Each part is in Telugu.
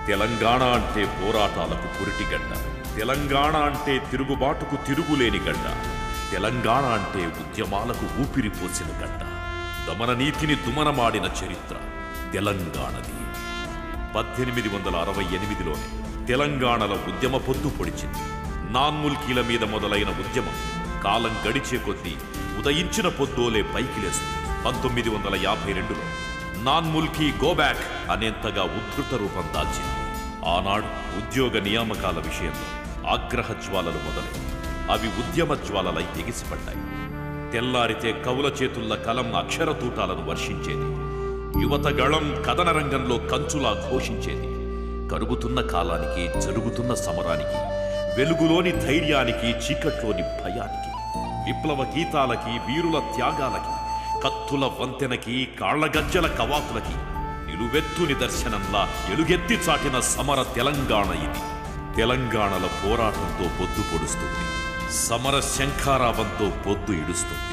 తెలంగాణ అంటే పోరాటాలకు పురిటిగడ్డ తెలంగాణ అంటే తిరుగుబాటుకు తిరుగులేని గడ్డ తెలంగాణ అంటే ఉద్యమాలకు ఊపిరి పోసిన గడ్డ దమన నీతిని దుమనమాడిన చరిత్ర తెలంగాణది పద్దెనిమిది వందల అరవై ఎనిమిదిలోనే తెలంగాణలో ఉద్యమ పొద్దు పొడిచింది నాన్ముల్కీల మీద మొదలైన ఉద్యమం కాలం గడిచే కొద్దీ ఉదయించిన పొద్దోలే పైకి లేస్తుంది పంతొమ్మిది వందల యాభై రెండులో నాన్ముల్కీ గోబ్యాక్ అనేంతగా ఉద్ధృత రూపం దాల్చింది ఆనాడు ఉద్యోగ నియామకాల విషయంలో ఆగ్రహ జ్వాలలు మొదలై అవి ఉద్యమ జ్వాలలై ఎగిసిపడ్డాయి తెల్లారితే కవుల చేతుల్ల కలం అక్షర తూటాలను వర్షించేది యువత గళం కథన రంగంలో కంచులా ఘోషించేది కరుగుతున్న కాలానికి జరుగుతున్న సమరానికి వెలుగులోని ధైర్యానికి చీకట్లోని భయానికి విప్లవ గీతాలకి వీరుల త్యాగాలకి కత్తుల వంతెనకి కాళ్లగజ్జల కవాతులకి నిలువెత్తు నిదర్శనంలా ఎలుగెత్తి చాటిన సమర తెలంగాణ ఇది తెలంగాణల పోరాటంతో పొద్దు పొడుస్తుంది సమర శంఖారావంతో పొద్దు ఇడుస్తుంది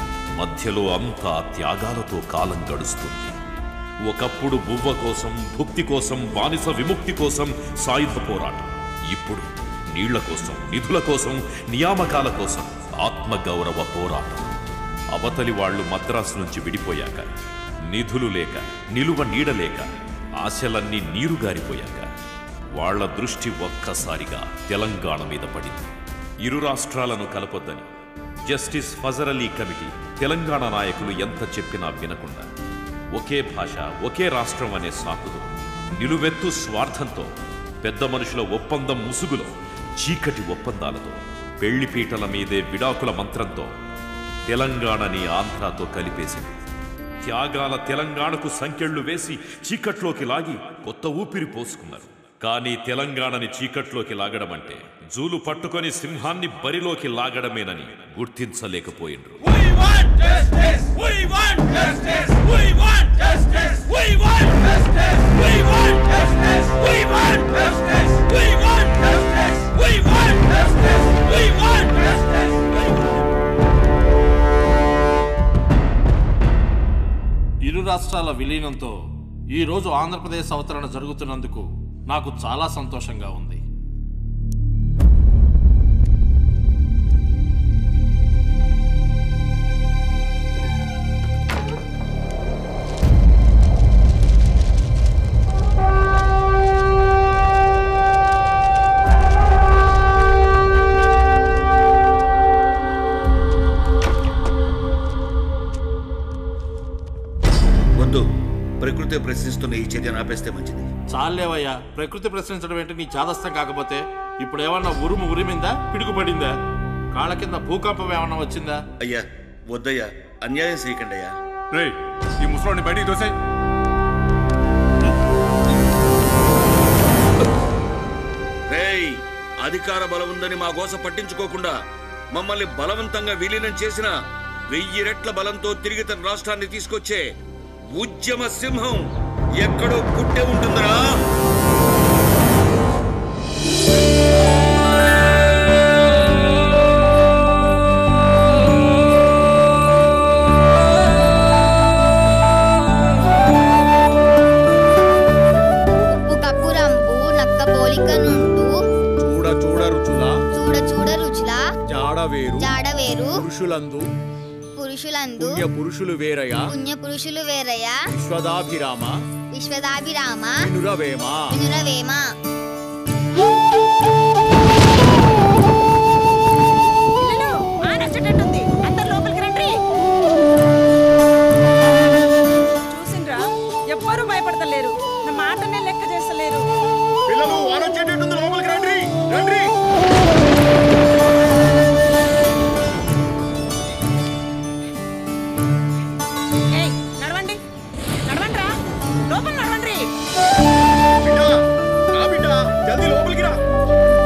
మధ్యలో అంతా త్యాగాలతో కాలం గడుస్తుంది ఒకప్పుడు బువ్వ కోసం భుక్తి కోసం బానిస విముక్తి కోసం సాయుధ పోరాటం ఇప్పుడు నీళ్ల కోసం నిధుల కోసం నియామకాల కోసం ఆత్మగౌరవ పోరాటం అవతలి వాళ్ళు మద్రాసు నుంచి విడిపోయాక నిధులు లేక నిలువ నీడలేక ఆశలన్నీ నీరుగారిపోయాక వాళ్ళ దృష్టి ఒక్కసారిగా తెలంగాణ మీద పడింది ఇరు రాష్ట్రాలను కలపొద్దని జస్టిస్ ఫజర్ అలీ కమిటీ తెలంగాణ నాయకులు ఎంత చెప్పినా వినకుండా ఒకే భాష ఒకే రాష్ట్రం అనే సాకుతో నిలువెత్తు స్వార్థంతో పెద్ద మనుషుల ఒప్పందం ముసుగులో చీకటి ఒప్పందాలతో పెళ్లిపీటల మీదే విడాకుల మంత్రంతో తెలంగాణని ఆంధ్రాతో కలిపేసింది త్యాగాల తెలంగాణకు సంకెళ్లు వేసి చీకట్లోకి లాగి కొత్త ఊపిరి పోసుకున్నారు కానీ తెలంగాణని చీకట్లోకి లాగడం అంటే జూలు పట్టుకొని సింహాన్ని బరిలోకి లాగడమేనని గుర్తించలేకపోయిండ్రు We want justice! We want justice! We want justice! We want justice! We want justice! We want justice! We want justice! We want justice! We want justice! We want ఇరు రాష్ట్రాల విలీనంతో ఈ రోజు ఆంధ్రప్రదేశ్ అవతరణ జరుగుతున్నందుకు నాకు చాలా సంతోషంగా ఉంది వద్దు ప్రకృతి ప్రశ్నిస్తున్న ఈ చర్యను ఆపేస్తే మంచిది చాలేవయ్యా ప్రకృతి ప్రశ్నించడం ఏంటి నీ చాదస్తం కాకపోతే ఇప్పుడు ఏమన్నా ఉరుము ఉరిమిందా పిడుగు పడిందా కాళ్ళ కింద భూకంపం ఏమన్నా వచ్చిందా అయ్యా వద్దయ్యా అన్యాయం చేయకండి అయ్యా రే ఈ ముసలోని బయటికి తోసే రేయ్ అధికార బలం ఉందని మా గోస పట్టించుకోకుండా మమ్మల్ని బలవంతంగా విలీనం చేసిన వెయ్యి రెట్ల బలంతో తిరిగి తన రాష్ట్రాన్ని తీసుకొచ్చే ఉద్యమ సింహం ఎక్కడో పుట్టే ఉంటుందిరా ఉప్పు కప్పు రంపు నక్క పోలిక నుండు చూడ చూడ రుచుల చూడ చూడ రుచుల జాడ వేరు జాడ వేరు పురుషులందు పురుషులందు పుణ్య పురుషులు వేరయ పుణ్య పురుషులు వేరయ విశ్వదాభిరామ విశ్వదాభిరామ వినురవేమ వినురవేమ పిల్లలు ఆనొచ్చేటట్టుంది అందరు లోపలికి రండి చూసిండ్రా ఎవ్వరూ భయపడతలేరు నా మాటనే లెక్క చేస్తలేరు పిల్లలు వానొచ్చేటట్టుంది లోపలికి రండి రండి ఏయ్ నడవండి నడవండి రా లోపల నడవండి బిడ్డ రా బిడ్డ జల్దీ లోపలికి రా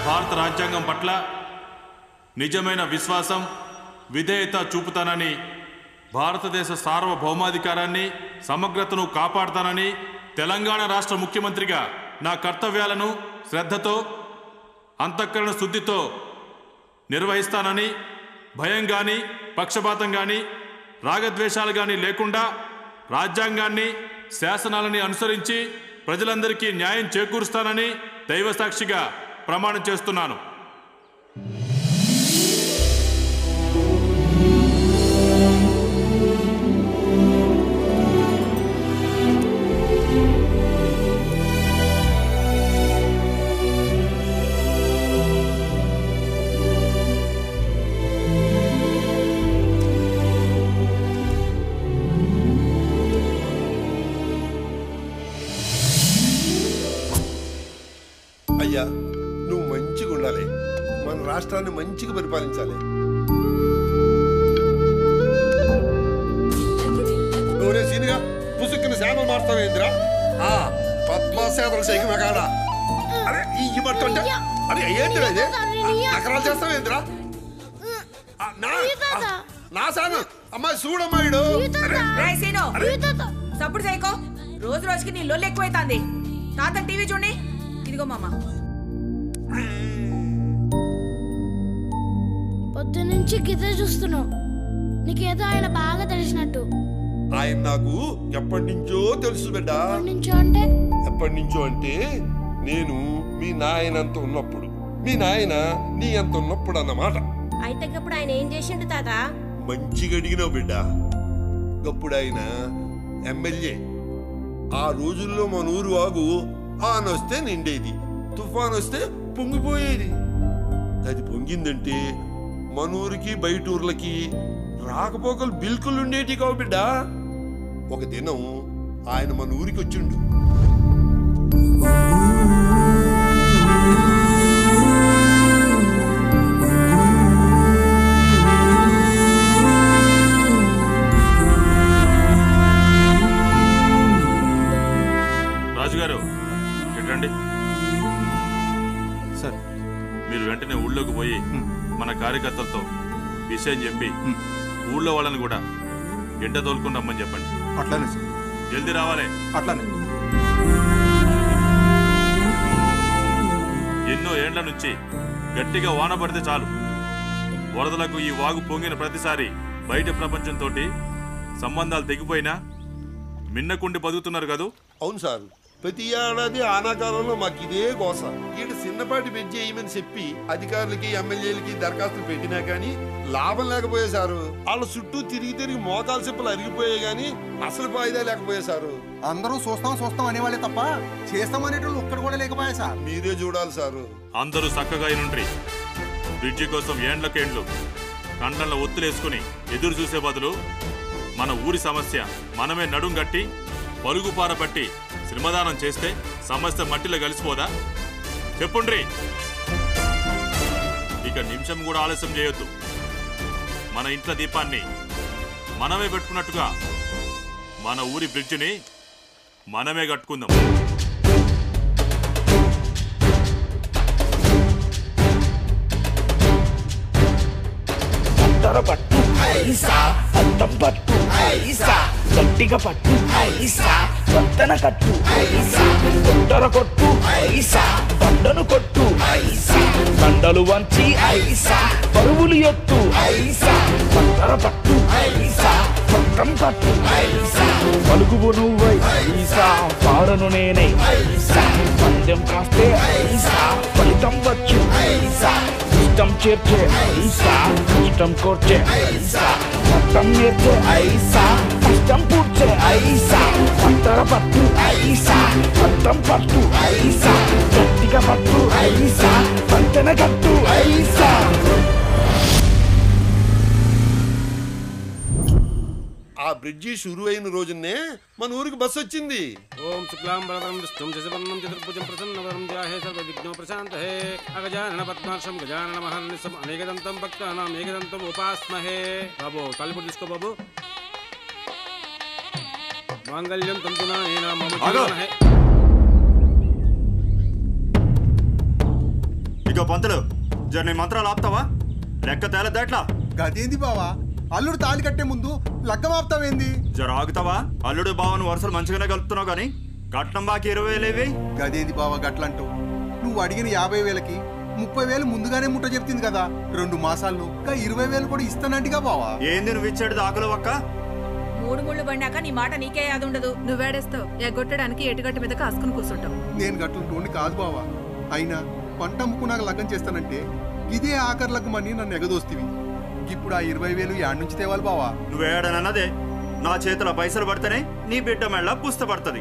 భారత రాజ్యాంగం పట్ల నిజమైన విశ్వాసం విధేయత చూపుతానని భారతదేశ సార్వభౌమాధికారాన్ని సమగ్రతను కాపాడుతానని తెలంగాణ రాష్ట్ర ముఖ్యమంత్రిగా నా కర్తవ్యాలను శ్రద్ధతో అంతఃకరణ శుద్ధితో నిర్వహిస్తానని భయం కానీ పక్షపాతం కానీ రాగద్వేషాలు కానీ లేకుండా రాజ్యాంగాన్ని శాసనాలని అనుసరించి ప్రజలందరికీ న్యాయం చేకూరుస్తానని దైవసాక్షిగా ప్రమాణం చేస్తున్నాను అయ్యా నువ్వు మంచిగా ఉండాలి మన రాష్ట్రాన్ని మంచిగా పరిపాలించాలి నువ్వునే సీనిగా పుసుక్కుని శామలు మారుతావేంద్రా ఆ పద్మాసేతలు చేయకు మెగాడ అరే ఈ ఇవ్వట్టుంటే అరే ఏంటిరా ఇది నకరాలు చేస్తావేంద్రా ఆ, నా ఆ, నా సాను అమ్మాయి చూడమ్మాయిడు రేయ్ సీను సప్పుడు చేయకో రోజు రోజుకి నీ లొల్లు ఎక్కువైతాంది తాత టీవీ చూడండి ఇదిగో మామ పొద్దు నుంచి గిదే చూస్తున్నావు నీకేదో ఆయన బాగా తెలిసినట్టు ఆయన నాకు ఎప్పటి నుంచో తెలుసు బిడ్డ ఎప్పటి నుంచో అంటే ఎప్పటి నుంచో అంటే నేను మీ నాయనంత ఉన్నప్పుడు మీ నాయన నీ అంత ఉన్నప్పుడు అన్నమాట అయితే ఇప్పుడు ఆయన ఏం చేసిండు తాత మంచిగా అడిగినావు బిడ్డ గప్పుడు ఆయన ఎమ్మెల్యే ఆ రోజుల్లో మన ఊరు వాగు ఆన్ వస్తే నిండేది తుఫాన్ వస్తే పొంగిపోయేది అది పొంగిందంటే మన ఊరికి బయట ఊర్లకి రాకపోకలు బిల్కులు ఉండేటి కావు బిడ్డ ఒక దినం ఆయన మన ఊరికి వచ్చిండు రాజుగారు ఇట్రండి సార్ మీరు వెంటనే ఊళ్ళోకి పోయి మన కార్యకర్తలతో విషయం చెప్పి ఊళ్ళో వాళ్ళని కూడా ఎండ తోలుకుని రమ్మని చెప్పండి అట్లానే సార్ జల్దీ రావాలి అట్లానే ఎన్నో ఏండ్ల నుంచి గట్టిగా వాన పడితే చాలు వరదలకు ఈ వాగు పొంగిన ప్రతిసారి బయట ప్రపంచంతో సంబంధాలు తెగిపోయినా మిన్నకుండి బతుకుతున్నారు కదూ అవును సార్ ప్రతి ఏడాది ఆనాకాలంలో మాకు ఇదే గోస ఈడ చిన్నపాటి బెడ్ చేయమని చెప్పి అధికారులకి ఎమ్మెల్యేలకి దరఖాస్తులు పెట్టినా కానీ లాభం లేకపోయే సారు వాళ్ళ చుట్టూ తిరిగి తిరిగి మోకాలు చెప్పులు అరిగిపోయాయి కానీ అసలు ఫాయిదా లేకపోయే సారు అందరూ చూస్తాం చూస్తాం అనేవాళ్ళే తప్ప చేస్తాం అనేటోళ్ళు ఒక్కడు కూడా లేకపోయా సార్ మీరే చూడాలి సారు అందరూ చక్కగా నుండ్రి బ్రిడ్జి కోసం ఏండ్లకేండ్లు కండ్ల ఒత్తులేసుకుని ఎదురు చూసే బదులు మన ఊరి సమస్య మనమే నడుం గట్టి పరుగు పారబట్టి శ్రమదానం చేస్తే సమస్య మట్టిలో కలిసిపోదా చెప్పుండ్రి ఇక నిమిషం కూడా ఆలస్యం చేయొద్దు మన ఇంట్లో దీపాన్ని మనమే పెట్టుకున్నట్టుగా మన ఊరి బ్రిడ్జిని మనమే కట్టుకుందాం తొర పట్టు ఐసా అద్దం పట్టు ఐసా గట్టిగా పట్టు ఐసా వంతన కట్టు ఐసా తొర కొట్టు ఐసా బండను కొట్టు ఐసా బండలు వంచి ఐసా పరువులు ఎత్తు ఐసా పంటర పట్టు ఐసా పట్టం పట్టు ఐసా పలుకువు నువ్వై ఐసా పాడను నేనే ఐసా పందెం కాస్తే ఐసా ఫలితం వచ్చు ఐసా ఇష్టం చేర్చే ఐసా ఇష్టం కోర్చే ఐసా పట్టం నేర్చే ఐసా కష్టం పూడ్చే ఐసా పంటర పట్టు ఐసా పట్టం పట్టు ఐసా గట్టిగా పట్టు ఐసా పంటన కట్టు ఐసా ఆ బ్రిడ్జి షురు అయిన రోజునే మన ఊరికి బస్సు వచ్చింది ఓం శుక్లాం వరదరం విష్ణుం శశివర్ణం చతుర్భుజం ప్రసన్నవరం ధ్యాహే సర్వవిఘ్నో ప్రశాంతహే అగజానన పద్మాక్షం గజానన మహర్నిశం అనేకదంతం భక్తానాం ఏకదంతం ఉపాస్మహే బాబు కాలిపుడు తీసుకో బాబు మాంగళ్యం తంతునా నేనా మమ ఆగు. జీవనహే. ఇగో పంతులు జర నీ మంత్రాలు ఆపుతావా లెక్క తేలద్దా ఎట్లా గదేంది బావా అల్లుడు తాళి కట్టే ముందు లగ్గం ఆపుతావేంది జర ఆగుతావా అల్లుడు బావను వరుసలు మంచిగానే కలుపుతున్నావు కానీ కట్నం బాకి ఇరవై వేలేవి గదేంది బావా గట్లంటావు నువ్వు అడిగిన యాభై వేలకి ముప్పై వేలు ముందుగానే ముట్ట చెప్తుంది కదా రెండు మాసాల్లో ఇంకా ఇరవై వేలు కూడా ఇస్తానంటిగా బావా ఏంది నువ్వు ఇచ్చాడు ఆకులు ఒక్క మూడు ముళ్ళు పడినాక నీ మాట నీకే యాద ఉండదు నువ్వేడేస్తావు ఎగ్గొట్టడానికి ఎటుగట్టు మీద కాసుకుని కూర్చుంటావు నేను గట్లంటోని కాదు బావా అయినా పంట అమ్ముకున్నాక లగ్గం చేస్తానంటే ఇదే ఆఖరి లగ్గమని నన్ను ఎగదోస్తివి ఇప్పుడు ఆ ఇరవై వేలు యాడ్ నుంచి తేవాలి బావా నువ్వేడనన్నదే నా చేతిలో పైసలు పడితేనే నీ బిడ్డ మెళ్ళ పుస్త పడుతుంది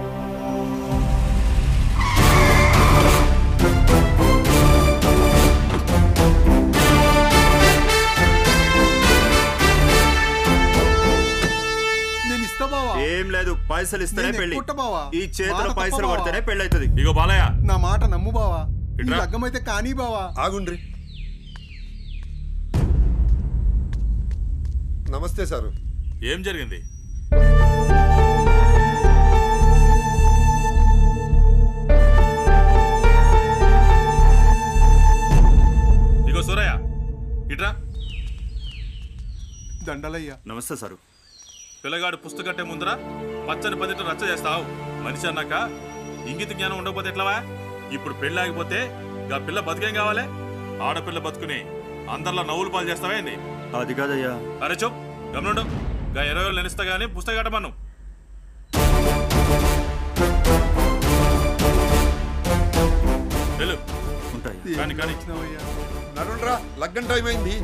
నేను ఇస్తా బావా ఏం లేదు పైసలు ఇస్తేనే నేను పెళ్లి ఎక్కుట్ట బావా. ఈ చేతిలో మాట పైసలు తప్ప బావా. పడితేనే పెళ్లి అవుతుంది ఇగో బాలయ్య నా మాట నమ్ము బావా ఈ ఇట్రా. లగ్గం అయితే కానీ బావా ఆగుండ్రి నమస్తే సారు ఏం జరిగింది ఇగో సూరయ్య ఇట్రా దండలయ్యా నమస్తే సారు పిల్లగాడు పుస్తకట్టే ముందర పచ్చని పదిట రచ్చ చేస్తావు మనిషి అన్నాక ఇంగిత జ్ఞానం ఉండకపోతే ఎట్లవా ఇప్పుడు పెళ్ళి ఆగిపోతే గా పిల్ల బతికేం కావాలి ఆడపిల్ల బతుకుని అందరిలో నవ్వులు పాలు చేస్తావా ఏంది అది కాదయ్యా అరే చూప్ గమనుండు గా ఇరవై వేలు నెనిస్తా గానీ పుస్తకం కట్టమను వెళ్ళు ఉంటాయి కానీ కానీ నరుణ్రా లగ్గం టైం అయింది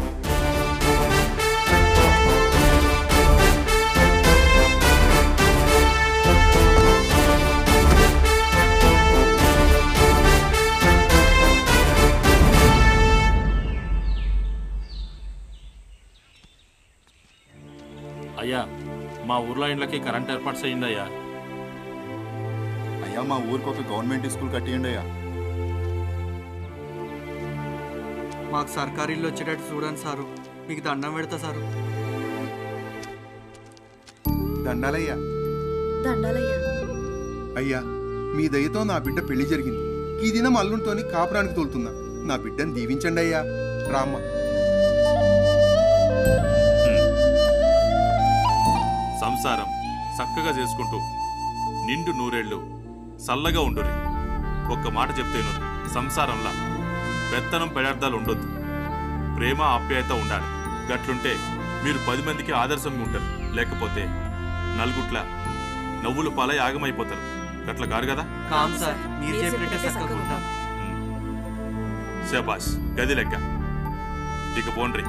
అయ్యా మా ఊర్లో ఇండ్లకి కరెంట్ ఏర్పాటు చేయండి అయ్యా అయ్యా మా ఊరికి ఒక గవర్నమెంట్ స్కూల్ కట్టియండి అయ్యా మాకు సర్కారీ ఇల్లు వచ్చేటట్టు చూడండి సారు మీకు దండం పెడతా సారు దండాలయ్యా దండాలయ్యా అయ్యా మీ దయతో నా బిడ్డ పెళ్లి జరిగింది ఈ దినం అల్లునితోని కాపురానికి తోలుతున్నా నా బిడ్డను దీవించండి అయ్యా రామ్మ సంసారం చక్కగా చేసుకుంటూ నిండు నూరేళ్లు చల్లగా ఉండురి ఒక్క మాట చెప్తేను సంసారంలా పెత్తనం పెడార్థాలు ఉండొద్దు ప్రేమ ఆప్యాయత ఉండాలి గట్లుంటే మీరు పది మందికి ఆదర్శంగా ఉంటారు లేకపోతే నలుగుట్ల నవ్వులు పాలై ఆగమైపోతారు గట్ల కారు కదా కామ్ సార్ మీరు చెప్పినట్టే చక్కగా ఉంటాం శబాష్ గది లెక్క ఇక పోండ్రి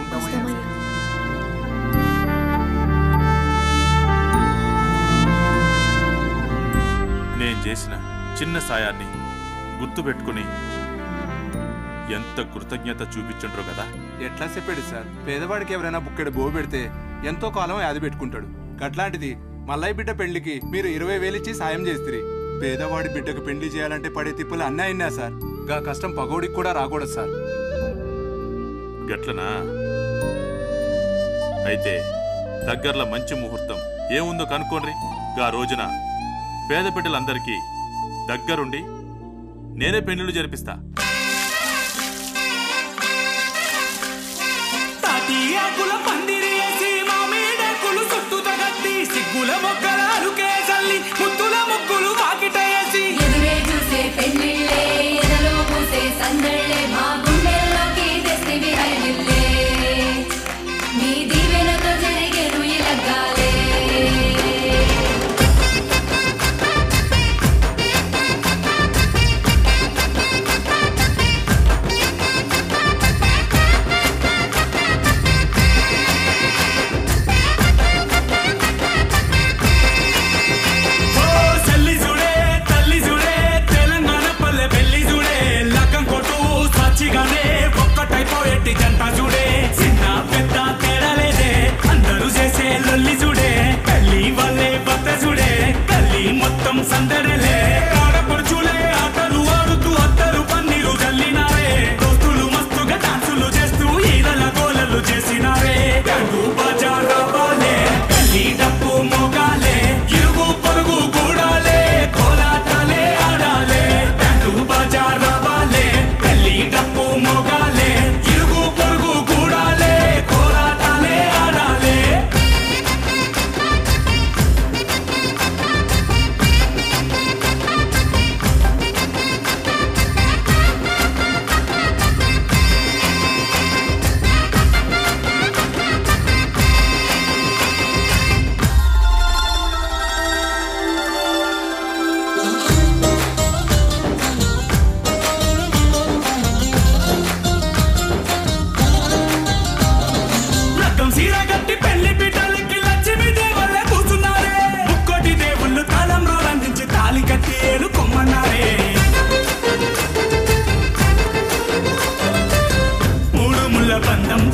నేను చేసిన చిన్న సాయాన్ని గుర్తుపెట్టుకుని ఎంత కృతజ్ఞత చూపించుండ్రో కదా ఎట్లా చెప్పాడు సార్ పేదవాడికి ఎవరైనా బుక్కెడు బో పెడితే ఎంతో కాలం యాది పెట్టుకుంటాడు గట్లాంటిది మల్లయ్య బిడ్డ పెళ్లికి మీరు ఇరవై వేలిచ్చి సాయం చేస్తురి పేదవాడి బిడ్డకు పెళ్లి చేయాలంటే పడే తిప్పులు అన్నీ అయినా సార్ గా కష్టం పగోడికి కూడా రాకూడదు సార్ గట్లనా అయితే దగ్గరలో మంచి ముహూర్తం ఏముందో కనుక్కోండి గా రోజున పేద బిడ్డలందరికీ దగ్గరుండి నేనే పెళ్లిళ్ళు జరిపిస్తా తాటియాకుల పందిరి వేసి మామిడాకులు చుట్టూ తగట్టి సిగ్గుల మొగ్గల అలుకే చల్లి ముద్దుల ముగ్గులు వాకిట వేసి ఎదురే చూసే పెళ్ళిళ్ళే ఎదలో పూసే సందళ్ళే మా గుండెల్లోకి తెస్తివి హైలిల్లే నీ దీవెనతో జరిగేను ఈ లగ్గాలే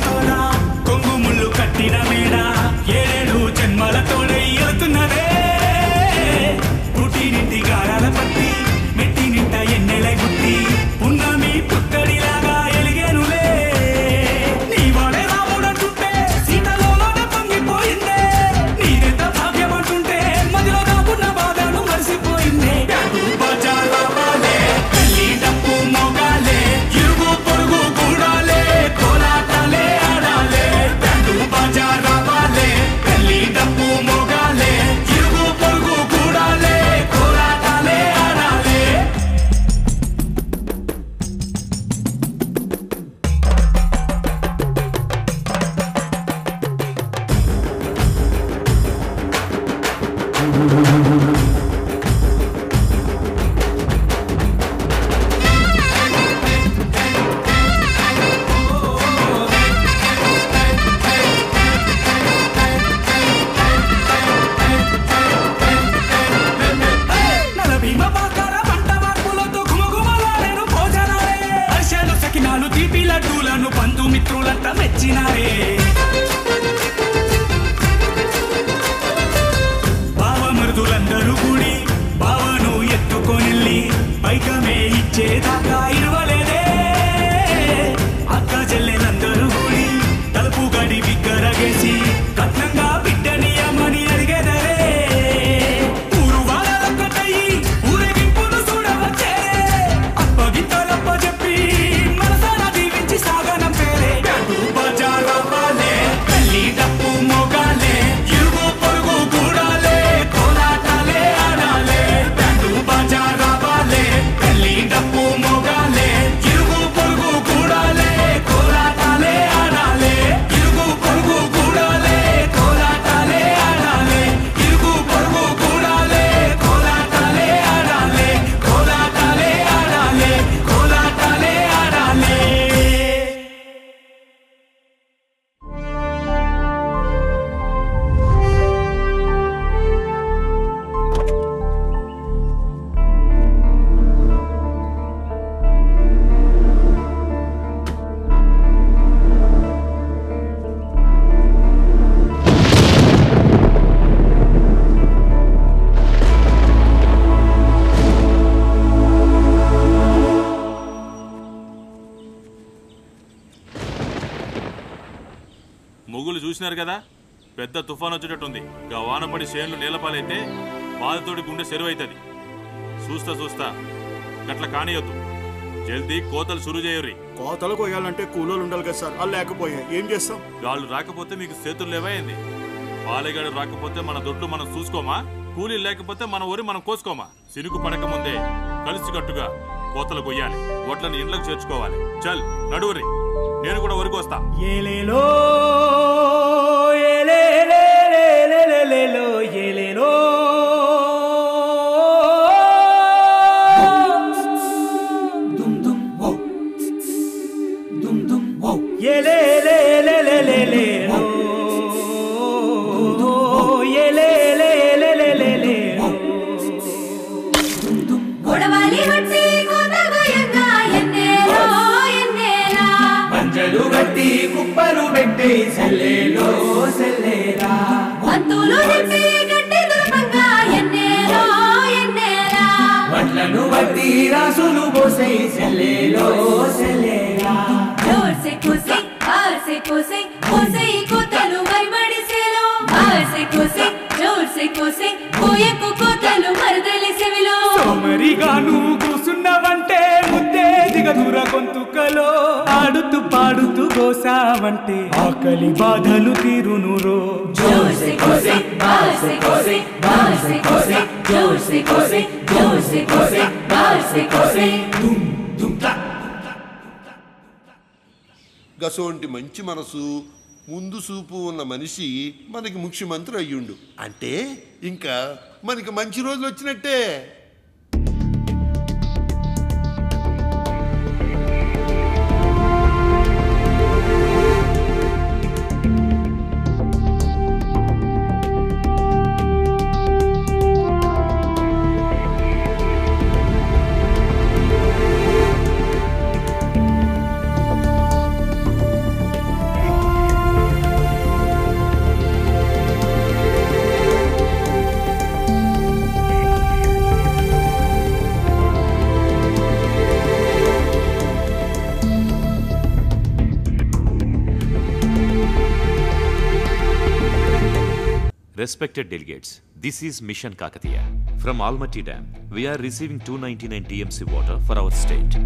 తోడ కొంగు ముళ్ళు కట్టిన మేడ ఏడేడు జన్మలతోడై వెళ్తున్నదే పుట్టినింటి గారాల పట్టి మెట్టి నింట ఎన్నెలై పుట్టి పున్నమి పుత్తడిలాగా ఎలిగేనులే నీ వాడే రాముడంటుంటే సీతలోనే పొంగిపోయిందే నీదెంత భాగ్యమంటుంటే మదిలో దాగున్న బాధను మరిసిపోయిందే బ్యాంకు బజార్ రావాలే పెళ్లి డప్పు మోగాలే ఇరుగు పొరుగు కూడాలే కోలాటాలే ఆడాలే బ్యాంకు బజార్ రావాలే పెళ్లి డప్పు మోగాలే ఇరుగు పొరుగు కూడాలే కోలాటాలే ఆడాలే నలభీమ పాకాల పంట మార్పులతో గుమగుమలాడేను భోజనాలే హర్షాలు సకినాలు తీపి లడ్డూలను బంధుమిత్రులంతా మెచ్చినారే బావమరుదులందరూ కూడి బావను ఎత్తుకొనిల్లి పైకమే ఇచ్చేదాకా ఇరవలేదే అక్క చెల్లెలందరూ కూడి తలుపు గడి బిగ్గరగేసి కట్నంగా బిడ్డనియమని అడిగేదరే ఊరు వాళ్ళొక్కటయ్యి ఊరేగింపును చూడవచ్చే అప్పగింతలప్ప చెప్పి మనసాన దీవించి సాగనం పేరే బ్యాంకు బజార్ అవ్వాలే పెళ్లి డప్పు మోగాలే ఇరుగు పొరుగు కూడాలే కోలాటాలే ఆడాలే బ్యాంకు బజార్ అవ్వాలే పెళ్లి డప్పు మోగాలే ఇరుగు పొరుగు కూడాలే కోలాటాలే ఆడాలే ఇరుగు పొరుగు కూడాలే కోలాటాలే ఆడాలే ఇరుగు పొరుగు కూడాలే కోలాటాలే ఆడాలే కోలాటాలే ఆడాలే కోలాటాలే ఆడాలే ముగ్గులు చూసినారు కదా పెద్ద తుఫాన్ వచ్చేటట్టుంది గా వానపడి చేనులు నీలపాలైతే బాధతోటి గుండె సెరువైతుంది చూస్తా చూస్తా గట్ల కానియొద్దు జల్దీ కోతలు సురు చేయర్రి కోతలు కొయ్యాలంటే కూలోలు ఉండాలి కదా సార్ వాళ్ళు లేకపోయా ఏం చేస్తాం గాళ్ళు రాకపోతే మీకు చేతులు లేవైంది పాలెగాడు రాకపోతే మన దొడ్లు మనం చూసుకోమా కూలీ లేకపోతే మన ఊరి మనం కోసుకోమా సినుకు పడక ముందే కలిసికట్టుగా కోతలు కొయ్యాలి వడ్లను ఇండ్లకు చేర్చుకోవాలి చల్ నడువురి నేను కూడా వరకు వస్తా ఏలేలో ఏలేలేలేలేలేలో ఏలేలో దుమ్ దుమ్ ఓ దుమ్ దుమ్ ఓ ఏలేలేలేలేలేలో ఏలేలేలేలేలేలో గొడవలి వట్టి కోతగోయంగా ఎన్నేలో ఎన్నేలా పంజలు గట్టి కుప్పలు పెట్టి సెల్లేలో సెల్లేరా వంతులు తిప్పి గట్టి దుర్భంగా ఎన్నేలో ఎన్నేలా వడ్లను బట్టి రాసులు పోసే సెల్లేలో సెల్లేరా जोर से कोसे बाहर से कोसे कोसे ही कोतलु मरमడిసెలో बाहर से कोसे जोर से कोसे కోయకు కోతలు మరదలి సెవిలో సోమరిగాను కూసున్నవంటే ముద్దే దిగదుర గొంతుకలో ఆడుతూ పాడుతూ గోసావంటే ఆకలి బాధలు తీరునురో जोर से कोसे बाहर से कोसे बाहर से कोसे जोर से कोसे जोर से कोसे बाहर से कोसे గసోంటి మంచి మనసు ముందు చూపు ఉన్న మనిషి మనకి ముఖ్యమంత్రి అయ్యుండు అంటే ఇంకా మనకి మంచి రోజులు వచ్చినట్టే Respected delegates, this is Mission Kakatiya. From Almaty Dam, we are receiving 299 TMC water for our state.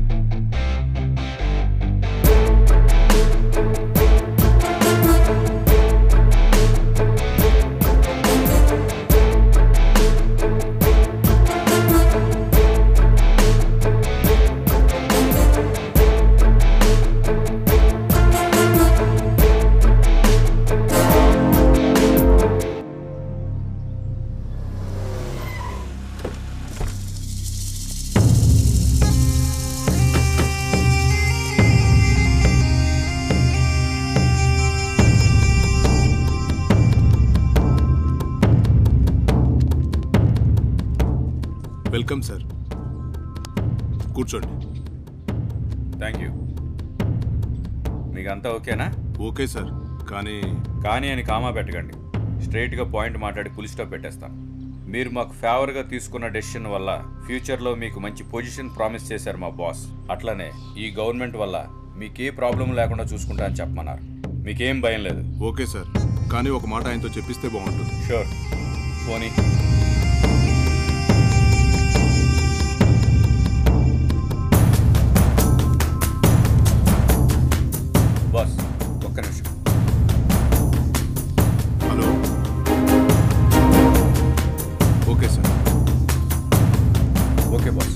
Welcome sir కూర్చోండి థ్యాంక్ యూ మీకంతా ఓకేనా ఓకే సార్ కానీ కానీ అని కామా పెట్టకండి స్ట్రైట్గా పాయింట్ మాట్లాడి పులి స్టాప్ పెట్టేస్తాను మీరు మాకు ఫేవర్గా తీసుకున్న డెసిషన్ వల్ల ఫ్యూచర్లో మీకు మంచి పొజిషన్ ప్రామిస్ చేశారు మా బాస్ అట్లనే ఈ గవర్నమెంట్ వల్ల మీకు ఏ ప్రాబ్లం లేకుండా చూసుకుంటా అని చెప్పమన్నారు మీకేం భయం లేదు ఓకే సార్ కానీ ఒక మాట ఆయనతో చెప్పిస్తే బాగుంటుంది షూర్ పోనీ బాస్ ఒక్క నిమిషం hello okay sir okay boss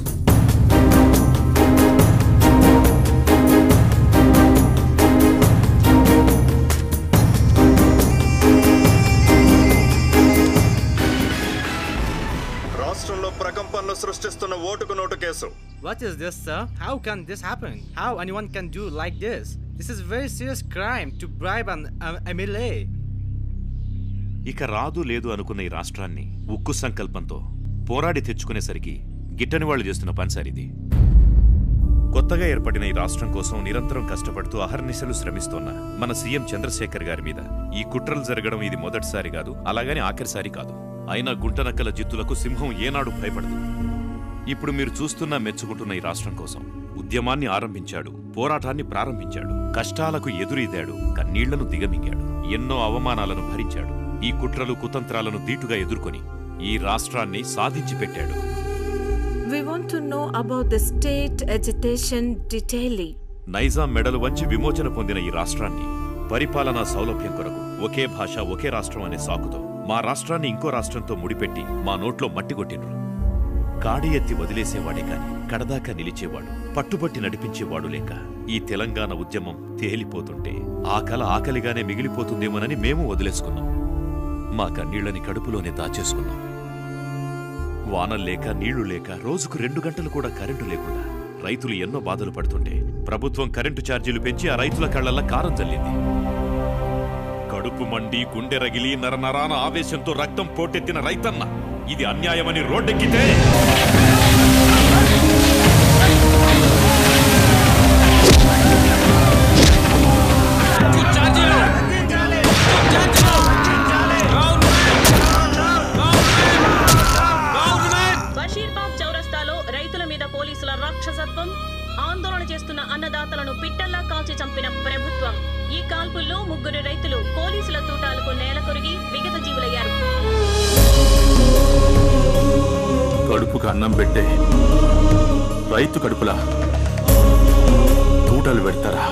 రాష్ట్రంలో ప్రకంపనలు సృష్టిస్తున్న ఓటుకు note case What is this, sir? How can this happen? How anyone can do like this? This is very serious crime to bribe an um, MLA. ఇక రాదు లేదు అనుకున్న ఈ రాష్ట్రాన్ని ఉక్కు సంకల్పంతో పోరాడి తెచ్చుకునేసరికి గిట్టని వాళ్ళు చేస్తున్న పని సార్ ఇది కొత్తగా ఏర్పడిన ఈ రాష్ట్రం కోసం నిరంతరం కష్టపడుతూ అహర్నిశలు శ్రమిస్తోన్న మన సీఎం చంద్రశేఖర్ గారి మీద ఈ కుట్రలు జరగడం ఇది మొదటిసారి కాదు అలాగని ఆఖరిసారి కాదు అయినా గుంటనక్కల జిత్తులకు సింహం ఏనాడు భయపడదు ఇప్పుడు మీరు చూస్తున్న మెచ్చుకుంటున్న ఈ రాష్ట్రం కోసం ఉద్యమాన్ని ఆరంభించాడు పోరాటాన్ని ప్రారంభించాడు కష్టాలకు ఎదురీదాడు కన్నీళ్లను దిగమింగాడు ఎన్నో అవమానాలను భరించాడు ఈ కుట్రలు కుతంత్రాలను దీటుగా ఎదుర్కొని ఈ రాష్ట్రాన్ని సాధించి పెట్టాడు We want to know about the state agitation detailedly. Nizam మెడలు వంచి విమోచన పొందిన ఈ రాష్ట్రాన్ని పరిపాలనా సౌలభ్యం కొరకు ఒకే భాష ఒకే రాష్ట్రం అనే సాకుతో మా రాష్ట్రాన్ని ఇంకో రాష్ట్రంతో ముడిపెట్టి మా నోట్లో మట్టి కొట్టిండ్రు కాడి ఎత్తి వదిలేసేవాడే కాని కడదాకా నిలిచేవాడు పట్టుబట్టి నడిపించేవాడు లేక ఈ తెలంగాణ ఉద్యమం తేలిపోతుంటే ఆ కల ఆకలిగానే మిగిలిపోతుందేమోనని మేము వదిలేసుకున్నాం మా కన్నీళ్లని కడుపులోనే దాచేసుకున్నాం వానల్లేక నీళ్లు లేక రోజుకు రెండు గంటలు కూడా కరెంటు లేకుండా రైతులు ఎన్నో బాధలు పడుతుంటే ప్రభుత్వం కరెంటు ఛార్జీలు పెంచి ఆ రైతుల కళ్లల్లా కారం చల్లింది కడుపు మండి గుండె రగిలి నరనరాన ఆవేశంతో రక్తం పోటెత్తిన రైతన్న ఇది అన్యాయమని రోడ్డెక్కితే బషీర్బాగ్ చౌరస్తాలో రైతుల మీద పోలీసుల రాక్షసత్వం ఆందోళన చేస్తున్న అన్నదాతలను పిట్టల్లా కాల్చి చంపిన ప్రభుత్వం ఈ కాల్పుల్లో ముగ్గురు రైతులు పోలీసుల తూటాలకు నేల కొరిగి విగత జీవులయ్యారు కడుపుకు అన్నం పెట్టే రైతు కడుపులా తూటలు పెడతారా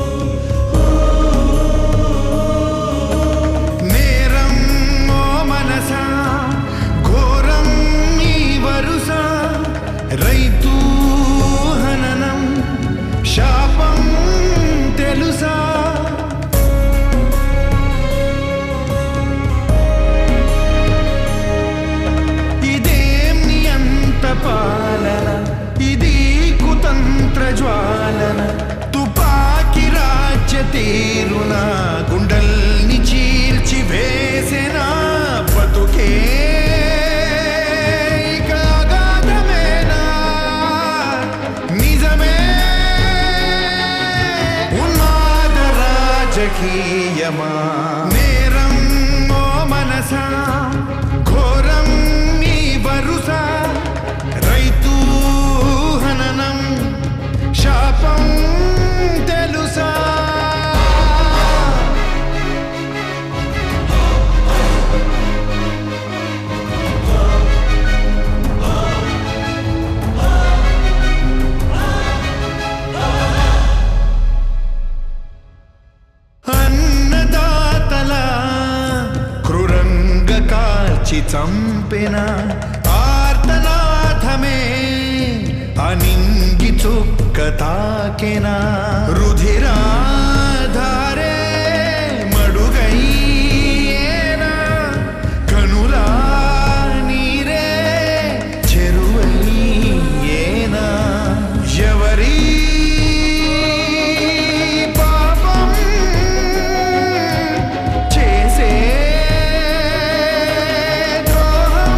నేరం ఓ మనసా ఘోరం ఈ వరుస రైతు హననం శాపం తెలుసా ఇదేం నియంత పాలన ఇది కుతంత్ర జ్వాలన తుపాకి రాజ్య తీరున గుండల్ని చీల్చి వేసిన బతుకే ఇక అగాధమేనా? నిజమే ఉన్మాద రాజకీయమా నేరం ఓ మనసా ఘోరం ఈ వరుస రైతు హననం శాపం తెలుసా చంపెన ఆర్తనాథమే అనింగి చుక్క తాకెన రుధిరాధారే మడుగైయేనా కనులా నీరే చెరువయ్యేనా ఎవరి పాపం చేసే ద్రోహం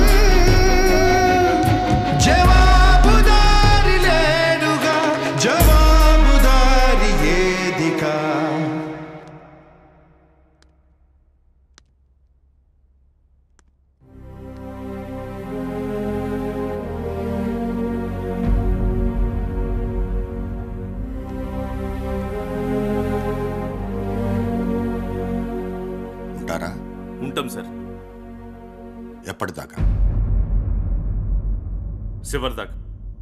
జవాబుదారి లేడుగా జవాబుదారి ఏదికా ఉంటారా ఉంటాం సార్ ఎప్పటిదాకా చివరి దాకా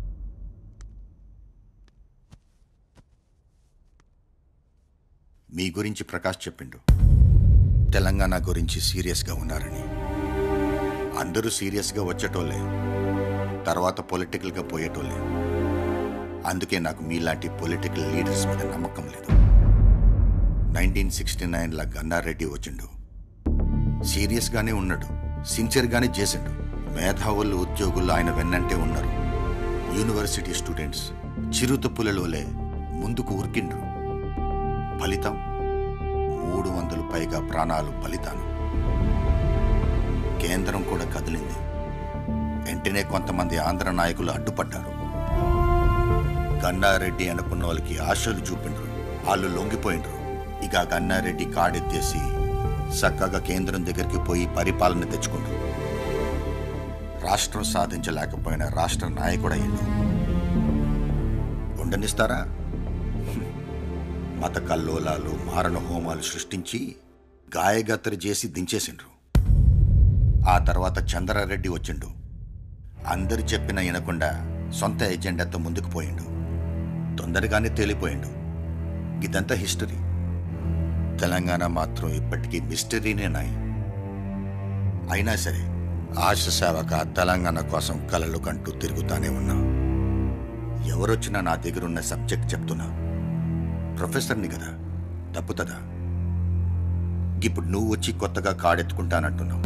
మీ గురించి ప్రకాష్ చెప్పిండు తెలంగాణ గురించి సీరియస్గా ఉన్నారని అందరూ సీరియస్గా వచ్చేటోళ్ళే తర్వాత పొలిటికల్గా పోయేటోళ్ళే అందుకే నాకు మీలాంటి పొలిటికల్ లీడర్స్ మీద నమ్మకం లేదు నైన్టీన్ సిక్స్టీ నైన్లో గన్నారెడ్డి వచ్చిండు సీరియస్గానే ఉన్నాడు సిన్సియర్గానే చేసిండు మేధావులు ఉద్యోగులు ఆయన వెన్నంటే ఉన్నారు యూనివర్సిటీ స్టూడెంట్స్ చిరుతపులలోలే ముందుకు ఉరికిండ్రు ఫలితం మూడు వందలు పైగా ప్రాణాలు ఫలితాలు కేంద్రం కూడా కదిలింది వెంటనే కొంతమంది ఆంధ్ర నాయకులు అడ్డుపడ్డారు గన్నారెడ్డి అనుకున్న వాళ్ళకి ఆశలు చూపిండ్రు వాళ్ళు లొంగిపోయిండ్రు ఇక గన్నారెడ్డి కాడెత్తేసి చక్కగా కేంద్రం దగ్గరికి పోయి పరిపాలన తెచ్చుకుండ్రు రాష్ట్రం సాధించలేకపోయిన రాష్ట్ర నాయకుడయ్యిండు ఉండనిస్తారా హ్మ్. మత కల్లోలాలు మారణ హోమాలు సృష్టించి గాయగత్తరి చేసి దించేసిండ్రు ఆ తర్వాత చంద్రారెడ్డి వచ్చిండు అందరు చెప్పిన వినకుండా సొంత ఎజెండాతో ముందుకు పోయిండు తొందరగానే తేలిపోయిండు ఇదంతా హిస్టరీ తెలంగాణ మాత్రం ఇప్పటికీ మిస్టరీనే నాయి అయినా సరే ఆశ సేవక తెలంగాణ కోసం కలలు కంటూ తిరుగుతానే ఉన్నా ఎవరొచ్చినా నా దగ్గరున్న సబ్జెక్ట్ చెప్తున్నా ప్రొఫెసర్ని కదా తప్పుతుందా ఇప్పుడు నువ్వు వచ్చి కొత్తగా కాడెత్తుకుంటానంటున్నావు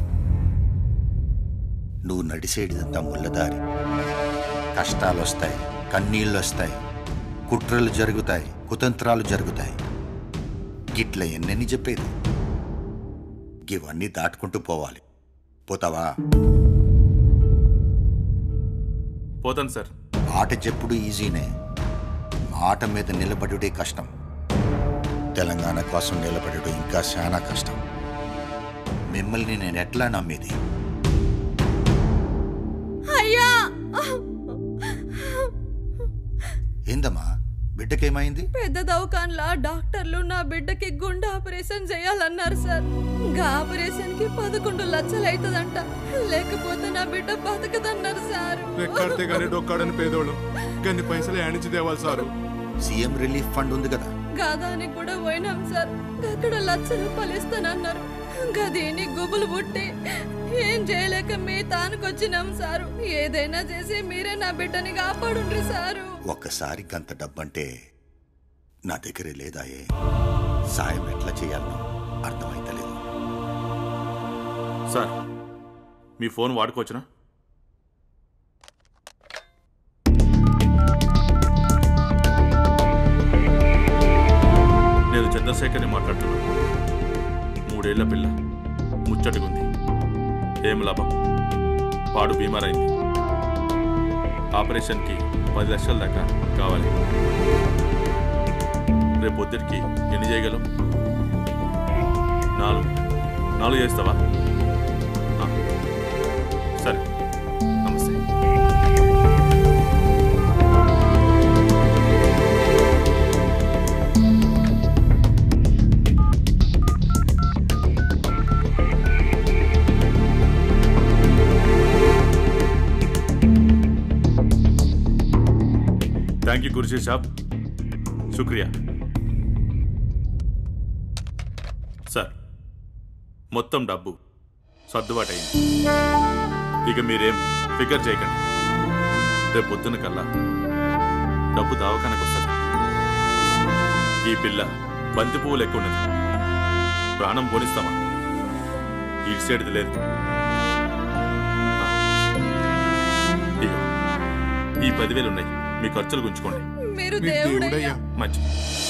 నువ్వు నడిసేటిదంతా ముళ్ళదారి కష్టాలు వస్తాయి కన్నీళ్ళు వస్తాయి కుట్రలు జరుగుతాయి కుతంత్రాలు జరుగుతాయి గిట్ల ఎన్నెన్ని చెప్పేది ఇవన్నీ దాటుకుంటూ పోవాలి పోతావా పోతాను సార్ మాట చెప్పుడు ఈజీనే మాట మీద నిలబడుడే కష్టం తెలంగాణ కోసం నిలబడడం ఇంకా చాలా కష్టం మిమ్మల్ని నేను ఎట్లా నమ్మేది అయ్యా ఏందమ్మా బిడ్డకేమైంది పెద్ద దవాఖాన్లా డాక్టర్లు నా బిడ్డకి గుండె ఆపరేషన్ చేయాలన్నారు సార్ గా ఆపరేషన్ కి పదకొండు లక్షలు అవుతుందంట లేకపోతే నా బిడ్డ బతకదన్నారు సార్ రెక్కాడితే గానీ డొక్కాడని పేదోళ్ళు కానీ పైసలు యానించి తేవాలి సారు సీఎం రిలీఫ్ ఫండ్ ఉంది కదా గదానికి కూడా పోయినాం సార్ అక్కడ లక్ష రూపాయలు ఇస్తానన్నారు గదేని గుబులు పుట్టి ఏం చేయలేక మీ తానుకొచ్చినాం సారు ఏదైనా చేసి మీరే నా బిడ్డని కాపాడుండ్రి సారు ఒక్కసారి గంత డబ్బంటే నా దగ్గరే లేదాయే సాయం ఎట్లా చేయాలనో అర్థమైతలేదు సార్ మీ ఫోన్ వాడుకోవచ్చునా నేను చంద్రశేఖర్ని మాట్లాడుతున్నా మూడేళ్ల పిల్ల ముచ్చటగుంది ఏం లాభం పాడు బీమారైంది ఆపరేషన్కి పది లక్షల దాకా కావాలి రేపు పొద్దుటికి ఎన్ని చేయగలం నాలుగు నాలుగు చేస్తావా ఆ, సరే నమస్తే థ్యాంక్ యూ కుర్సీ సాబ్ శుక్రియా సార్ మొత్తం డబ్బు సర్దుబాటు అయింది ఇక మీరేం ఫికర్ చేయకండి రేపు పొద్దున కల్లా డబ్బు దావకానికి వస్తుంది ఈ పిల్ల బంతి పువ్వు లెక్క ఉన్నది ప్రాణం పోనిస్తామా ఇటు సైడ్ది లేదు ఇగో, ఈ పదివేలు ఉన్నాయి మీ ఖర్చులు గుంచుకోండి మీరు దేవుడయ్యా మంచి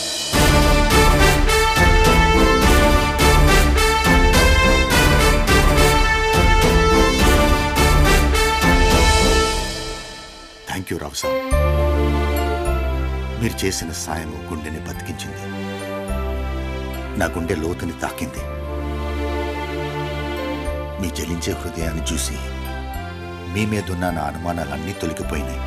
థ్యాంక్ యూ రావు సార్ మీరు చేసిన సాయం గుండెని బతికించింది నా గుండె లోతుని తాకింది మీ జలించే హృదయాన్ని చూసి మీ మీదున్న నా అనుమానాలన్నీ తొలగిపోయినాయి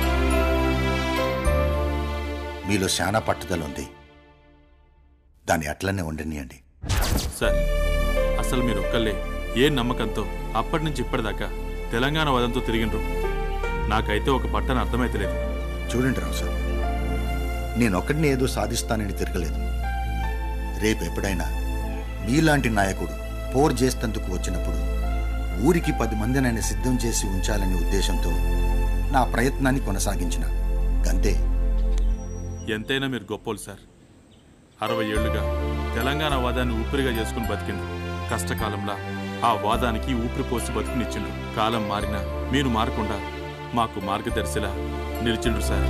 మీలో శానా పట్టుదల ఉంది దాన్ని అట్లనే ఉండనియండి సార్ అసలు మీరు ఒక్కళ్ళే ఏ నమ్మకంతో అప్పటి నుంచి ఇప్పటిదాకా తెలంగాణ వదంతో తిరిగిండ్రు నాకైతే ఒక పట్టణ అర్థమైతలేదు చూడండి రావు సార్ నేను ఒక్కడిని ఏదో సాధిస్తానని తిరగలేదు రేపు ఎప్పుడైనా మీలాంటి నాయకుడు పోర్ చేస్తందుకు వచ్చినప్పుడు ఊరికి పది మందినైనా సిద్ధం చేసి ఉంచాలనే ఉద్దేశంతో నా ప్రయత్నాన్ని కొనసాగించిన గంతే ఎంతైనా మీరు గొప్పోలు సార్ అరవై ఏళ్లుగా తెలంగాణ వాదాన్ని ఊపిరిగా చేసుకుని బతికిండ్రు కష్టకాలంలో ఆ వాదానికి ఊపిరి పోసి బతుకునిచ్చిండ్రు కాలం మారినా మీరు మారకుండా మాకు మార్గదర్శిలా నిలిచిండ్రు సార్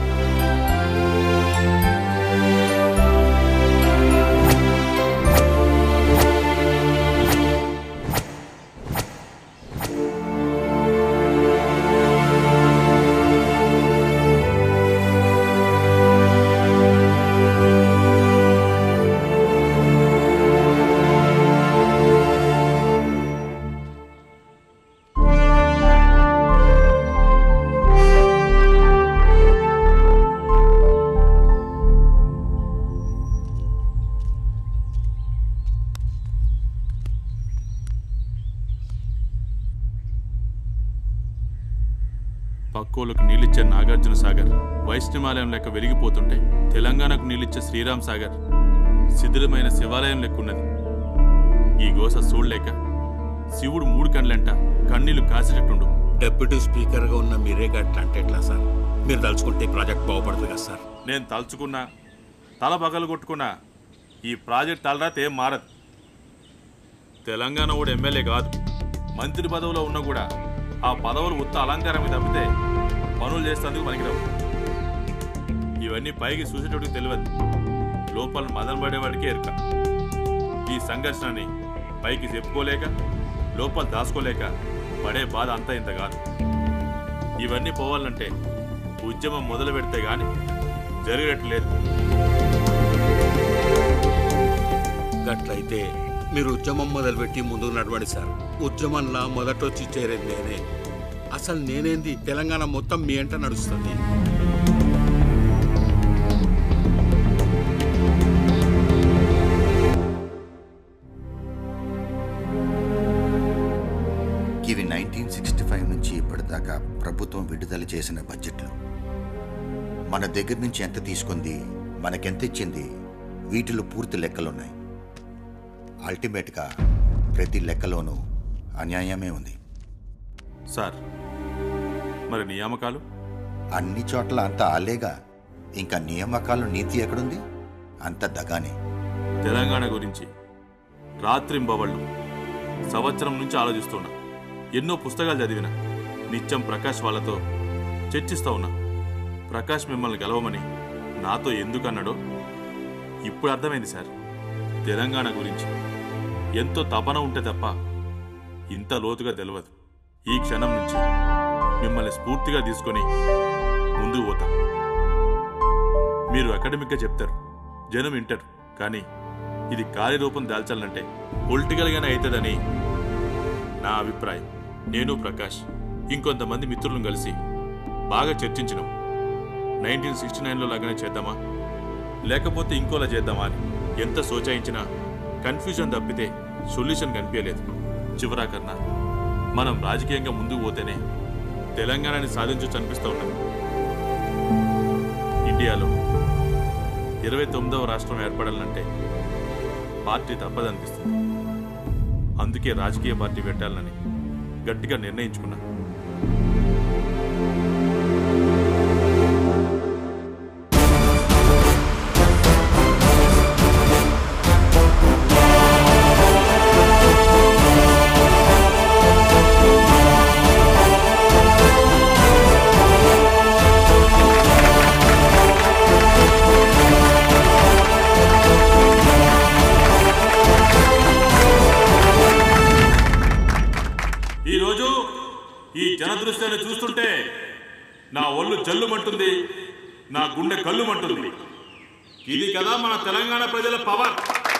పక్కోలకు నీళ్ళిచ్చే నాగార్జున సాగర్ వైష్ణవాలయం లెక్క వెలిగిపోతుంటే తెలంగాణకు నీళ్ళిచ్చే శ్రీరామ్ సాగర్ శిథిలమైన శివాలయం లెక్క ఉన్నది ఈ గోస చూడలేక శివుడు మూడు కండ్లంట కన్నీళ్లు కాసేటట్టుండు డెప్యూటీ స్పీకర్గా ఉన్న మీరే గట్లా అంటే ఎట్లా సార్ మీరు తలుచుకుంటే ఈ ప్రాజెక్ట్ బాగుపడుతుంది కదా సార్ నేను తలుచుకున్నా తల పగలు కొట్టుకున్నా ఈ ప్రాజెక్ట్ తలరాత ఏం మారదు తెలంగాణ కూడా ఎమ్మెల్యే కాదు మంత్రి పదవిలో ఉన్నా కూడా ఆ పదవులు ఉత్త అలంకారం తప్పితే పనులు చేసేందుకు పనికిరావు ఇవన్నీ పైకి చూసేటోడికి తెలియదు లోపల మదన పడేవాడికి ఎరుక ఈ సంఘర్షణని పైకి చెప్పుకోలేక లోపల దాచుకోలేక పడే బాధ అంతా ఇంత కాదు ఇవన్నీ పోవాలంటే ఉద్యమం మొదలు పెడితే గాని జరిగేట్టు లేదు గట్లయితే మీరు ఉద్యమం మొదలుపెట్టి ముందుకు నడవండి సార్ ఉద్యమంలా మొదటొచ్చి చేరేది నేనే అసలు నేనేంది తెలంగాణ మొత్తం మీ ఎంట నడుస్తుంది ఇవి నైన్టీన్ సిక్స్టీ ఫైవ్ నుంచి ఇప్పటిదాకా ప్రభుత్వం విడుదల చేసిన బడ్జెట్లు మన దగ్గర నుంచి ఎంత తీసుకుంది మనకెంత ఇచ్చింది వీటిలో పూర్తి లెక్కలున్నాయి అల్టిమేట్గా ప్రతి లెక్కలోనూ అన్యాయమే ఉంది సార్ మరి నియామకాలు అన్ని చోట్ల అంత ఆలేగా ఇంకా నియామకాలు నీతి ఎక్కడుంది అంత దగానే తెలంగాణ గురించి రాత్రింబవళ్ళు సంవత్సరం నుంచి ఆలోచిస్తున్నా ఎన్నో పుస్తకాలు చదివిన నిత్యం ప్రకాష్ వాళ్ళతో చర్చిస్తా ఉన్నా ప్రకాష్ మిమ్మల్ని గెలవమని నాతో ఎందుకు అన్నాడో ఇప్పుడు అర్థమైంది సార్ తెలంగాణ గురించి ఎంతో తపన ఉంటే తప్ప ఇంత లోతుగా తెలియదు ఈ క్షణం నుంచి మిమ్మల్ని స్ఫూర్తిగా తీసుకొని ముందుకు పోతాం మీరు అకాడమిక్గా చెప్తారు జనం వింటారు కానీ ఇది కార్యరూపం దాల్చాలంటే పొలిటికల్గానే అవుతుందని నా అభిప్రాయం నేను ప్రకాష్ ఇంకొంతమంది మిత్రులను కలిసి బాగా చర్చించినాం నైన్టీన్ సిక్స్టీ నైన్లో లాగానే చేద్దామా లేకపోతే ఇంకోలా చేద్దామా అని ఎంత సోచాయించినా కన్ఫ్యూజన్ తప్పితే సొల్యూషన్ కనిపించలేదు చివరాకన్నా మనం రాజకీయంగా ముందుకు పోతేనే తెలంగాణని సాధించవచ్చు అనిపిస్తూ ఉన్నది ఇండియాలో ఇరవై తొమ్మిదవ రాష్ట్రం ఏర్పడాలంటే పార్టీ తప్పదనిపిస్తుంది అందుకే రాజకీయ పార్టీ పెట్టాలని గట్టిగా నిర్ణయించుకున్నా ఈరోజు ఈ జనదృశ్యాన్ని చూస్తుంటే నా ఒళ్ళు జల్లుమంటుంది నా గుండె కల్లుమంటుంది ఇది కదా మన తెలంగాణ ప్రజల పవర్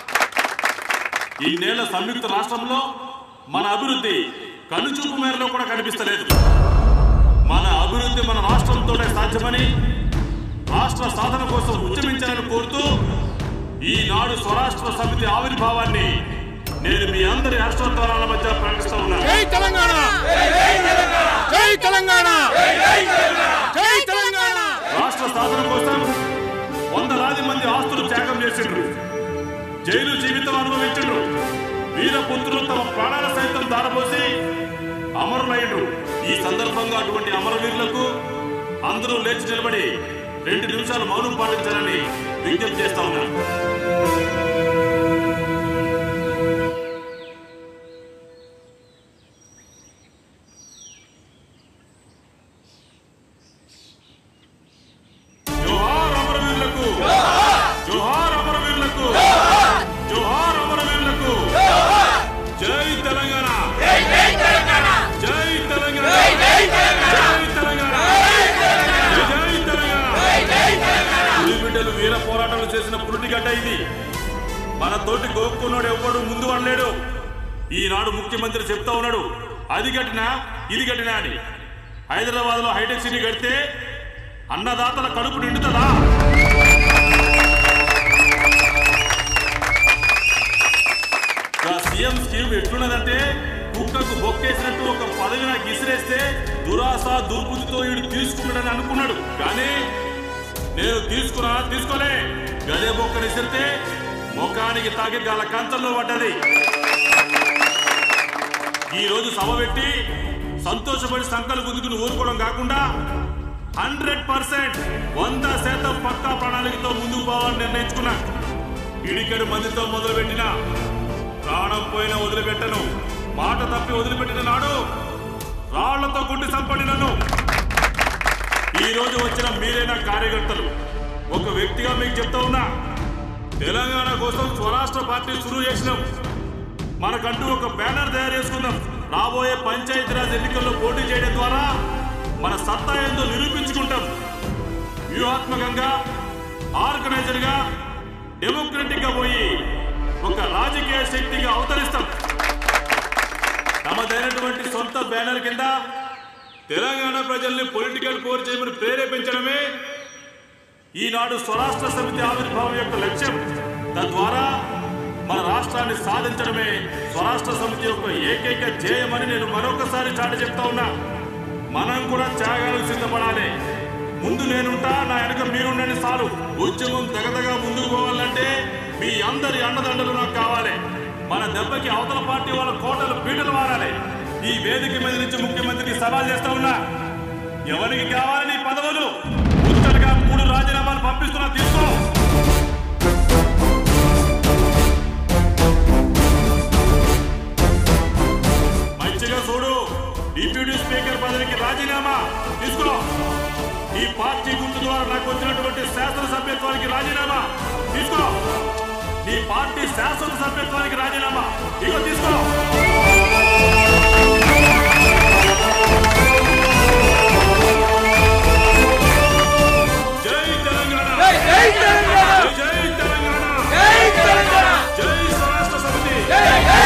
ఈ నేల సంయుక్త రాష్ట్రంలో మన అభివృద్ధి కనుచూపు మేరలో కూడా కనిపిస్తలేదు మన అభివృద్ధి మన రాష్ట్రంతోనే సాధ్యమని రాష్ట్ర సాధన కోసం ఉద్యమించాలని కోరుతూ ఈనాడు స్వరాష్ట్ర సమితి ఆవిర్భావాన్ని నేను మీ అందరి హర్షోద్వారాల మధ్య ప్రకటిస్తా ఉన్నాను జై తెలంగాణ జై తెలంగాణ జై తెలంగాణ రాష్ట్ర సాధన కోసం వందలాది మంది ఆస్తులు త్యాగం చేసిండ్రు జైలు జీవితం అనుభవించిండ్రు వీరపుత్రులు తమ ప్రాణాల సైతం దారపోసి అమరులైండ్రు ఈ సందర్భంగా అటువంటి అమరవీరులకు అందరూ లేచి నిలబడి రెండు నిమిషాలు మౌనం పాటించాలని విజ్ఞప్తి చేస్తా ఉన్నాను జోహార్ అమరవీరులకు జోహార్ అమరవీరులకు జోహార్ అమరవీరులకు జై తెలంగాణ జై తెలంగాణ జై తెలంగాణ జై తెలంగాణ జై తెలంగాణ పులి బిడ్డలు వీర పోరాటాలు చేసిన పురుటిగడ్డ ఇది మన తోటి గోక్కున్నాడు ఎవ్వడు ముందు అనలేడు ఈనాడు ముఖ్యమంత్రి చెప్తా ఉన్నాడు అది కట్టినా ఇది కట్టినా అని హైదరాబాద్ లో హైటెక్ సిటీ కడితే అన్నదాతల కడుపు నిండుతుందా ఆ సీఎం స్కీమ్ ఎట్లున్నదంటే కుక్కకు బొక్కేసినట్టు ఒక పదవి నాకు ఇసిరేస్తే దురాశ దుర్బుద్ధితో వీడు తీసుకున్నాడని అనుకున్నాడు కానీ నేను తీసుకున్నా తీసుకోలే గదే బొక్కని ఇసిరితే ముఖానికి తాకి గల కంచంలో పడ్డది ఈ రోజు సభ పెట్టి సంతోషపడి సంకలు గుద్దుకుని ఊరుకోవడం కాకుండా హండ్రెడ్ పర్సెంట్ వంద శాతం పక్కా ప్రణాళికతో ముందుకు పోవాలని నిర్ణయించుకున్నా ఇడికడు మందితో మొదలుపెట్టిన ప్రాణం పోయిన వదిలిపెట్టను మాట తప్పి వదిలిపెట్టిన నాడు రాళ్లతో గుడ్డి సంపడి నన్ను ఈ రోజు వచ్చిన మీరైన కార్యకర్తలు ఒక వ్యక్తిగా మీకు చెప్తా ఉన్నా తెలంగాణ కోసం స్వరాష్ట్ర పార్టీ శురువు చేసినాం మనకంటూ ఒక బ్యానర్ తయారు చేసుకుందాం రాబోయే పంచాయతీరాజ్ ఎన్నికల్లో పోటీ చేయడం ద్వారా మన సత్తా ఏందో నిరూపించుకుంటాం వ్యూహాత్మకంగా ఆర్గనైజర్ గా డెమోక్రటిక్ గా పోయి ఒక రాజకీయ శక్తిగా అవతరిస్తాం తమదైనటువంటి సొంత బ్యానర్ కింద తెలంగాణ ప్రజల్ని పొలిటికల్ కోర్ చేయమని ప్రేరేపించడమే ఈనాడు స్వరాష్ట్ర సమితి ఆవిర్భావం యొక్క లక్ష్యం తద్వారా మన రాష్ట్రాన్ని సాధించడమే స్వరాష్ట్ర సమితి యొక్క ఏకైక ధ్యేయమని నేను మరొకసారి చాటి చెప్తా ఉన్నా మనం కూడా త్యాగాలకు సిద్ధపడాలి ముందు నేనుంటా నా వెనక మీరుండని చాలు ఉద్యమం దగదగా ముందుకు పోవాలంటే మీ అందరి అండదండలు నాకు కావాలి మన దెబ్బకి అవతల పార్టీ వాళ్ళ కోటలు పీటలు మారాలి ఈ వేదిక మీద నుంచి ముఖ్యమంత్రికి సవాల్ చేస్తా ఉన్నా ఎవరికి కావాలని ఈ పదవులు ముచ్చటగా మూడు రాజీనామాలు పంపిస్తున్నా తీసుకో మంచిగా చూడు డిప్యూటీ స్పీకర్ పదవికి రాజీనామా తీసుకో ఈ పార్టీ గుర్తు ద్వారా నాకు వచ్చినటువంటి శాసనసభ్యత్వానికి రాజీనామా తీసుకో నీ పార్టీ శాసనసభ్యత్వానికి రాజీనామా ఇగో తీసుకో జై తెలంగాణ జై తెలంగాణ జై తెలంగాణ జై తెలంగాణ జై స్వరాష్ట్ర సమితి జై జై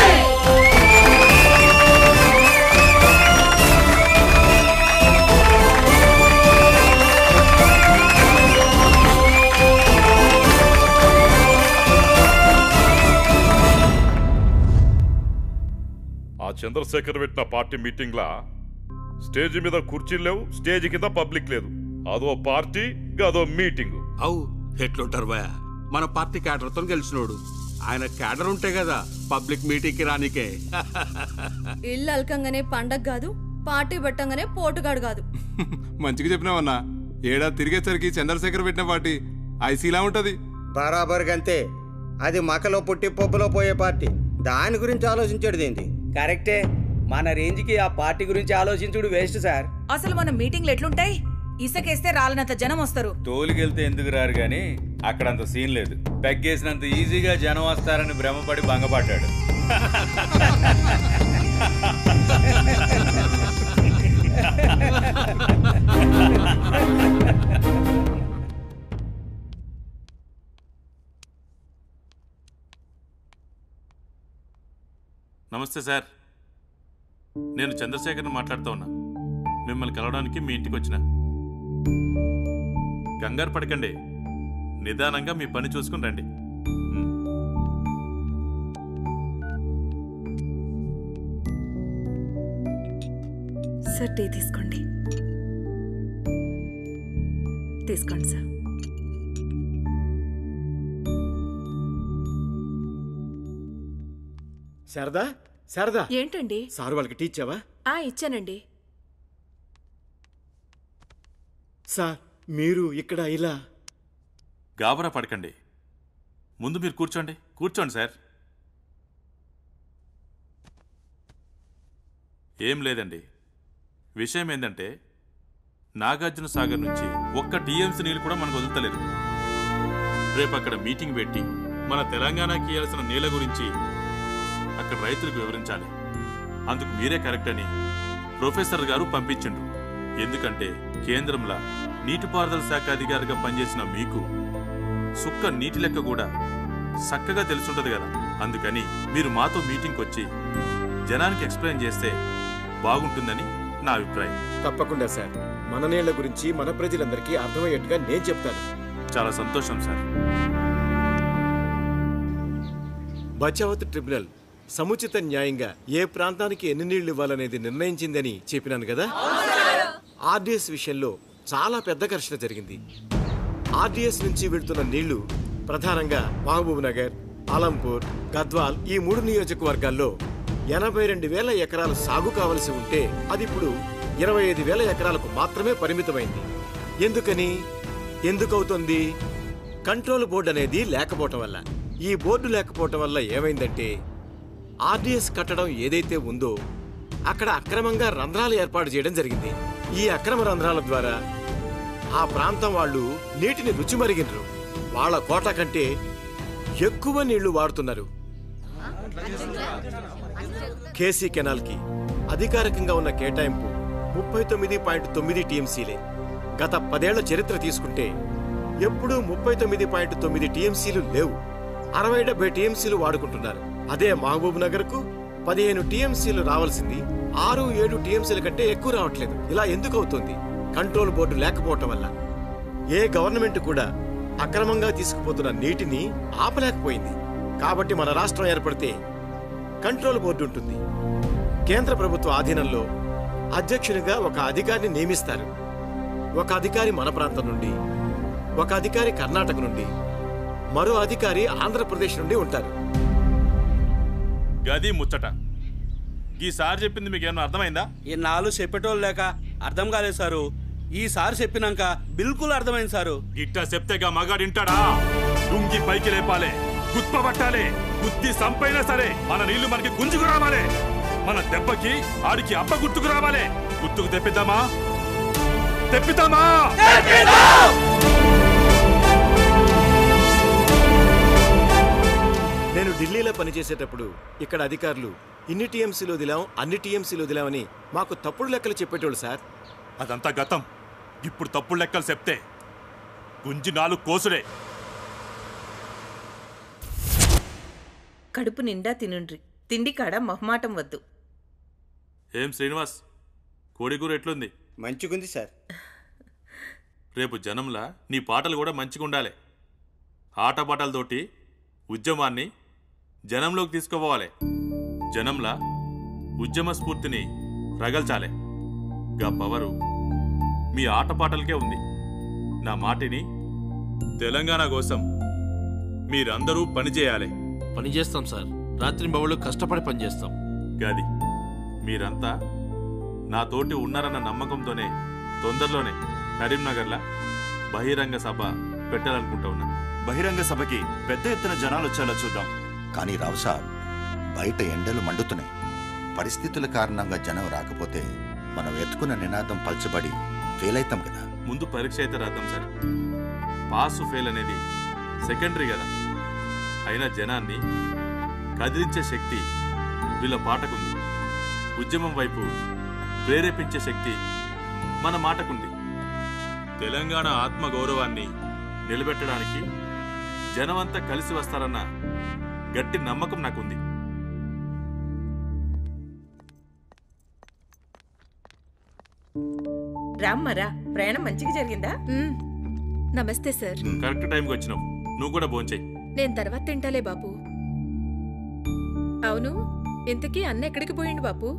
ఆ చంద్రశేఖర్ పెట్టిన పార్టీ మీటింగ్లా స్టేజ్ మీద కుర్చీలు లేవు స్టేజ్ కింద పబ్లిక్ లేదు అదో పార్టీ అదో మీటింగ్ అవు ఎట్లుంటారు భయ మన పార్టీ క్యాడర్తో గెలిచినోడు ఆయన క్యాడర్ ఉంటే కదా పబ్లిక్ మీటింగ్కి రానికే ఇల్లు అల్కంగానే పండగ కాదు పార్టీ పెట్టంగానే పోటుగాడు కాదు మంచిగా చెప్పినావన్నా ఏడా తిరిగేసరికి చంద్రశేఖర్ పెట్టిన పార్టీ ఐసీలా ఉంటది బరాబర్ గంతే అది మకలో పుట్టి పప్పులో పోయే పార్టీ దాని గురించి ఆలోచించాడు ఏంటి కరెక్టే మన రేంజ్కి ఆ పార్టీ గురించి ఆలోచించుడు వేస్ట్ సార్ అసలు మన మీటింగ్లు ఎట్లుంటాయి ఇసకేస్తే రాలనంత జనం వస్తారు తోలుకెళ్తే ఎందుకు రారు గాని అక్కడ అంత సీన్ లేదు పెగ్గేసినంత ఈజీగా జనం వస్తారని భ్రమపడి భంగపడ్డాడు నమస్తే సార్ నేను చంద్రశేఖర్ని మాట్లాడుతూ ఉన్నా మిమ్మల్ని కలవడానికి మీ ఇంటికి వచ్చిన కంగారు పడకండి నిదానంగా మీ పని చూసుకుని రండి సార్ టీ తీసుకోండి తీసుకోండి సార్ శారదా శారదా ఏంటండి సార్ వాళ్ళకి టీ ఇచ్చావా ఆ ఇచ్చానండి సార్ మీరు ఇక్కడ ఇలా గాబరా పడకండి ముందు మీరు కూర్చోండి కూర్చోండి సార్ ఏం లేదండి విషయం ఏంటంటే నాగార్జున సాగర్ నుంచి ఒక్క టీఎంసీ నీళ్ళు కూడా మనకు వదులుతలేదు రేపు అక్కడ మీటింగ్ పెట్టి మన తెలంగాణకి ఇవ్వాల్సిన నీళ్ళ గురించి అక్కడ రైతులకు వివరించాలి అందుకు మీరే కరెక్ట్ అని ప్రొఫెసర్ గారు పంపించిండ్రు ఎందుకంటే కేంద్రంలో నీటిపారుదల శాఖ అధికారిగా పనిచేసిన మీకు సుక్క నీటి లెక్క కూడా చక్కగా తెలుసుంటది కదా అందుకని మీరు మాతో మీటింగ్కి వచ్చి జనానికి ఎక్స్ప్లెయిన్ చేస్తే బాగుంటుందని నా అభిప్రాయం తప్పకుండా సార్ మన నీళ్ల గురించి మన ప్రజలందరికీ అర్థమయ్యేట్టుగా నేను చెప్తాను చాలా సంతోషం సార్ బచావత్ ట్రిబ్యునల్ సముచిత న్యాయంగా ఏ ప్రాంతానికి ఎన్ని నీళ్లు ఇవ్వాలనేది నిర్ణయించిందని చెప్పినాను కదా ఆర్డీఎస్ విషయంలో చాలా పెద్ద ఘర్షణ జరిగింది ఆర్డీఎస్ నుంచి వెళ్తున్న నీళ్లు ప్రధానంగా మహబూబ్ నగర్ అలంపూర్ గద్వాల్ ఈ మూడు నియోజకవర్గాల్లో ఎనభై రెండు వేల ఎకరాలు సాగు కావలసి ఉంటే అది ఇప్పుడు ఇరవై ఐదు వేల ఎకరాలకు మాత్రమే పరిమితమైంది ఎందుకని ఎందుకవుతుంది కంట్రోల్ బోర్డు అనేది లేకపోవటం వల్ల ఈ బోర్డు లేకపోవటం వల్ల ఏమైందంటే ఆర్డీఎస్ కట్టడం ఏదైతే ఉందో అక్కడ అక్రమంగా రంధ్రాలు ఏర్పాటు చేయడం జరిగింది ఈ అక్రమ రంధ్రాల ద్వారా ఆ ప్రాంతం వాళ్ళు నీటిని రుచి మరిగినరు వాళ్ళ కోట కంటే ఎక్కువ నీళ్లు వాడుతున్నారు కేసీ కెనాల్కి అధికారికంగా ఉన్న కేటాయింపు ముప్పై తొమ్మిది పాయింట్ తొమ్మిది టీఎంసీలే గత పదేళ్ల చరిత్ర తీసుకుంటే ఎప్పుడూ ముప్పై తొమ్మిది పాయింట్ తొమ్మిది టీఎంసీలు లేవు అరవై డెబ్బై టీఎంసీలు వాడుకుంటున్నారు అదే మహబూబ్ నగర్ కు పదిహేను టీఎంసీలు రావాల్సింది ఆరు ఏడు టీఎంసీల కంటే ఎక్కువ రావట్లేదు ఇలా ఎందుకు అవుతుంది కంట్రోల్ బోర్డు లేకపోవటం వల్ల ఏ గవర్నమెంట్ కూడా అక్రమంగా తీసుకుపోతున్న నీటిని ఆపలేకపోయింది కాబట్టి మన రాష్ట్రం ఏర్పడితే కంట్రోల్ బోర్డు ఉంటుంది కేంద్ర ప్రభుత్వ ఆధీనంలో అధ్యక్షునిగా ఒక అధికారిని నియమిస్తారు ఒక అధికారి మన ప్రాంతం నుండి ఒక అధికారి కర్ణాటక నుండి మరో అధికారి ఆంధ్రప్రదేశ్ నుండి ఉంటారు గది ముచ్చట ఈసారి చెప్పింది మీకు ఏమన్నా అర్థమైందా ఈ నాలుగు చెప్పేటోళ్ళు లేక అర్థం కాలేదు సారు ఈసారి చెప్పినాక బిల్కుల్ అర్థమైంది సారు ఇట్టా చెప్తేగా మగాడు వింటాడా లుంగి పైకి లేపాలి గుత్ప పట్టాలి గుత్తి సంపైనా సరే మన నీళ్లు మనకి గుంజుకు రావాలి మన దెబ్బకి ఆడికి అబ్బ గుర్తుకు రావాలి గుర్తుకు తెప్పిద్దామా తెప్పిద్దామా నేను ఢిల్లీలో పనిచేసేటప్పుడు ఇక్కడ అధికారులు ఇన్ని టీఎంసీలు వదిలాం అన్ని టీఎంసీలు వదిలామని మాకు తప్పుడు లెక్కలు చెప్పేటోళ్ళు సార్ అదంతా గతం ఇప్పుడు తప్పుడు లెక్కలు చెప్తే గుంజి నాలుగు కోసుడే కడుపు నిండా తినుండ్రి తిండి కాడ మొహమాటం వద్దు ఏం శ్రీనివాస్ కోడిగూర ఎట్లుంది మంచిగుంది సార్ రేపు జనంలా నీ పాటలు కూడా మంచిగా ఉండాలి ఆటపాటలతోటి ఉద్యమాన్ని జనంలోకి తీసుకుపోవాలి జనంలా ఉద్యమ స్ఫూర్తిని రగల్చాలే గా పవరు మీ ఆటపాటలకే ఉంది నా మాటిని తెలంగాణ కోసం మీరందరూ పనిచేయాలి పని చేస్తాం సార్ రాత్రి బవులు కష్టపడి పని చేస్తాం గది మీరంతా నా తోటి ఉన్నారన్న నమ్మకంతోనే తొందరలోనే కరీంనగర్లో బహిరంగ సభ పెట్టాలనుకుంటా ఉన్నా బహిరంగ సభకి పెద్ద ఎత్తున జనాలు వచ్చేలా చూద్దాం కానీ రావు సాబ్ బయట ఎండలు మండుతున్నాయి పరిస్థితుల కారణంగా జనం రాకపోతే మనం ఎత్తుకున్న నినాదం పల్చబడి ఫెయిల్ అవుతాం కదా ముందు పరీక్ష అయితే రాద్దాం సార్ పాస్ ఫెయిల్ అనేది సెకండరీ కదా అయినా జనాన్ని కదిలించే శక్తి వీళ్ళ పాటకుంది ఉద్యమం వైపు ప్రేరేపించే శక్తి మన మాటకుంది తెలంగాణ ఆత్మ గౌరవాన్ని నిలబెట్టడానికి జనమంతా కలిసి వస్తారన్న గట్టి నమ్మకం నాకుంది రామ్మరా ప్రయాణం మంచిగా జరిగిందా నమస్తే సార్ కరెక్ట్ టైంకి వచ్చినావు నువ్వు కూడా భోంచేయి నేను తర్వాత తింటాలే బాపు అవును ఇంతకీ అన్న ఎక్కడికి పోయిండు బాపు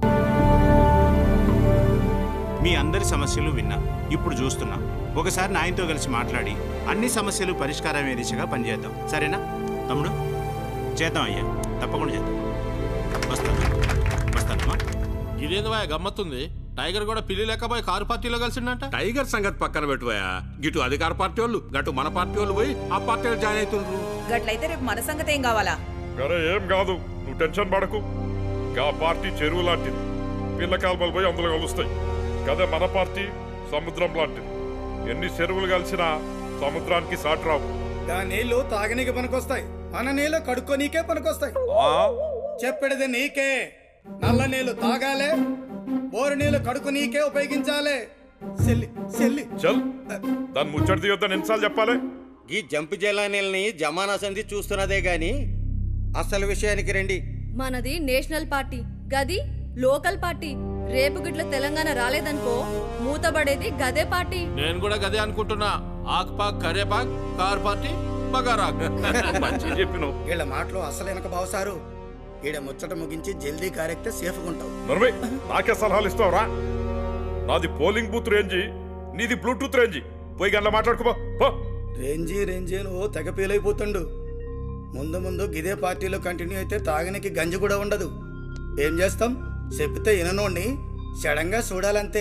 మీ అందరి సమస్యలు విన్నా ఇప్పుడు చూస్తున్నా ఒకసారి నాయనతో కలిసి మాట్లాడి అన్ని సమస్యలు పరిష్కారమే దిశగా పనిచేద్దాం సరేనా తమ్ముడు చేద్దాం అయ్యా తప్పకుండా చేద్దాం వస్తాను వస్తానమ్మా ఇదేంది భయ గమ్మత్తుంది టైగర్ కూడా పిల్లి లేకపోయి కారు పార్టీలో కలిసిండంట టైగర్ సంగతి పక్కన పెట్టువయా గిటు అధికార పార్టీ వాళ్ళు గటు మన పార్టీ వాళ్ళు పోయి ఆ పార్టీలో జాయిన్ అవుతుండ్రు గట్లయితే రేపు మన సంగతి ఏం కావాలా అరే ఏం కాదు నువ్వు టెన్షన్ పడకు గా పార్టీ చెరువు లాంటిది పిల్ల కాల్వలు పోయి అందులో కలుస్తాయి కదే మన పార్టీ సముద్రం లాంటిది ఎన్ని చెరువులు కలిసినా సముద్రానికి సాటి రావు దా నీళ్లు తాగనీకి పనికొస్తాయి మన నీళ్లు కడుక్కోనీకే పనికొస్తాయి చెప్పేది నీకే నల్ల నీళ్లు తాగాలే బోరు నీళ్లు కడుకు నీకే ఉపయోగించాలే సెల్లి సెల్లి చల్ దాన్ని ముచ్చట తీయొద్దని ఎన్నిసార్లు చెప్పాలి ఈ జంపు జలానీల్ని జమానా సంధి చూస్తున్నదే గాని అసలు విషయానికి రండి మనది నేషనల్ పార్టీ గది లోకల్ పార్టీ రేపు గిట్ల తెలంగాణ రాలేదనుకో మూతబడేది గదే పార్టీ నేను కూడా గదే అనుకుంటున్నా ఆక్ పాక్ కరేపాక్ కార్ పార్టీ బగారాక్ మంచిగా చెప్పినావు వీళ్ళ మాటలు అసలు వెనక బావసారు ఈడ ముచ్చట ముగించి జల్దీ కారెక్తే సేఫ్గా ఉంటావు నర్మయ్ నాకే సలహాలు ఇస్తావురా నాది పోలింగ్ బూత్ రేంజి నీది బ్లూటూత్ రేంజి పోయి గంటల మాట్లాడుకో పో రేంజీ రేంజీ నువ్వు తెగ పేలైపోతుండు ముందు ముందు గిదే పార్టీలో కంటిన్యూ అయితే తాగనికి గంజి కూడా ఉండదు ఏం చేస్తాం చెప్తే విననోడిని సడన్గా చూడాలంతే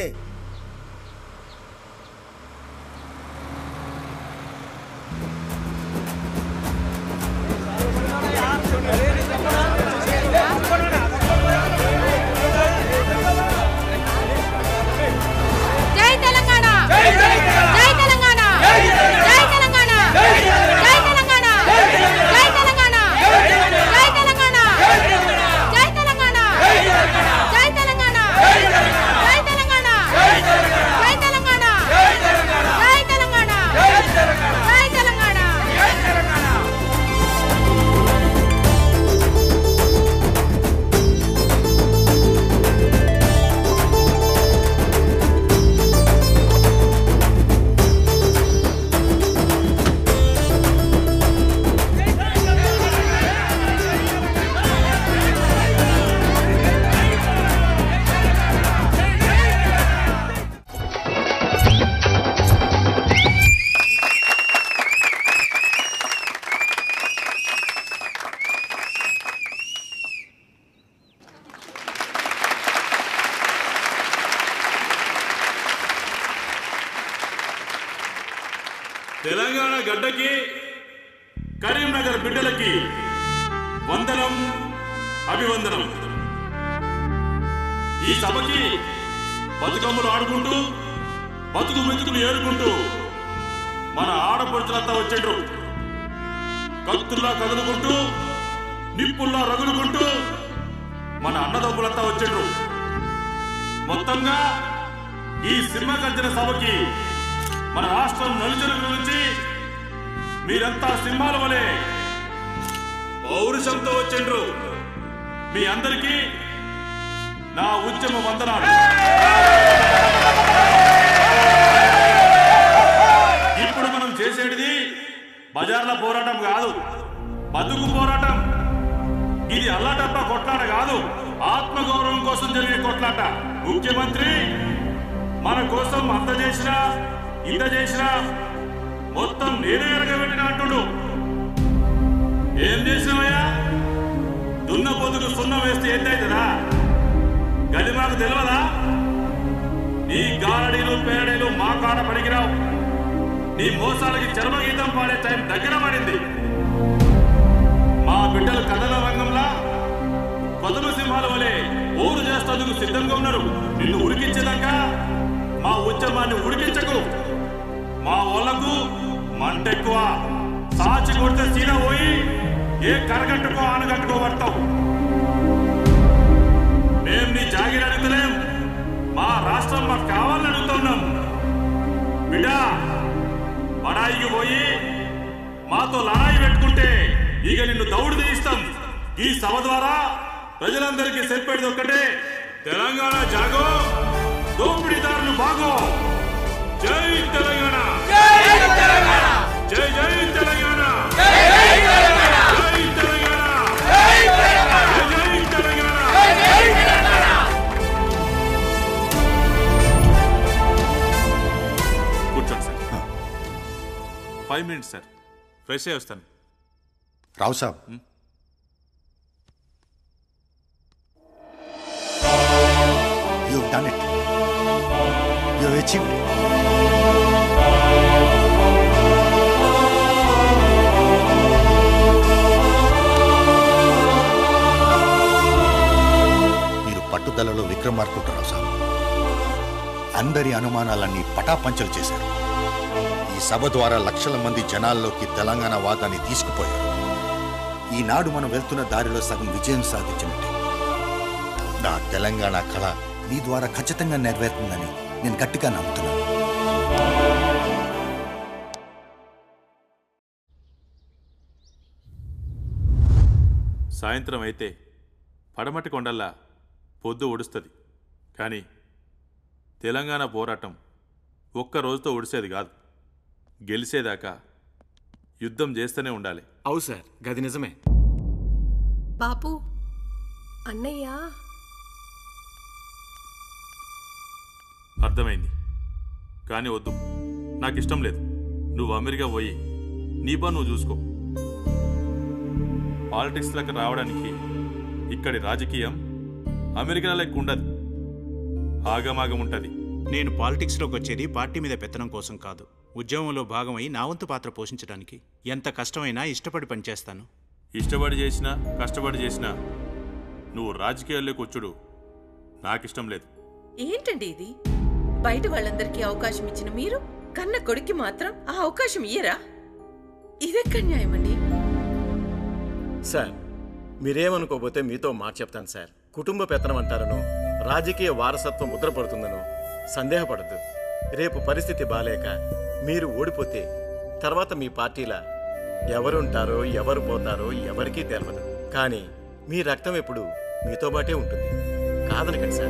జై తెలంగాణ జై తెలంగాణ జై తెలంగాణ జై తెలంగాణ జై తెలంగాణ జై తెలంగాణ జై తెలంగాణ జై తెలంగాణ జై తెలంగాణ జై తెలంగాణ జై తెలంగాణ జై తెలంగాణ తెలంగాణ గడ్డకి కరీంనగర్ బిడ్డలకి వందనం అభివందనం ఈ సభకి బతుకమ్మలు ఆడుకుంటూ బతుకు మెతుకులు ఏరుకుంటూ మన ఆడపడుచులంతా వచ్చిండ్రు కత్తుల్లా కదులుకుంటూ నిప్పుల్లా రగులుకుంటూ మన అన్నదమ్ములంతా వచ్చిండ్రు మొత్తంగా ఈ సినిమా గర్జన సభకి మన రాష్ట్రం నలుచెరుల నుంచి మీరంతా సింహాల వలె పౌరుషంతో వచ్చిండ్రు మీ అందరికీ నా ఉద్యమ వందనాలు ఇప్పుడు మనం చేసేటిది బజార్ల పోరాటం కాదు బతుకు పోరాటం ఇది అల్లాటప్ప కొట్లాట కాదు ఆత్మగౌరవం కోసం జరిగే కొట్లాట ముఖ్యమంత్రి మన కోసం అంత చేసినా ఇంత చేసినా మొత్తం నేనే ఎరగబెట్టిన అంటుడు ఏం చేసినావయ్యా దున్న పొద్దుకు సున్నం వేస్తే ఏంటైతుందా గది మాకు తెలియదా నీ గారడీలు పేరడీలు మా కాడ పడిగిరావు నీ మోసాలకి చర్మగీతం పాడే టైం దగ్గర పడింది మా బిడ్డలు కథల రంగంలా కొదమ సింహాల వలె ఊరు చేస్తేందుకు సిద్ధంగా ఉన్నారు నిన్ను ఉడికించేదాకా మా ఉద్యమాన్ని ఉడికించకు మా వాళ్ళకు మంట ఎక్కువ సాచి కొడితే సీదా పోయి ఏ కరగట్టుకో ఆనగట్టుకో పడతావు మేం నీ జాగిరి అడుగుతలేం మా రాష్ట్రం మాకు కావాలని అడుగుతున్నాం బిడ్డా బడాయికి పోయి మాతో లడాయి పెట్టుకుంటే ఇక నిన్ను దౌడు తీయిస్తాం ఈ సభ ద్వారా ప్రజలందరికీ చెప్పేది ఒక్కటే తెలంగాణ జాగో దోపిడీదారులు బాగో జై తెలంగాణ జై తెలంగాణ జై జై తెలంగాణ జై తెలంగాణ జై తెలంగాణ జై తెలంగాణ జై తెలంగాణ కూర్చోండి sir five minutes sir fresh అయ్యి వస్తాను రావు సాబ్ you done it you achieved మీరు పట్టుదలలో విక్రమార్కుడు రావు సాబ్ అందరి అనుమానాలన్నీ పటాపంచలు చేశారు ఈ సభ ద్వారా లక్షల మంది జనాల్లోకి తెలంగాణ వాదాన్ని తీసుకుపోయారు ఈనాడు మనం వెళ్తున్న దారిలో సగం విజయం సాధించినట్టే నా తెలంగాణ కళ మీ ద్వారా ఖచ్చితంగా నెరవేరుతుందని నేను గట్టిగా నమ్ముతున్నాను సాయంత్రం అయితే పడమటి కొండల్లా పొద్దు ఒడుస్తుంది కానీ తెలంగాణ పోరాటం ఒక్క రోజుతో ఒడిసేది కాదు గెలిచేదాకా యుద్ధం చేస్తూనే ఉండాలి అవు సార్ గది నిజమే బాపు అన్నయ్య అర్థమైంది కానీ వద్దు నాకు ఇష్టం లేదు నువ్వు అమెరికా పోయి నీ పని నువ్వు చూసుకో పాలిటిక్స్లకు రావడానికి ఇక్కడి రాజకీయం అమెరికా లెక్క ఉండదు ఆగమాగం ఉంటుంది నేను పాలిటిక్స్లోకి వచ్చేది పార్టీ మీద పెత్తనం కోసం కాదు ఉద్యమంలో భాగమై నా వంతు పాత్ర పోషించడానికి ఎంత కష్టమైనా ఇష్టపడి పనిచేస్తాను ఇష్టపడి చేసినా కష్టపడి చేసినా నువ్వు రాజకీయాల్లోకి వచ్చుడు నాకిష్టం లేదు ఏంటండి ఇది బయట వాళ్ళందరికీ అవకాశం ఇచ్చిన మీరు కన్న కొడుక్కి మాత్రం ఆ అవకాశం ఇయ్యరా ఇదెక్కడ న్యాయమండి సార్ మీరేమనుకోపోతే మీతో మాట చెప్తాను సార్ కుటుంబ పెత్తనం అంటారను రాజకీయ వారసత్వం ముద్రపడుతుందను సందేహపడద్దు రేపు పరిస్థితి బాలేక మీరు ఓడిపోతే తర్వాత మీ పార్టీలా ఎవరుంటారో ఎవరు పోతారో ఎవరికీ తెలియదు కానీ మీ రక్తం ఎప్పుడు మీతో బాటే ఉంటుంది కాదనకండి సార్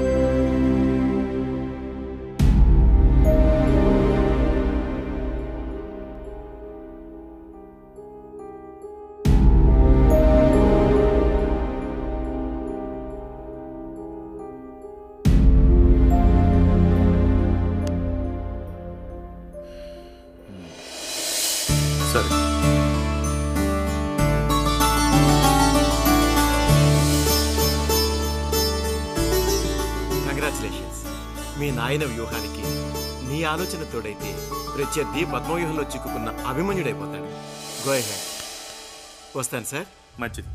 సరే కంగ్రాచులేషన్స్ మీ నాయన వ్యూహానికి నీ ఆలోచన తోడైతే ప్రత్యర్థి పద్మవ్యూహంలో చిక్కుకున్న అభిమన్యుడైపోతాడు గో అహెడ్ వస్తాను సార్ మంచిది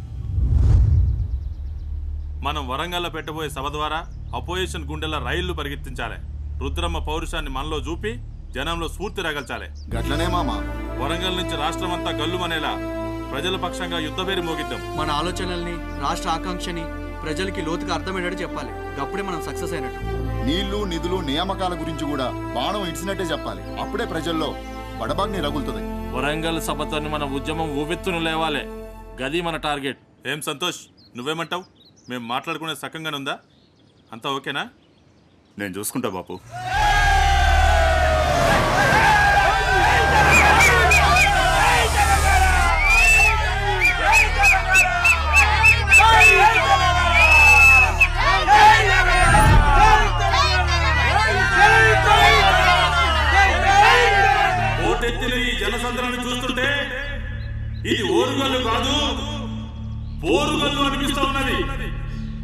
మనం వరంగల్లో పెట్టబోయే సభ ద్వారా అపోజిషన్ గుండెల రైళ్లు పరిగెత్తించాలి రుద్రమ్మ పౌరుషాన్ని మనలో చూపి జనంలో స్ఫూర్తి రగల్చాలి గట్లనే మామ వరంగల్ నుంచి రాష్ట్రమంతా గల్లుమనేలా ప్రజల పక్షంగా యుద్ధ పేరు మోగిద్దాం మన ఆలోచనల్ని రాష్ట్ర ఆకాంక్షని ప్రజలకి లోతుగా అర్థమయ్యేటట్టు చెప్పాలి అప్పుడే మనం సక్సెస్ అయినట్టు నీళ్లు నిధులు నియామకాల గురించి కూడా బాణం ఇడిచినట్టే చెప్పాలి అప్పుడే ప్రజల్లో బడబాగ్ని రగులుతుంది వరంగల్ సభతోని మన ఉద్యమం ఊవెత్తును లేవాలి గది మన టార్గెట్ ఏం సంతోష్ నువ్వేమంటావు మేము మాట్లాడుకునే సకంగానే ఉందా అంతా ఓకేనా నేను చూసుకుంటా బాపు ఓటెత్తిన ఈ జనసంద్రాన్ని చూస్తుంటే ఇది ఓరుగల్లు కాదు పోరుగల్లు అని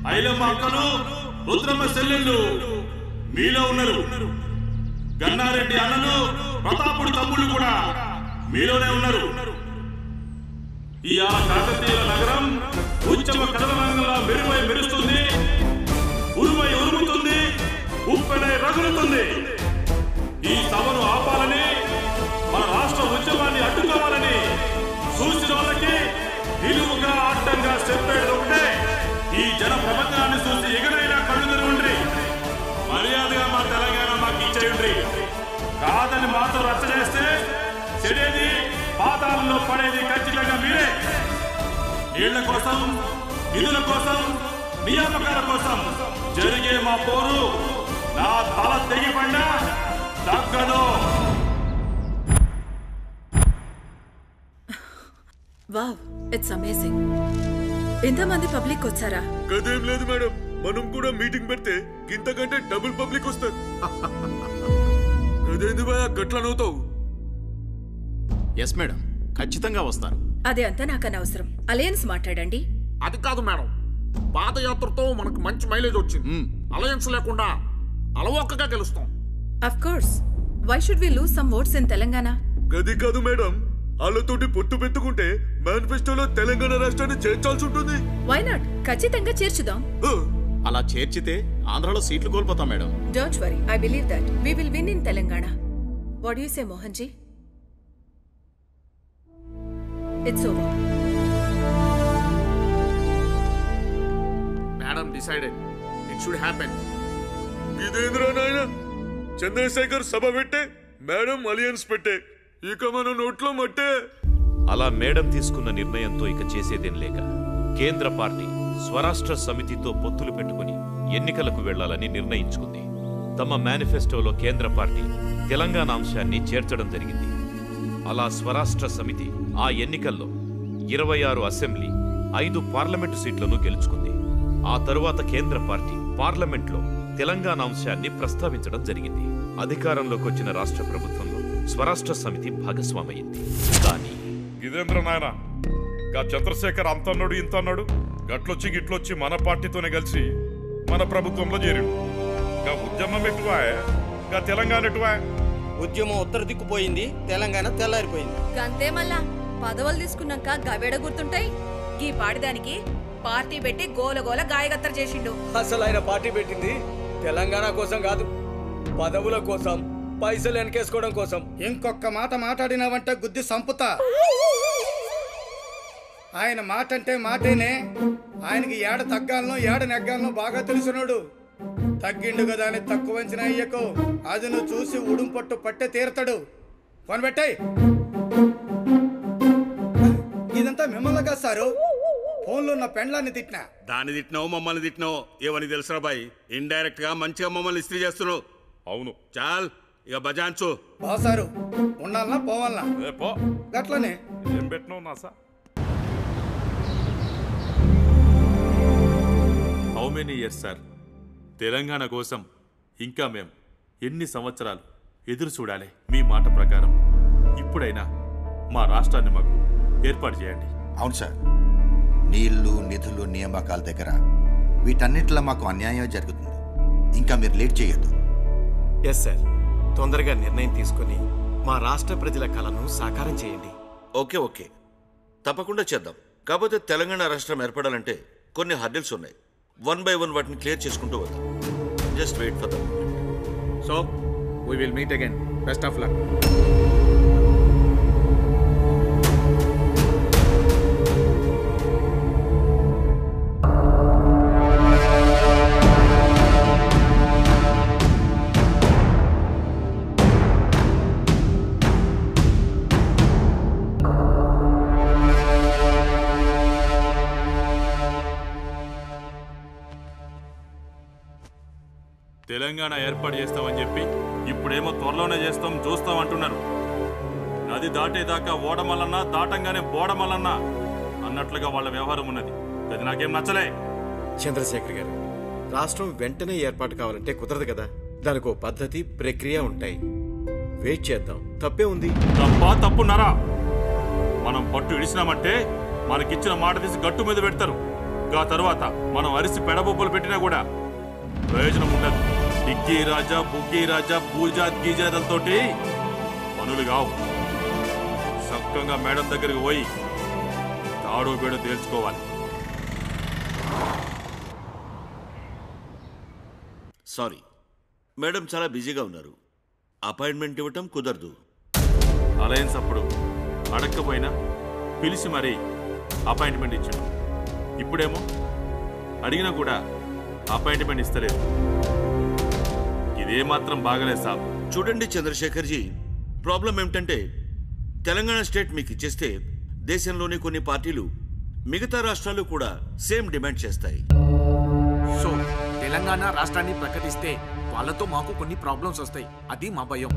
ఐలమ్మ అక్కలు రుద్రమ్మ చెల్లెళ్ళు మీలో ఉన్నారు గన్నారెడ్డి అన్నలు ప్రతాపుడు తమ్ముళ్ళు కూడా మీలోనే ఉన్నారు ఇవాళ కాకతీయుల నగరం ఉద్యమ కథనంగా మెరుగై మెరుస్తుంది ఉరుమై ఉరుముతుంది ఉప్పెనై రగులుతుంది ఈ సభను ఆపాలని మన రాష్ట్ర ఉద్యమాన్ని అడ్డుకోవాలని చూసిన వాళ్ళకి నిలువుగా అడ్డంగా చెప్పేది ఒకటే ఈ జన ప్రపంచాన్ని చూసి ఎగరైనా కళ్ళు తెరవండి మర్యాదగా మా తెలంగాణ మాకు ఇచ్చేయండి కాదని మాతో రచ్చ చేస్తే చెడేది పాతాళంలో పడేది ఖచ్చితంగా మీరే నీళ్ల కోసం నిధుల కోసం నియామకాల కోసం జరిగే మా పోరు నా తల తెగిపడినా తగ్గదు వావ్ ఇట్స్ అమేజింగ్ ఇంతమంది పబ్లిక్ వచ్చారా గదేం లేదు మేడం మనం కూడా మీటింగ్ పెడితే ఇంతకంటే డబుల్ పబ్లిక్ వస్తారు గదేంది భయ గట్ల నవ్వుతావు ఎస్ మేడం ఖచ్చితంగా వస్తారు అది అంతా నాకు అనవసరం అలయన్స్ మాట్లాడండి అది కాదు మేడం పాదయాత్రతో మనకు మంచి మైలేజ్ వచ్చింది అలయన్స్ లేకుండా అలవోకగా గెలుస్తాం of course why should we lose some votes in Telangana గది కాదు మేడం వాళ్ళతోటి పొత్తు పెట్టుకుంటే మేనిఫెస్టోలో తెలంగాణ రాష్ట్రాన్ని చేర్చాల్సి ఉంటుంది వై నాట్ ఖచ్చితంగా చేర్చుదాం అలా చేర్చితే ఆంధ్రాలో సీట్లు కోల్పోతాం madam don't worry I believe that we will win in Telangana what you say Mohan ji it's over madam decided it should happen ఇదేంద్రా నాయన చంద్రశేఖర్ సభ పెట్టే మేడం అలియన్స్ పెట్టే ఇక మన నోట్లో మట్టే అలా మేడం తీసుకున్న నిర్ణయంతో ఇక చేసేదేం లేక కేంద్ర పార్టీ స్వరాష్ట్ర సమితితో పొత్తులు పెట్టుకుని ఎన్నికలకు వెళ్లాలని నిర్ణయించుకుంది తమ మేనిఫెస్టోలో కేంద్ర పార్టీ తెలంగాణ అంశాన్ని చేర్చడం జరిగింది అలా స్వరాష్ట్ర సమితి ఆ ఎన్నికల్లో ఇరవై ఆరు అసెంబ్లీ ఐదు పార్లమెంటు సీట్లను గెలుచుకుంది ఆ తరువాత కేంద్ర పార్టీ పార్లమెంట్లో తెలంగాణ అంశాన్ని ప్రస్తావించడం జరిగింది అధికారంలోకి వచ్చిన రాష్ట్ర ప్రభుత్వంలో స్వరాష్ట్ర సమితి భాగస్వామయింది కానీ ఇదేంద్ర నాయన గా చంద్రశేఖర్ అంత అన్నాడు ఇంత అన్నాడు గట్లొచ్చి గిట్లొచ్చి మన పార్టీతోనే కలిసి మన ప్రభుత్వంలో చేరిండు గా ఉద్యమం ఎక్కువ గా తెలంగాణ ఎక్కువ ఉద్యమం ఉత్తర దిక్కుపోయింది తెలంగాణ తెల్లారిపోయింది గంతే మళ్ళా పదవులు తీసుకున్నాక గవేడ గుర్తుంటాయి ఈ పాడిదానికి పార్టీ పెట్టి గోల గోల గాయగత్తర చేసిండు అసలు ఆయన పార్టీ పెట్టింది తెలంగాణ కోసం కాదు పదవుల కోసం పైసలు వెనకేసుకోవడం కోసం ఇంకొక మాట మాట్లాడినావంటే గుద్ది సంపుతా ఆయన మాట అంటే మాటేనే ఆయనకి ఏడ తగ్గాలనో ఏడ నెగ్గాలనో బాగా తెలిసినోడు తగ్గిండు కదా అని తక్కువ వంచిన అయ్యకు అది నువ్వు చూసి ఉడుం పట్టు పట్టే తీరతాడు ఫోన్ పెట్టాయి ఇదంతా మిమ్మల్ని కాదు సారు ఫోన్లో ఉన్న పెండ్లాన్ని తిట్టినా దాన్ని తిట్టినావు మమ్మల్ని తిట్టినావు ఏమని తెలుసురా బాయ్ ఇండైరెక్ట్ గా మంచిగా మమ్మల్ని ఇస్త్రీ చేస్తున్నావు అవును చాల్ ఇక బజాంచు బాసారు ఉండాలనా పోవాలనా పో గట్లనే ఏం పెట్టినావు నా sir how many years sir Telangana కోసం ఇంకా మేం ఎన్ని సంవత్సరాలు ఎదురు చూడాలి మీ మాట ప్రకారం ఇప్పుడైనా మా రాష్ట్రాన్ని మాకు ఏర్పాటు చేయండి అవును సార్ నీళ్లు నిధులు నియామకాల దగ్గర వీటన్నిటిలో మాకు అన్యాయం జరుగుతుంది ఇంకా మీరు లేట్ చేయొద్దు ఎస్ సార్ తొందరగా నిర్ణయం తీసుకొని మా రాష్ట్ర ప్రజల కలను సాకారం చేయండి ఓకే ఓకే తప్పకుండా చేద్దాం కాకపోతే తెలంగాణ రాష్ట్రం ఏర్పడాలంటే కొన్ని హర్డిల్స్ ఉన్నాయి వన్ బై వన్ వాటిని క్లియర్ చేసుకుంటూ వద్దాం just wait for them so we will meet again best of luck Telangana ఏర్పాటు చేస్తామని చెప్పి ఇప్పుడేమో త్వరలోనే చేస్తాం చూస్తాం అంటున్నారు నది దాటేదాకా ఓడమల్లన్నా దాటంగానే బోడమల్లన్నా అన్నట్లుగా వాళ్ళ వ్యవహారం ఉన్నది అది నాకేం నచ్చలే చంద్రశేఖర్ గారు రాష్ట్రం వెంటనే ఏర్పాటు కావాలంటే కుదరదు కదా దానికి ఓ పద్ధతి ప్రక్రియ ఉంటాయి వెయిట్ చేద్దాం తప్పే ఉంది తప్ప తప్పున్నారా మనం పట్టు ఇడిచినామంటే మనకిచ్చిన మాట తీసి గట్టు మీద పెడతారు గా తర్వాత మనం అరిసి పెడబొబ్బలు పెట్టినా కూడా ప్రయోజనం ఉండదు డిక్కీ రాజా బుగ్గీ రాజా పూజా గీజాదలతోటి పనులు కావు సక్కంగా మేడం దగ్గరికి పోయి తాడో బేడో తేల్చుకోవాలి సారీ మేడం చాలా బిజీగా ఉన్నారు అపాయింట్మెంట్ ఇవ్వటం కుదరదు అలయన్స్ అప్పుడు అడగకపోయినా పిలిచి మరీ అపాయింట్మెంట్ ఇచ్చాడు ఇప్పుడేమో అడిగినా కూడా అపాయింట్మెంట్ ఇస్తలేదు ఇదే మాత్రం బాగలేదు సాబ్ చూడండి చంద్రశేఖర్జీ ప్రాబ్లం ఏమిటంటే తెలంగాణ స్టేట్ మీకు ఇచ్చేస్తే దేశంలోని కొన్ని పార్టీలు మిగతా రాష్ట్రాలు కూడా సేమ్ డిమాండ్ చేస్తాయి సో తెలంగాణ రాష్ట్రాన్ని ప్రకటిస్తే వాళ్ళతో మాకు కొన్ని ప్రాబ్లమ్స్ వస్తాయి అది మా భయం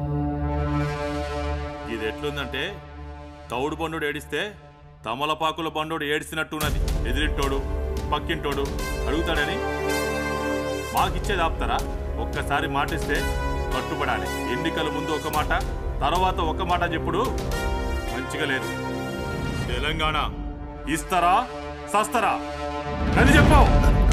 ఇది ఎట్లుందంటే తౌడు బండు ఏడిస్తే తమలపాకుల బండోడు ఏడిసినట్టున్నది ఎదిరింటోడు పక్కింటోడు అడుగుతాడని మాకిచ్చేది ఆపుతారా ఒక్కసారి మాటిస్తే కట్టుబడాలి ఎన్నికల ముందు ఒక మాట తర్వాత ఒక మాట చెప్పుడు మంచిగా లేదు తెలంగాణ ఇస్తారా సస్తారా అది చెప్పావు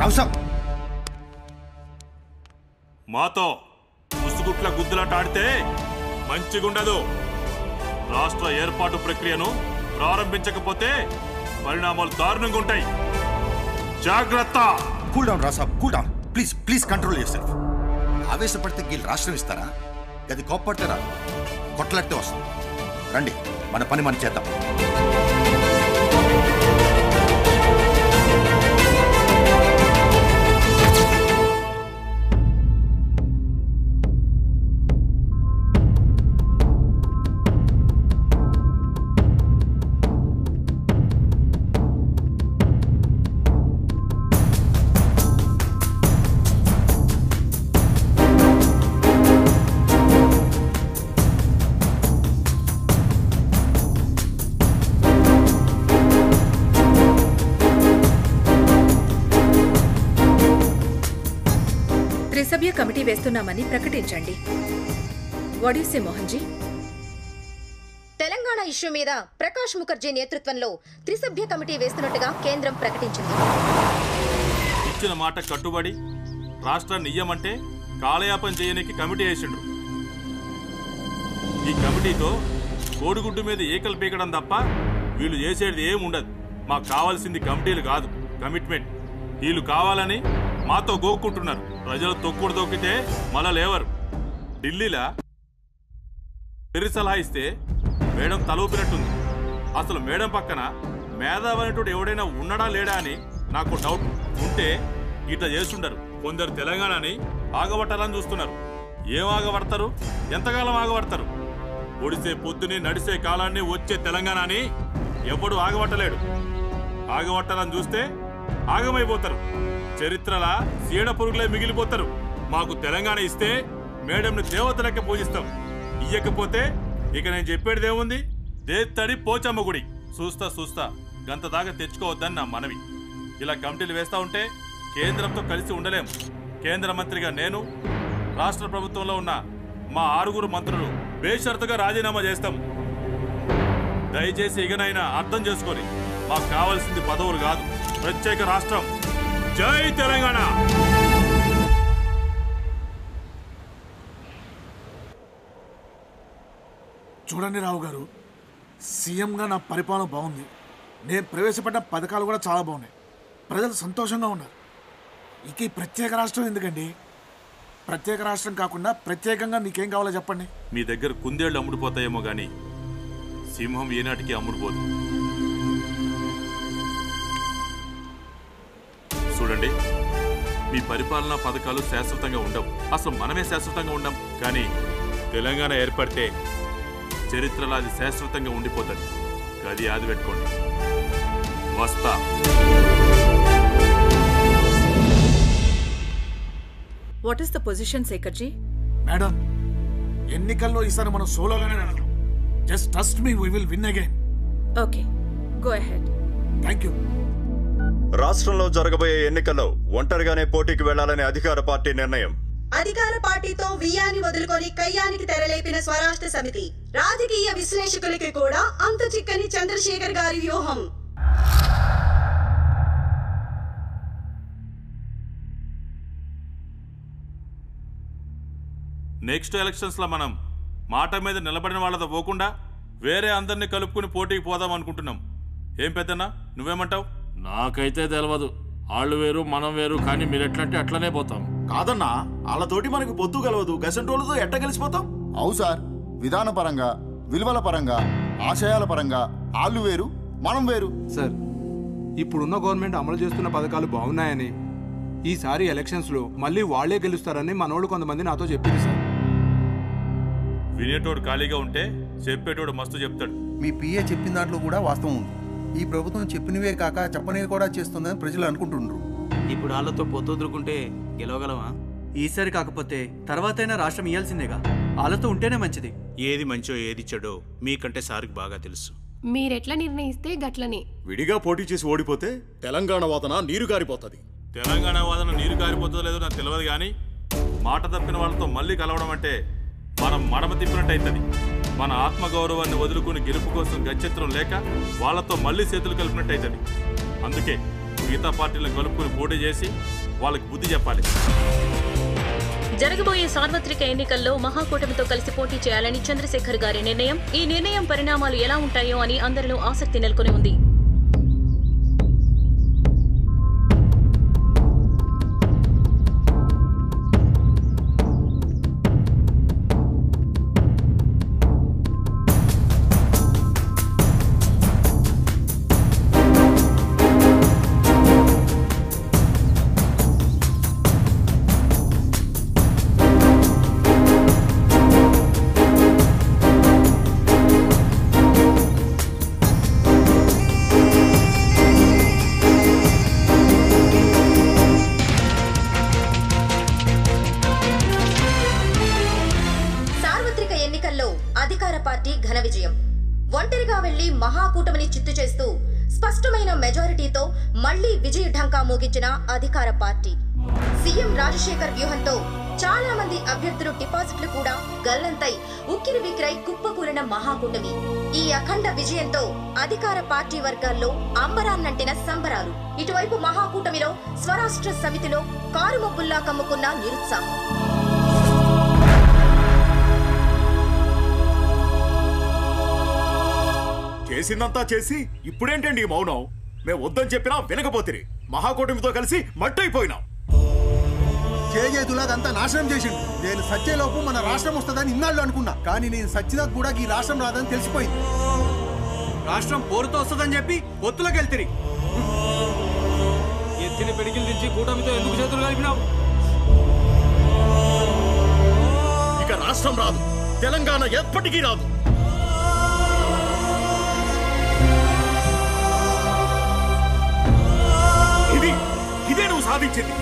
మాతో ముసుగుట్ల గుద్దులాట ఆడితే మంచిగుండదు రాష్ట్ర ఏర్పాటు ప్రక్రియను ప్రారంభించకపోతే పరిణామాలు దారుణంగా ఉంటాయి జాగ్రత్త కూల్ డౌన్ రాసాబ్ cool down please please control yourself ఆవేశపడితే గీళ్ళు రాష్ట్రం ఇస్తారా అది కోప్పడితే రాదు కొట్లాడితే వస్తుంది రండి మన పని మనం చేద్దాం త్రిసభ్య కమిటీ వేస్తున్నామని ప్రకటించండి వాడ్యూసే మోహన్జీ తెలంగాణ ఇష్యూ మీద ప్రకాష్ ముఖర్జీ నేతృత్వంలో త్రిసభ్య కమిటీ వేస్తున్నట్టుగా కేంద్రం ప్రకటించింది ఇచ్చిన మాట కట్టుబడి రాష్ట్రాన్ని ఇయ్యమంటే కాలయాపన చేయనికి కమిటీ వేసిండ్రు ఈ కమిటీతో కోడిగుడ్డు మీద ఏకలు పీకడం తప్ప వీళ్ళు చేసేది ఏం ఉండదు మాకు కావాల్సింది కమిటీలు కాదు కమిట్మెంట్ వీళ్ళు కావాలని మాతో గోక్కుంటున్నారు ప్రజలు తొక్కుడు తొక్కితే మళ్ళా లేవరు ఢిల్లీలా పెరి సలహా ఇస్తే మేడం తలూపినట్టుంది అసలు మేడం పక్కన మేధావనేటోడు ఎవడైనా ఉన్నాడా లేడా అని నాకు డౌట్ ఉంటే ఇట్లా చేస్తుండరు కొందరు తెలంగాణని ఆగబట్టాలని చూస్తున్నారు ఏం ఆగబడతారు ఎంతకాలం ఆగబడతారు ఒడిసే పొద్దుని నడిసే కాలాన్ని వచ్చే తెలంగాణని ఎవడు ఆగబట్టలేడు ఆగబట్టాలని చూస్తే ఆగమైపోతారు చరిత్రలా సీడ పురుగులే మిగిలిపోతారు మాకు తెలంగాణ ఇస్తే మేడంని దేవత లెక్క పూజిస్తాం ఇయ్యకపోతే ఇక నేను చెప్పేది ఏముంది దేత్తడి పోచమ్మ గుడి చూస్తా చూస్తా గంత దాకా తెచ్చుకోవద్దని నా మనవి ఇలా కమిటీలు వేస్తా ఉంటే కేంద్రంతో కలిసి ఉండలేం కేంద్ర మంత్రిగా నేను రాష్ట్ర ప్రభుత్వంలో ఉన్న మా ఆరుగురు మంత్రులు బేషరతుగా రాజీనామా చేస్తాం దయచేసి ఇకనైనా అర్థం చేసుకొని మాకు కావాల్సింది పదవులు కాదు ప్రత్యేక రాష్ట్రం జై తెలంగాణ చూడండి రావు గారు సీఎంగా నా పరిపాలన బాగుంది నేను ప్రవేశపెట్టిన పథకాలు కూడా చాలా బాగున్నాయి ప్రజలు సంతోషంగా ఉన్నారు ఇక ఈ ప్రత్యేక రాష్ట్రం ఎందుకండి ప్రత్యేక రాష్ట్రం కాకుండా ప్రత్యేకంగా మీకేం కావాలో చెప్పండి మీ దగ్గర కుందేళ్లు అమ్ముడుపోతాయేమో గాని సింహం ఏనాటికి అమ్ముడుపోదు చూడండి మీ పరిపాలనా పథకాలు శాశ్వతంగా ఉండవు అసలు మనమే శాశ్వతంగా ఉండం కానీ తెలంగాణ ఏర్పడితే చరిత్రలో అది శాశ్వతంగా ఉండిపోతుంది అది ఆది పెట్టుకోండి వస్తా what is the position శేఖర్జీ madam ఎన్నికల్లో ఈసారి మనం సోలోగానే వెళ్దాం just trust me we will win again okay go ahead thank you రాష్ట్రంలో జరగబోయే ఎన్నికల్లో ఒంటరిగానే పోటీకి వెళ్లాలనే అధికార పార్టీ నిర్ణయం అధికార పార్టీతో వియ్యాని వదులుకొని కయ్యానికి తెరలేపిన స్వరాష్ట్ర సమితి రాజకీయ విశ్లేషకులకి కూడా అంత చిక్కని చంద్రశేఖర్ గారి వ్యూహం నెక్స్ట్ ఎలక్షన్స్లో మనం మాట మీద నిలబడిన వాళ్ళతో పోకుండా వేరే అందరినీ కలుపుకుని పోటీకి పోదాం అనుకుంటున్నాం ఏం పెద్దన్నా నువ్వేమంటావు నాకైతే తెలియదు వాళ్ళు వేరు మనం వేరు కానీ మీరు ఎట్లంటే అట్లనే పోతాం కాదన్నా వాళ్ళతోటి మనకి పొత్తు కలవదు గసంటోళ్ళతో ఎట్ట కలిసిపోతాం అవు సార్ విధానపరంగా విలువల పరంగా ఆశయాల పరంగా ఆళ్ళు వేరు మనం వేరు సార్ ఇప్పుడున్న గవర్నమెంట్ అమలు చేస్తున్న పథకాలు బాగున్నాయని ఈసారి ఎలక్షన్స్లో మళ్ళీ వాళ్లే గెలుస్తారని మనోళ్ళు కొంతమంది నాతో చెప్పింది సార్ వినేటోడు ఖాళీగా ఉంటే చెప్పేటోడు మస్తు చెప్తాడు మీ పిఏ చెప్పిన దాంట్లో కూడా వాస్తవం ఉంది ఈ ప్రభుత్వం చెప్పినవే కాక చెప్పనివి కూడా చేస్తుందని ప్రజలు అనుకుంటుండ్రు ఇప్పుడు వాళ్ళతో పొత్తొదురుకుంటే గెలవగలమా ఈసారి కాకపోతే తర్వాతైనా రాష్ట్రం ఇయ్యాల్సిందేగా వాళ్ళతో ఉంటేనే మంచిది ఏది మంచో ఏది చెడో మీకంటే సార్కి బాగా తెలుసు మీరెట్లా నిర్ణయిస్తే గట్లనే విడిగా పోటీ చేసి ఓడిపోతే తెలంగాణ వాదన నీరు గారిపోతుంది తెలంగాణ వాదన నీరు కారిపోతుందో లేదో నాకు తెలియదు కానీ మాట తప్పిన వాళ్ళతో మళ్ళీ కలవడం అంటే మనం మడమ తిప్పినట్టు అవుతుంది మన ఆత్మగౌరవాన్ని వదులుకుని గెలుపు కోసం గచ్చత్రం లేక వాళ్ళతో మళ్ళీ చేతులు కలిపినట్టు అవుతుంది అందుకే మిగతా పార్టీలను కలుపుకొని పోటీ చేసి వాళ్ళకి బుద్ధి చెప్పాలి జరగబోయే సార్వత్రిక ఎన్నికల్లో మహాకూటమితో కలిసి పోటీ చేయాలని చంద్రశేఖర్ గారి నిర్ణయం ఈ నిర్ణయం పరిణామాలు ఎలా ఉంటాయో అని అందరిలో ఆసక్తి నెలకొని ఉంది సార్వత్రిక ఎన్నికల్లో అధికార పార్టీ ఘన విజయం ఒంటరిగా వెళ్లి మహాకూటమిని చిత్తు చేస్తూ స్పష్టమైన మెజారిటీతో మళ్లీ విజయ ఢంకా మోగించిన అధికార పార్టీ సీఎం రాజశేఖర్ వ్యూహంతో చాలా మంది అభ్యర్థులు డిపాజిట్లు కూడా గల్లంతై ఉక్కిరి బిక్కిరై కుప్పకూలిన మహాకూటమి ఈ అఖండ విజయంతో అధికార పార్టీ వర్గాల్లో అంబరాన్నంటిన సంబరాలు ఇటువైపు మహాకూటమిలో స్వరాష్ట్ర సమితిలో కారుమబ్బుల్లా కమ్ముకున్న నిరుత్సాహం చేసిందంతా చేసి ఇప్పుడేంటండి ఈ మౌనం మేము వద్దని చెప్పినా వినకపోతిరి మహాకూటమితో కలిసి మట్టయిపోయినాం చేజేతులాదంతా నాశనం చేసిండు నేను సత్యలోపు మన రాష్ట్రం వస్తుందని ఇన్నాళ్ళు అనుకున్నా కానీ నేను సచ్చినా కూడా ఈ రాష్ట్రం రాదని తెలిసిపోయింది రాష్ట్రం పోరుతో వస్తుందని చెప్పి పొత్తులోకి వెళ్తిరి ఎత్తిన పిడికిలు దించి కూటమితో ఎందుకు చేతులు కలిపినావు ఇక రాష్ట్రం రాదు తెలంగాణ ఎప్పటికీ రాదు ఇది ఇదే నువ్వు సాధించింది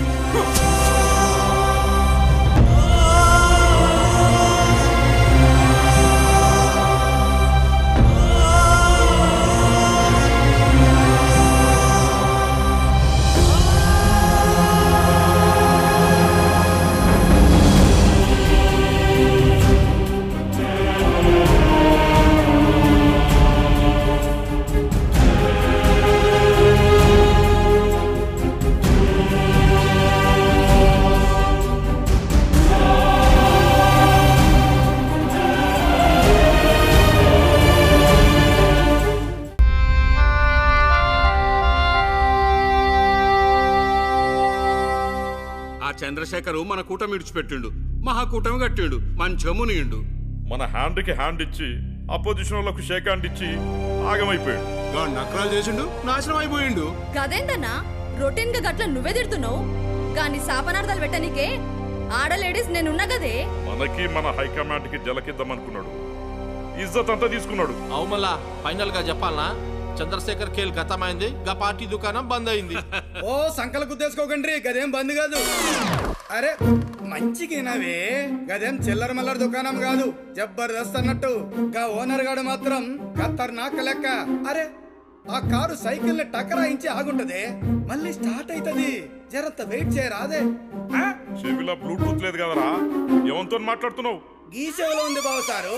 ఆ చంద్రశేఖరు మన కూటమి ఇడిచిపెట్టిండు మహాకూటమి కట్టిండు మంచిగా మునిగిండు మన హ్యాండ్కి హ్యాండ్ ఇచ్చి అపోజిషన్ వాళ్ళకు షేక్ హ్యాండ్ ఇచ్చి ఆగమైపోయాడు నకరాలు చేసిండు నాశనం అయిపోయిండు గదేందన్నా రొటీన్ గా గట్ల నువ్వే తిడుతున్నావు కానీ శాపనార్థాలు పెట్టనీకే ఆడ లేడీస్ నేనున్నా గదే మనకి మన హైకమాండ్ కి జలకిద్దామనుకున్నాడు ఇజ్జత్ అంతా తీసుకున్నాడు అవు మళ్ళా ఫైనల్ గా చెప్పాలనా చంద్రశేఖర్ ఖేల్ ఖతమైంది గా పార్టీ దుకాణం బంద్ అయింది ఓ సంకల గుద్దేసుకోకండి గదేం బంద్ కాదు అరే మంచిగినవే గదేం చిల్లర మల్లర దుకాణం కాదు జబర్దస్త్ అన్నట్టు గా ఓనర్ గాడు మాత్రం ఖతర్నాక్ లెక్క అరే ఆ కారు సైకిల్ ని టకరాయించి ఆగుంటదే మళ్ళీ స్టార్ట్ అవుతది జరంత వెయిట్ చేయరాదే చెవిలో బ్లూటూత్ లేదు కదరా ఎవరితో మాట్లాడుతున్నావు గీ చెవిలో ఉంది బావ సారు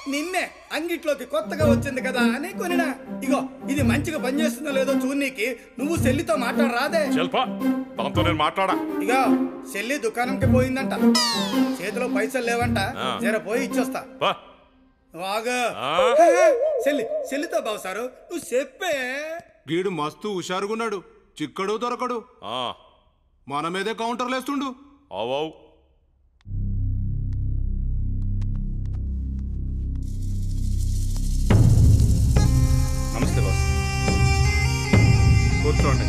నిన్నే అంగిట్లోకి కొత్తగా వచ్చింది కదా అని కొనినా ఇగో ఇది మంచిగా పనిచేస్తుందో లేదో చూన్నీకి నువ్వు చెల్లితో మాట్లాడరాదే శిల్ప దాంతో నేను మాట్లాడా ఇగో చెల్లి దుకాణంకి పోయిందంట చేతిలో పైసలు లేవంట ఆ. జర పోయి ఇచ్చొస్తా పా. వాగా ఆ? చెల్లి చెల్లితో బావు సారు నువ్వు చెప్పే గీడు మస్తు హుషారుగున్నాడు చిక్కడు దొరకడు మన మీదే కౌంటర్లు వేస్తుండు అవవు నమస్తే బాస్ కూర్చోండి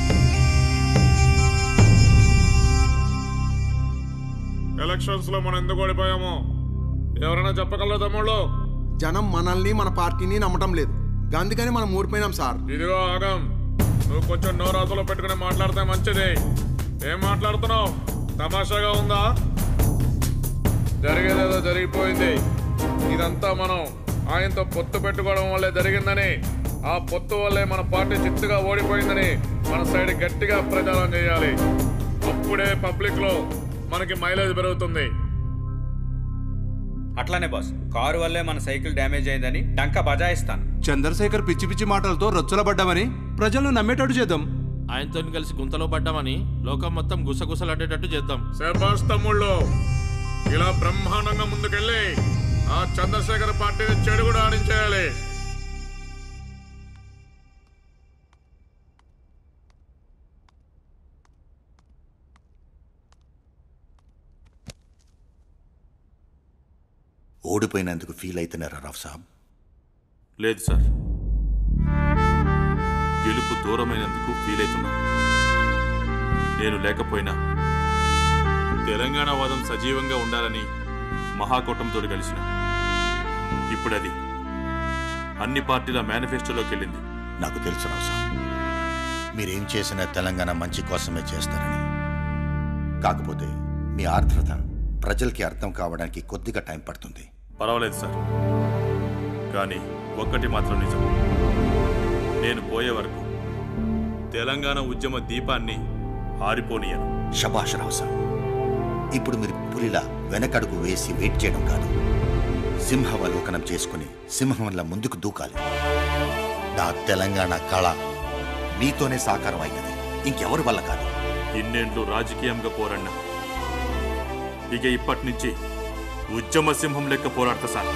ఎలక్షన్స్ లో మనం ఎందుకు ఓడిపోయామో ఎవరైనా చెప్పగలరా తమ్ముళ్ళు జనం మనల్ని మన పార్టీని నమ్మటం లేదు అందుకని మనం ఓడిపోయినాం సార్ ఇదిగో ఆగం నువ్వు కొంచెం నోరాతలో పెట్టుకుని మాట్లాడితే మంచిది ఏం మాట్లాడుతున్నావు తమాషాగా ఉందా జరిగేదేదో జరిగిపోయింది ఇదంతా మనం ఆయనతో పొత్తు పెట్టుకోవడం వల్లే జరిగిందని ఆ పొత్తు వల్లే మన పార్టీ చిత్తుగా ఓడిపోయిందని మన సైడ్ గట్టిగా ప్రచారం చేయాలి అప్పుడే పబ్లిక్ లో మనకి మైలేజ్ పెరుగుతుంది అట్లానే బాస్ కారు వల్లే మన సైకిల్ డ్యామేజ్ అయిందని డంక బజాయిస్తాను చంద్రశేఖర్ పిచ్చి పిచ్చి మాటలతో రొచ్చలబడ్డామని ప్రజలను నమ్మేటట్టు చేద్దాం ఆయనతో కలిసి గుంతలో పడ్డామని లోకం మొత్తం గుసగుసలాడేటట్టు చేద్దాం శభాష్ తమ్ముళ్ళు ఇలా బ్రహ్మాండంగా ముందుకెళ్ళి ఆ చంద్రశేఖర్ పార్టీని చెడు కూడా ఆడించేయాలి ఓడిపోయినందుకు ఫీల్ అవుతున్నారా రావు సాబ్ లేదు సార్ గెలుపు దూరమైనందుకు ఫీల్ అవుతున్నా నేను లేకపోయినా తెలంగాణ వాదం సజీవంగా ఉండాలని మహాకూటంతో కలిసిన ఇప్పుడది అన్ని పార్టీల మేనిఫెస్టోలోకి వెళ్ళింది నాకు తెలుసు రావు సాబ్ మీరేం చేసినా తెలంగాణ మంచి కోసమే చేస్తారని కాకపోతే మీ ఆర్ద్రత ప్రజలకి అర్థం కావడానికి కొద్దిగా టైం పడుతుంది పర్వాలేదు సార్ కానీ ఒక్కటి మాత్రం నిజం నేను పోయే వరకు తెలంగాణ ఉద్యమ దీపాన్ని ఆరిపోనీయను షబాష్ రావు సాబ్ ఇప్పుడు మీరు పులిలా వెనకడుగు వేసి వెయిట్ చేయడం కాదు సింహవలోకనం చేసుకుని సింహంలా ముందుకు దూకాలి నా తెలంగాణ కళ మీతోనే సాకారం అయినది ఇంకెవరి వల్ల కాదు ఇన్నేండ్లు రాజకీయంగా పోరన్నా ఇక ఇప్పటి నుంచి ఉద్యమ సింహం లెక్క పోరాడతా సార్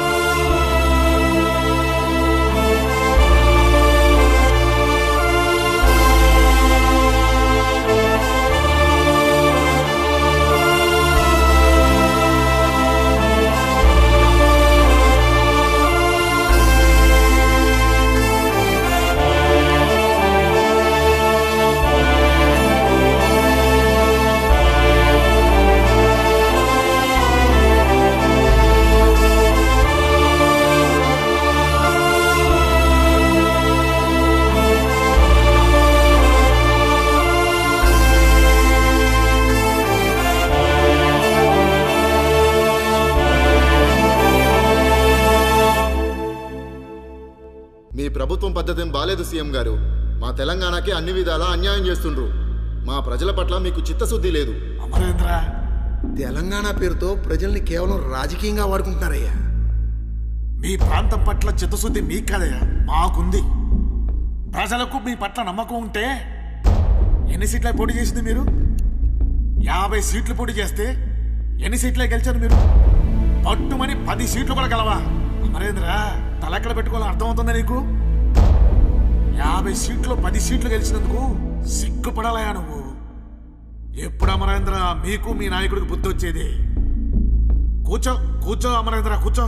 మీ ప్రభుత్వం పద్ధతి ఏం బాలేదు సీఎం గారు మా తెలంగాణకి అన్ని విధాలా అన్యాయం చేస్తుండ్రు మా ప్రజల పట్ల మీకు చిత్తశుద్ధి లేదు అమరేంద్ర తెలంగాణ పేరుతో ప్రజల్ని కేవలం రాజకీయంగా వాడుకుంటున్నారయ్యా మీ ప్రాంతం పట్ల చిత్తశుద్ధి మీకు కదయ్యా మాకుంది ప్రజలకు మీ పట్ల నమ్మకం ఉంటే ఎన్ని సీట్ల పోటీ చేసింది మీరు యాభై సీట్లు పోటీ చేస్తే ఎన్ని సీట్లే గెలిచారు మీరు పట్టుమని పది సీట్లు కూడా గలవా అమరేంద్ర తలెక్కడ పెట్టుకోవాలని అర్థమవుతుందా నీకు యాభై సీట్లు పది సీట్లు గెలిచినందుకు సిగ్గుపడాలయా నువ్వు ఎప్పుడు అమరేంద్ర మీకు మీ నాయకుడికి బుద్ధి వచ్చేది కూర్చో కూర్చో అమరేంద్ర కూర్చో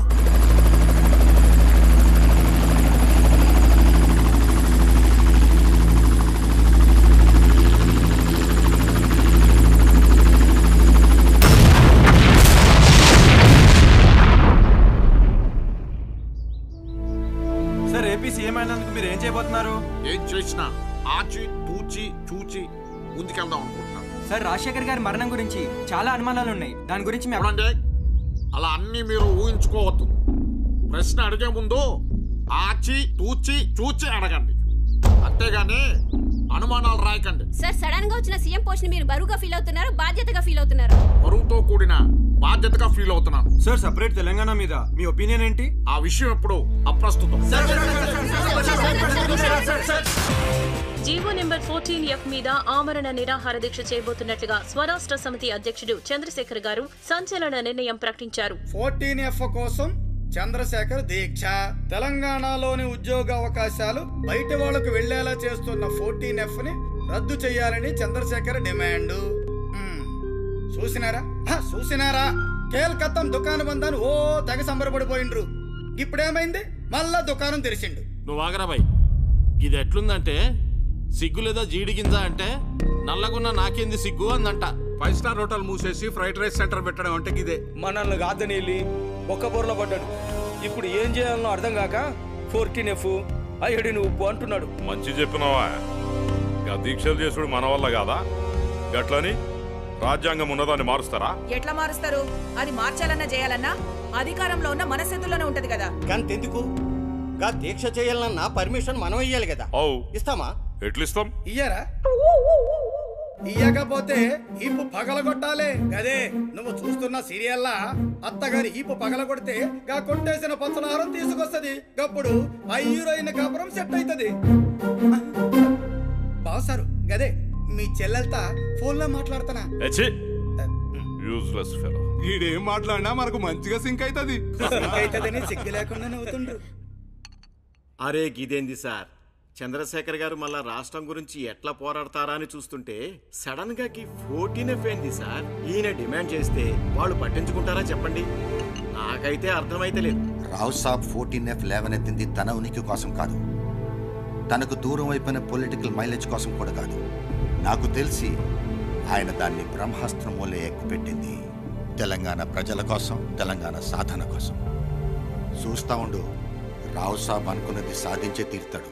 సార్ ఏపీ సీఎం అయినందుకు మీరు ఏం చేయబోతున్నారు ఏం చేసినా ఆచి తూచి చూచి ముందుకెళ్దాం అనుకుంటున్నాను సార్ రాజశేఖర్ గారి మరణం గురించి చాలా అనుమానాలు ఉన్నాయి దాని గురించి మీ చూడండి అలా అన్ని మీరు ఊహించుకోవద్దు ప్రశ్న అడిగే ముందు ఆచి తూచి చూచి అడగండి అంతేగాని అనుమానాలు రాయకండి సార్ సడన్ గా వచ్చిన సీఎం పోస్ట్ ని మీరు బరువుగా ఫీల్ అవుతున్నారు బాధ్యతగా ఫీల్ అవుతున్నారు బరువుతో కూడిన బాధ్యతగా ఫీల్ అవుతున్నాను సార్ సపరేట్ తెలంగాణ మీద మీ ఒపీనియన్ ఏంటి ఆ విషయం ఇప్పుడు అప్రస్తుతం జీవో నెంబర్ ఫోర్టీన్ ఎఫ్ మీద ఆమరణ నిరాహార దీక్ష చేయబోతున్నట్లుగా స్వరాష్ట్ర సమితి అధ్యక్షుడు చంద్రశేఖర్ గారు సంచలన నిర్ణయం ప్రకటించారు ఫోర్టీన్ ఎఫ్ కోసం చంద్రశేఖర్ దీక్ష తెలంగాణలోని ఉద్యోగ అవకాశాలు బయట వాళ్లకు వెళ్లేలా చేస్తున్న ఫోర్టీన్ ఎఫ్ ని రద్దు చేయాలని చంద్రశేఖర్ డిమాండ్ మ్మ్. చూసినారా హ, చూసినారా కేల్కత్తం దుకాణం బంధాన్ని ఓ తెగ సంబరపడిపోయిండ్రు ఇప్పుడేమైంది మళ్ళా దుకాణం తెరిచిండు నువ్వు ఆగరా బాయ్ ఇది ఎట్లుందంటే సిగ్గు లేదా జీడి గింజ అంటే నల్లగున్న నాకేంది సిగ్గు అందంట ఫైవ్ స్టార్ హోటల్ మూసేసి ఫ్రైడ్ రైస్ సెంటర్ పెట్టడం అంటే ఇదే మనల్ని కాదని వెళ్ళి ఒక్క బొర్రలో పడ్డాడు ఇప్పుడు ఏం చేయాలనో అర్థం కాక ఫోర్టీన్ ఎఫ్ అయ్యడి నువ్వు అంటున్నాడు మంచి చెప్పినావా గా దీక్షలు చేసుడు మన వల్ల కాదా గట్లని రాజ్యాంగం ఉన్నదాన్ని మారుస్తారా ఎట్లా మారుస్తారు అది మార్చాలన్నా చేయాలన్నా అధికారంలో ఉన్న మన చేతుల్లోనే ఉంటది కదా గంతెందుకు గా దీక్ష చేయాలన్నా పర్మిషన్ మనం ఇయ్యాలి కదా అవు ఇస్తామా ఎట్లిస్తాం ఇయ్యరా ఇయ్యకపోతే ఈపు పగలగొట్టాలే గదే నువ్వు చూస్తున్న సీరియల్లా అత్తగారి ఈపు పగలగొడితే గా కొట్టేసిన పచ్చనారం తీసుకొస్తది గప్పుడు ఆ హీరోయిన్ కాపురం సెట్ అవుతుంది బాసారు గదే మీ చెల్లెల్తా ఫోన్లో మాట్లాడుతానా యూజ్లెస్ ఫెలో ఈడేం మాట్లాడినా మనకు మంచిగా సింక్ అవుతుంది అవుతుందని సిగ్గు లేకుండా నవ్వుతుండ్రు అరే గిదేంది సార్ చంద్రశేఖర్ గారు మళ్ళా రాష్ట్రం గురించి ఎట్లా పోరాడతారా అని చూస్తుంటే సడన్ గా కి ఫోర్టీన్ ఎఫ్ ఏంది సార్ ఈయన డిమాండ్ చేస్తే వాళ్ళు పట్టించుకుంటారా చెప్పండి నాకైతే అర్థమైతే లేదు రావు సాబ్ ఫోర్టీన్ ఎఫ్ లేవనెత్తింది తన ఉనికి కోసం కాదు తనకు దూరం అయిపోయిన పొలిటికల్ మైలేజ్ కోసం కూడా కాదు నాకు తెలిసి ఆయన దాన్ని బ్రహ్మాస్త్రం వల్లే ఎక్కుపెట్టింది తెలంగాణ ప్రజల కోసం తెలంగాణ సాధన కోసం చూస్తా ఉండు రావు సాబ్ అనుకున్నది సాధించే తీరుతాడు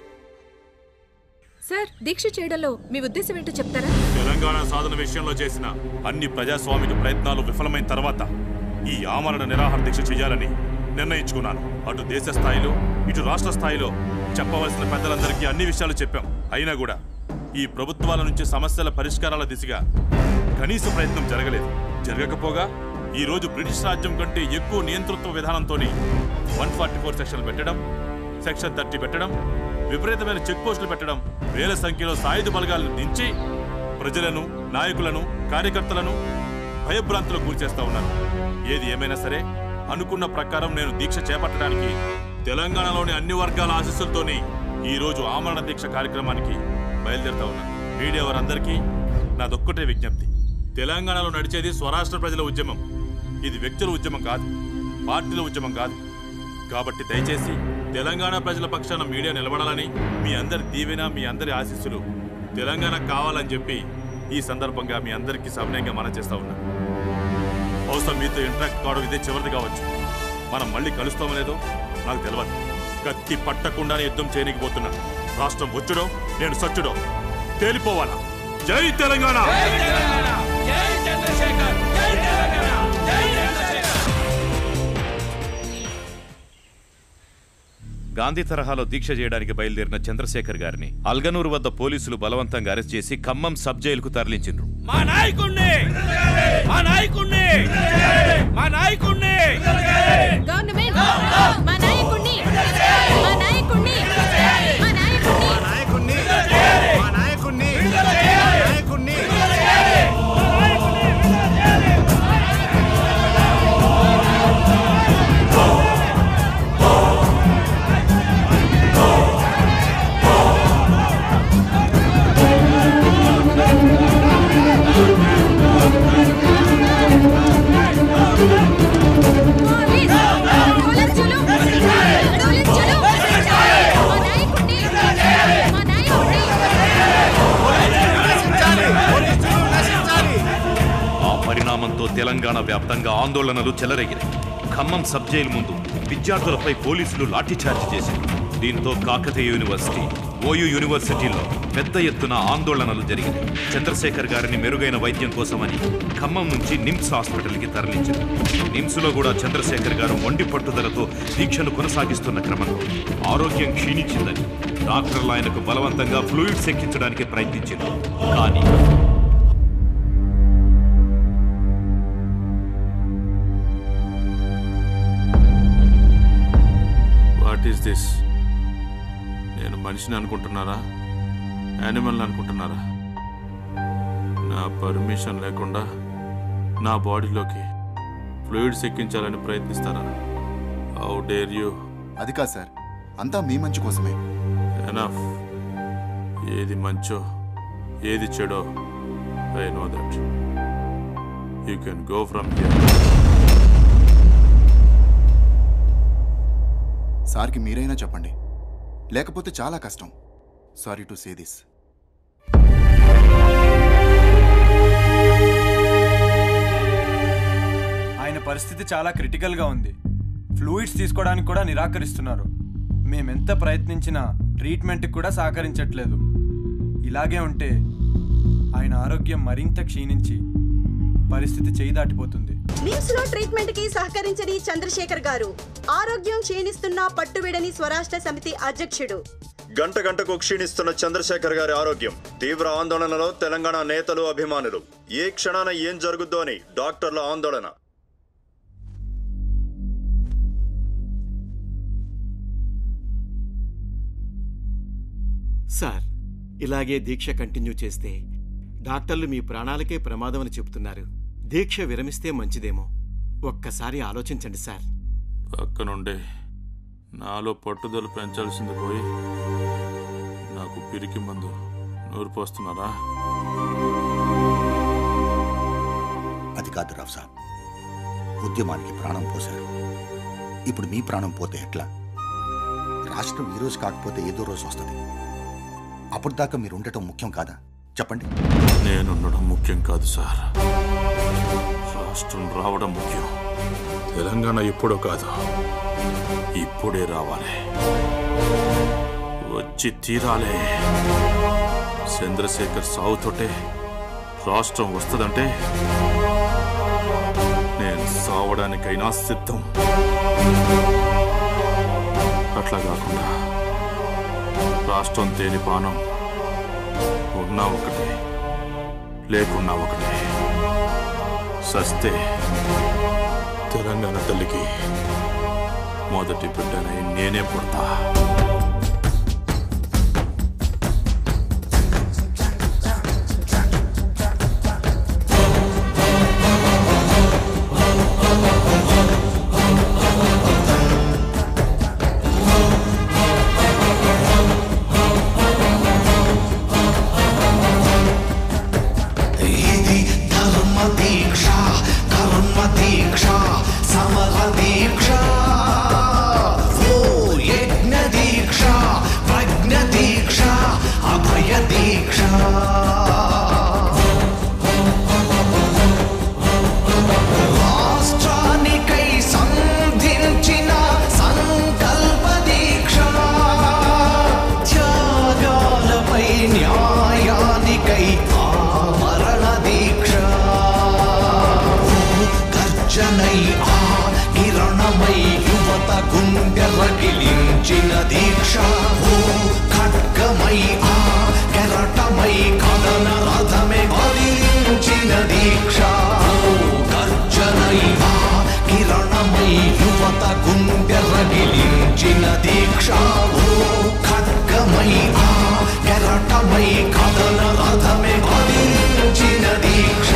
సార్ దీక్ష చేయడంలో మీ ఉద్దేశం ఏంటో చెప్తారా తెలంగాణ సాధన విషయంలో చేసిన అన్ని ప్రజాస్వామిక ప్రయత్నాలు విఫలమైన తర్వాత ఈ ఆమరణ నిరాహార దీక్ష చేయాలని నిర్ణయించుకున్నాను అటు దేశ స్థాయిలో ఇటు రాష్ట్ర స్థాయిలో చెప్పవలసిన పెద్దలందరికీ అన్ని విషయాలు చెప్పాం అయినా కూడా ఈ ప్రభుత్వాల నుంచి సమస్యల పరిష్కారాల దిశగా కనీస ప్రయత్నం జరగలేదు జరగకపోగా ఈ రోజు బ్రిటిష్ రాజ్యం కంటే ఎక్కువ నియంతృత్వ విధానంతో వన్ ఫార్టీ ఫోర్ సెక్షన్ పెట్టడం సెక్షన్ థర్టీ పెట్టడం విపరీతమైన చెక్ పోస్టులు పెట్టడం వేల సంఖ్యలో సాయుధ బలగాలను దించి ప్రజలను నాయకులను కార్యకర్తలను భయభ్రాంతులకు గురిచేస్తా ఉన్నారు ఏది ఏమైనా సరే అనుకున్న ప్రకారం నేను దీక్ష చేపట్టడానికి తెలంగాణలోని అన్ని వర్గాల ఆశీస్సులతోని ఈ రోజు ఆమరణ దీక్ష కార్యక్రమానికి బయలుదేరుతా ఉన్నాను మీడియా వారందరికీ నాదొక్కటే విజ్ఞప్తి తెలంగాణలో నడిచేది స్వరాష్ట్ర ప్రజల ఉద్యమం ఇది వ్యక్తుల ఉద్యమం కాదు పార్టీల ఉద్యమం కాదు కాబట్టి దయచేసి తెలంగాణ ప్రజల పక్షాన మీడియా నిలబడాలని మీ అందరి దీవెన మీ అందరి ఆశీస్సులు తెలంగాణ కావాలని చెప్పి ఈ సందర్భంగా మీ అందరికీ సమయంగా మనం చేస్తా ఉన్నాం బహుశా మీతో ఇంటరాక్ట్ కావడం ఇదే చివరిది కావచ్చు మనం మళ్ళీ కలుస్తామో లేదో నాకు తెలియదు కత్తి పట్టకుండానే యుద్ధం చేయనికపోతున్నా రాష్ట్రం వచ్చుడో నేను సచ్చుడో తేలిపోవాలా జై తెలంగాణ గాంధీ తరహాలో దీక్ష చేయడానికి బయలుదేరిన చంద్రశేఖర్ గారిని అల్గనూరు వద్ద పోలీసులు బలవంతంగా అరెస్ట్ చేసి ఖమ్మం సబ్ జైలుకు తరలించిండ్రు మా నాయకుణ్ణి మా నాయకుణ్ణి మా నాయకుణ్ణి గవర్నమెంట్ మా నాయకుడిని మా నాయకుడిని మా నాయకుడిని మా నాయకుణ్ణి మా నాయకుణ్ణి ఆ పరిణామంతో తెలంగాణ వ్యాప్తంగా ఆందోళనలు చెలరేగినాయి ఖమ్మం సబ్ జైలు ముందు విద్యార్థులపై పోలీసులు లాఠీచార్జ్ చేశారు దీంతో కాకతీయ యూనివర్సిటీ ఓయూ యూనివర్సిటీలో పెద్ద ఎత్తున ఆందోళనలు జరిగినాయి చంద్రశేఖర్ గారిని మెరుగైన వైద్యం కోసమని ఖమ్మం నుంచి నిమ్స్ హాస్పిటల్కి తరలించారు నిమ్స్లో కూడా చంద్రశేఖర్ గారు మొండి పట్టుదలతో దీక్షను కొనసాగిస్తున్న క్రమంలో ఆరోగ్యం క్షీణించిందని డాక్టర్లు ఆయనకు బలవంతంగా ఫ్లూయిడ్స్ ఎక్కించడానికి ప్రయత్నించారు కానీ వాట్ ఈస్ దిస్ నేను మనిషిని అనుకుంటున్నారా యానిమల్ని అనుకుంటున్నారా నా పర్మిషన్ లేకుండా నా బాడీలోకి ఫ్లూయిడ్స్ ఎక్కించాలని ప్రయత్నిస్తారా హౌ డేర్ యూ అది కాదు సార్ అంతా మీ మంచి కోసమే ఎనఫ్ ఏది మంచో ఏది చెడో I know that you can go from here సార్కి మీరైనా చెప్పండి లేకపోతే చాలా కష్టం సారీ టు సే దిస్ ఆయన పరిస్థితి చాలా క్రిటికల్గా ఉంది ఫ్లూయిడ్స్ తీసుకోవడానికి కూడా నిరాకరిస్తున్నారు మేమెంత ప్రయత్నించినా ట్రీట్మెంట్కి కూడా సహకరించట్లేదు ఇలాగే ఉంటే ఆయన ఆరోగ్యం మరింత క్షీణించి పరిస్థితి చేయి దాటిపోతుంది నిమ్స్ లో ట్రీట్మెంట్ కి సహకరించని చంద్రశేఖర్ గారు ఆరోగ్యం క్షీణిస్తున్న పట్టువిడని స్వరాష్ట్ర సమితి అధ్యక్షుడు గంట గంటకు క్షీణిస్తున్న చంద్రశేఖర్ గారి ఆరోగ్యం తీవ్ర ఆందోళనలో తెలంగాణ నేతలు అభిమానులు ఏ క్షణాన ఏం జరుగుద్దో అని డాక్టర్ల ఆందోళన సార్ ఇలాగే దీక్ష కంటిన్యూ చేస్తే డాక్టర్లు మీ ప్రాణాలకే ప్రమాదమని చెబుతున్నారు దీక్ష విరమిస్తే మంచిదేమో ఒక్కసారి ఆలోచించండి సార్ పక్కనుండే నాలో పట్టుదల పెంచాల్సింది పోయి నాకు పిరికి మందు నూరు పోస్తున్నారా అది కాదు రావు సాబ్ ఉద్యమానికి ప్రాణం పోశారు ఇప్పుడు మీ ప్రాణం పోతే ఎట్లా రాష్ట్రం ఈ రోజు కాకపోతే ఏదో రోజు వస్తుంది అప్పుడు దాకా మీరు ఉండటం ముఖ్యం కాదా చెప్పండి నేనుండడం ముఖ్యం కాదు సార్ రాష్ట్రం రావడం ముఖ్యం తెలంగాణ ఎప్పుడో కాదు ఇప్పుడే రావాలి వచ్చి తీరాలే చంద్రశేఖర్ సావుతోటే రాష్ట్రం వస్తుందంటే నేను సావడానికైనా సిద్ధం అట్లా కాకుండా రాష్ట్రం తేని పానం ఉన్నా ఒకటే లేకున్నా ఒకటే సస్తే తెలంగాణ తల్లికి మొదటి బిడ్డనై నేనే పుడతా ఇది ధర్మ దీక్ష కర్మ దీక్ష సమర దీక్ష ఓ యజ్ఞ దీక్ష ప్రజ్ఞ దీక్ష అభయ దీక్ష రాష్ట్రానికై సంధించిన సంకల్ప దీక్ష త్యాగాలపై న్యాయానికై ఆమరణ దీక్ష గర్జనై ఆ కిరణమై యువత గుండె రగిలించిన దీక్ష ఓ ఖడ్గమై ఆ కెరటమై కథన రథమే వదిలించిన దీక్ష ఓ గర్జనై ఆ కిరణమై యువత గుండె రగిలించిన దీక్ష ఓ ఖడ్గమై ఆ కెరటమై కథన రథమే వదిలించిన దీక్ష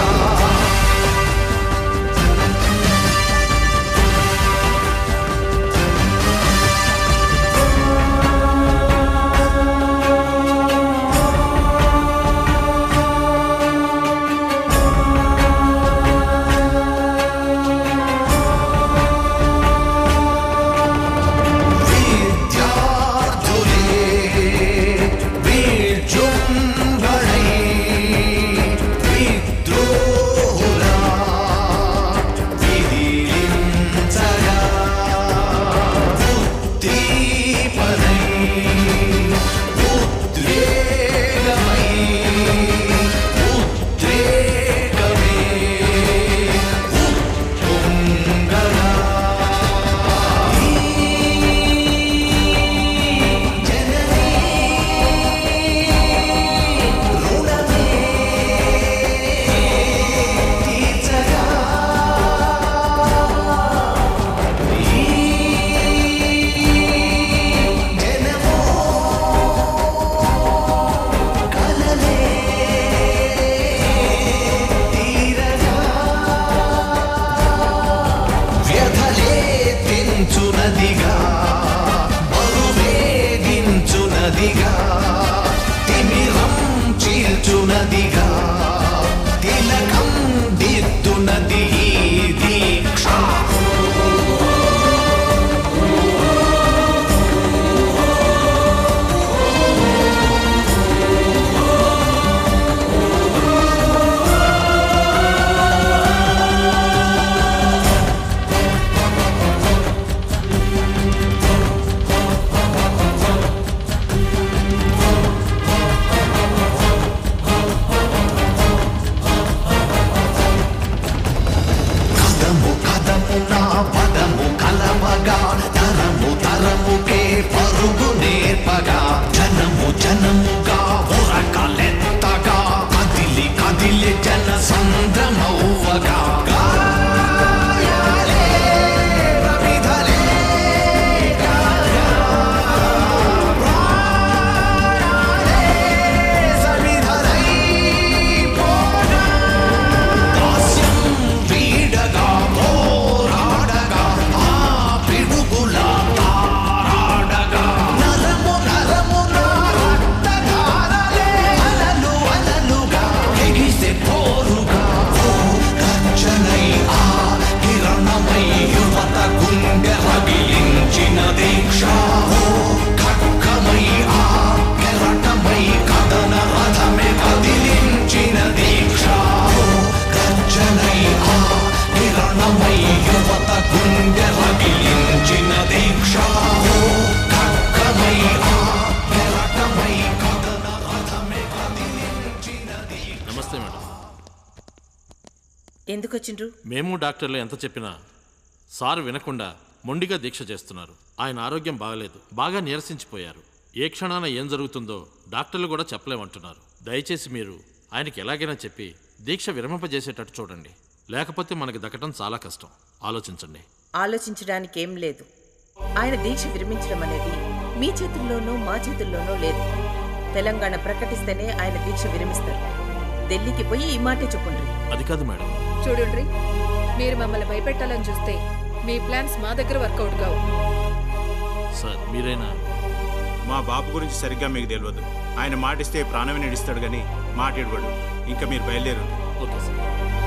ఎందుకు వచ్చిండ్రు మేము డాక్టర్లు ఎంత చెప్పినా సార్ వినకుండా మొండిగా దీక్ష చేస్తున్నారు ఆయన ఆరోగ్యం బాగలేదు బాగా నీరసించిపోయారు ఏ క్షణాన ఏం జరుగుతుందో డాక్టర్లు కూడా చెప్పలేమంటున్నారు దయచేసి మీరు ఆయనకి ఎలాగైనా చెప్పి దీక్ష విరమింపజేసేటట్టు చూడండి లేకపోతే మనకి దక్కటం చాలా కష్టం ఆలోచించండి ఆలోచించడానికి ఏం లేదు ఆయన దీక్ష విరమించడం అనేది మీ చేతుల్లోనూ మా చేతుల్లోనూ లేదు తెలంగాణ ప్రకటిస్తేనే ఆయన దీక్ష విరమిస్తారు ఢిల్లీకి పోయి ఈ మాటే చెప్పుండ్రి అది కాదు మేడం చూడండి మీరు మమ్మల్ని భయపెట్టాలని చూస్తే మీ ప్లాన్స్ మా దగ్గర వర్కౌట్ కావు సార్ మీరైనా మా బాబు గురించి సరిగ్గా మీకు తెలియదు ఆయన మాటిస్తే ప్రాణమే నడిస్తాడు కానీ మాట ఇవ్వడు ఇంకా మీరు బయలుదేరు okay sir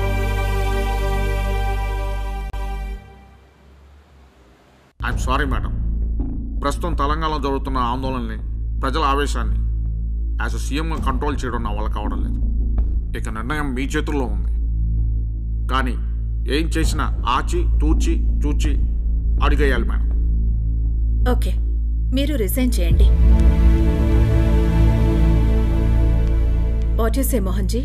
I'm sorry madam ప్రస్తుతం తెలంగాణలో జరుగుతున్న ఆందోళనని ప్రజల ఆవేశాన్ని యాజ్ అ సీఎంగా కంట్రోల్ చేయడం నా వల్ల కావడం లేదు ఇక నిర్ణయం మీ చేతుల్లో ఉంది కానీ ఏం చేసినా ఆచి తూచి చూచి అడిగేయాలి మేడం ఓకే మీరు రిజైన్ చేయండి what you say Mohan ji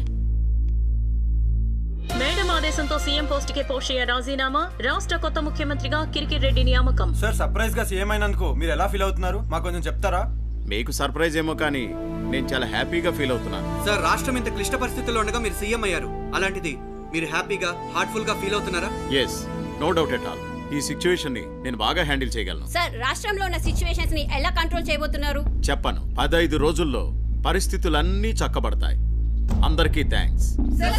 madam ఆదేశంతో సీఎం పోస్ట్ కి పోషయ్య రాజీనామా రాష్ట్ర కొత్త ముఖ్యమంత్రిగా కిరికిర్ రెడ్డి నియామకం సార్ సర్ప్రైజ్ గా సీఎం అయినందుకు మీరు ఎలా ఫీల్ అవుతున్నారు మాకు కొంచెం చెప్తారా మీకు సర్ప్రైజ్ ఏమో కానీ నేను చాలా హ్యాపీగా ఫీల్ అవుతున్నాను సార్ రాష్ట్రం ఇంత క్లిష్ట పరిస్థితుల్లో ఉండగా మీరు సీఎం అయ్యారు అలాంటిది మీరు హ్యాపీగా హార్ట్ఫుల్ గా ఫీల్ అవుతున్నారా yes no doubt at all ఈ సిచ్యువేషన్ ని నేను బాగా హ్యాండిల్ చేయగలను సార్ రాష్ట్రంలో ఉన్న సిచ్యువేషన్స్ ని ఎలా కంట్రోల్ చేయబోతున్నారు చెప్పను పదైదు రోజుల్లో పరిస్థితులన్నీ చక్కబడతాయి అందరికీ థ్యాంక్స్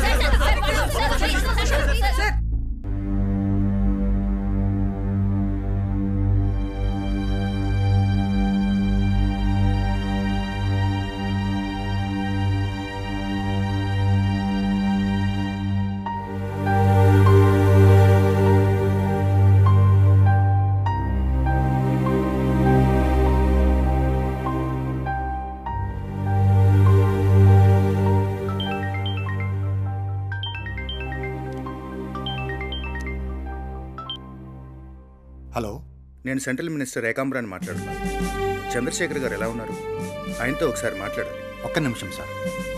హలో నేను సెంట్రల్ మినిస్టర్ ఏకాంబరాన్ని మాట్లాడుతున్నాను చంద్రశేఖర్ గారు ఎలా ఉన్నారు ఆయనతో ఒకసారి మాట్లాడాలి ఒక్క నిమిషం సార్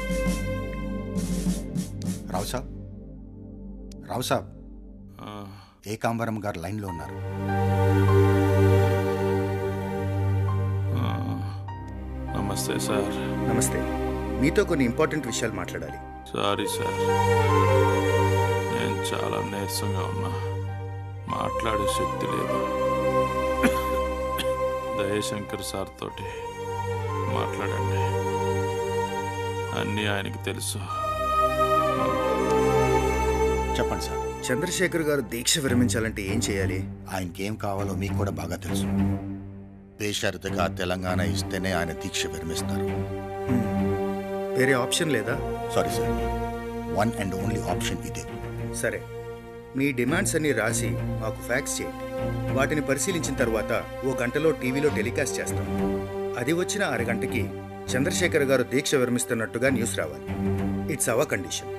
రావు సాబ్ రావు సాబ్ ఏకాంబరం గారు లైన్లో ఉన్నారు నమస్తే సార్ నమస్తే మీతో కొన్ని ఇంపార్టెంట్ విషయాలు మాట్లాడాలి సారీ సార్ నేను చాలా నీరసంగా ఉన్నా మాట్లాడే శక్తి లేదు దయశంకర్ సార్ తోటి మాట్లాడండి అన్నీ ఆయనకి తెలుసు చెప్పండి సార్ చంద్రశేఖర్ గారు దీక్ష విరమించాలంటే ఏం చేయాలి ఆయనకి ఏం కావాలో మీకు కూడా బాగా తెలుసు బేషరతుగా తెలంగాణ ఇస్తేనే ఆయన దీక్ష విరమిస్తారు వేరే ఆప్షన్ లేదా sorry sir one and only option ఇదే సరే మీ డిమాండ్స్ అన్ని రాసి మాకు ఫ్యాక్స్ చేయండి వాటిని పరిశీలించిన తర్వాత ఓ గంటలో టీవీలో టెలికాస్ట్ చేస్తాం అది వచ్చిన అరగంటకి చంద్రశేఖర్ గారు దీక్ష విరమిస్తున్నట్టుగా న్యూస్ రావాలి it's our condition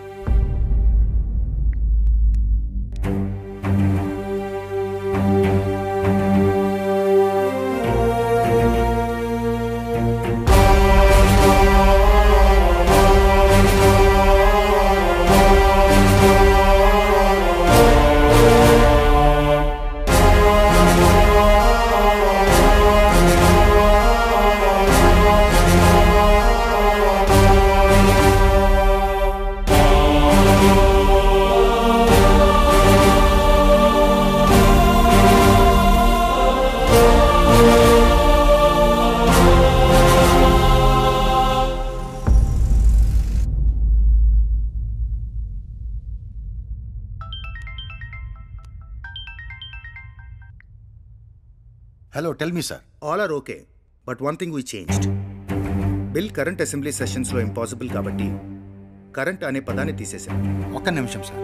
hello tell me sir all are okay but one thing we changed bill current assembly సెషన్స్లో ఇంపాసిబుల్ కాబట్టి కరెంట్ అనే పదాన్ని తీసేశాం ఒక్క నిమిషం సార్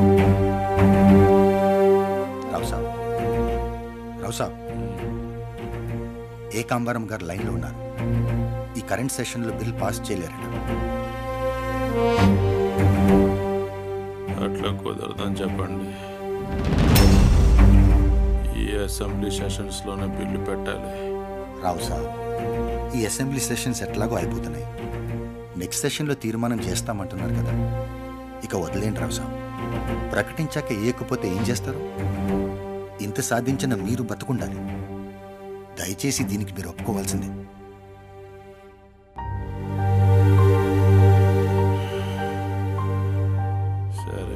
రావు సాబ్ రావు సాబ్ ఏకాంబరం గారు లైన్లో ఉన్నారు ఈ కరెంట్ సెషన్లో బిల్ పాస్ చేయలేరట అట్లా కుదరదని చెప్పండి ఈ అసెంబ్లీ సెషన్స్లోనే బిల్లు పెట్టాలి రావు సాబ్ ఈ అసెంబ్లీ సెషన్స్ ఎట్లాగో అయిపోతున్నాయి నెక్స్ట్ సెషన్లో తీర్మానం చేస్తామంటున్నారు కదా ఇక వదిలేండి రావు సాబ్ ప్రకటించాక ఏయకపోతే ఏం చేస్తారు ఇంత సాధించిన మీరు బతుకుండాలి దయచేసి దీనికి మీరు ఒప్పుకోవాల్సిందే సరే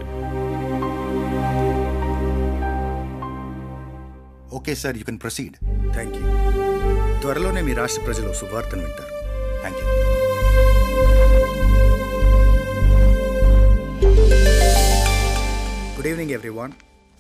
okay sir you can proceed thank you త్వరలోనే మీ రాష్ట్ర ప్రజలు శుభార్తను వింటారు thank you Good evening, everyone.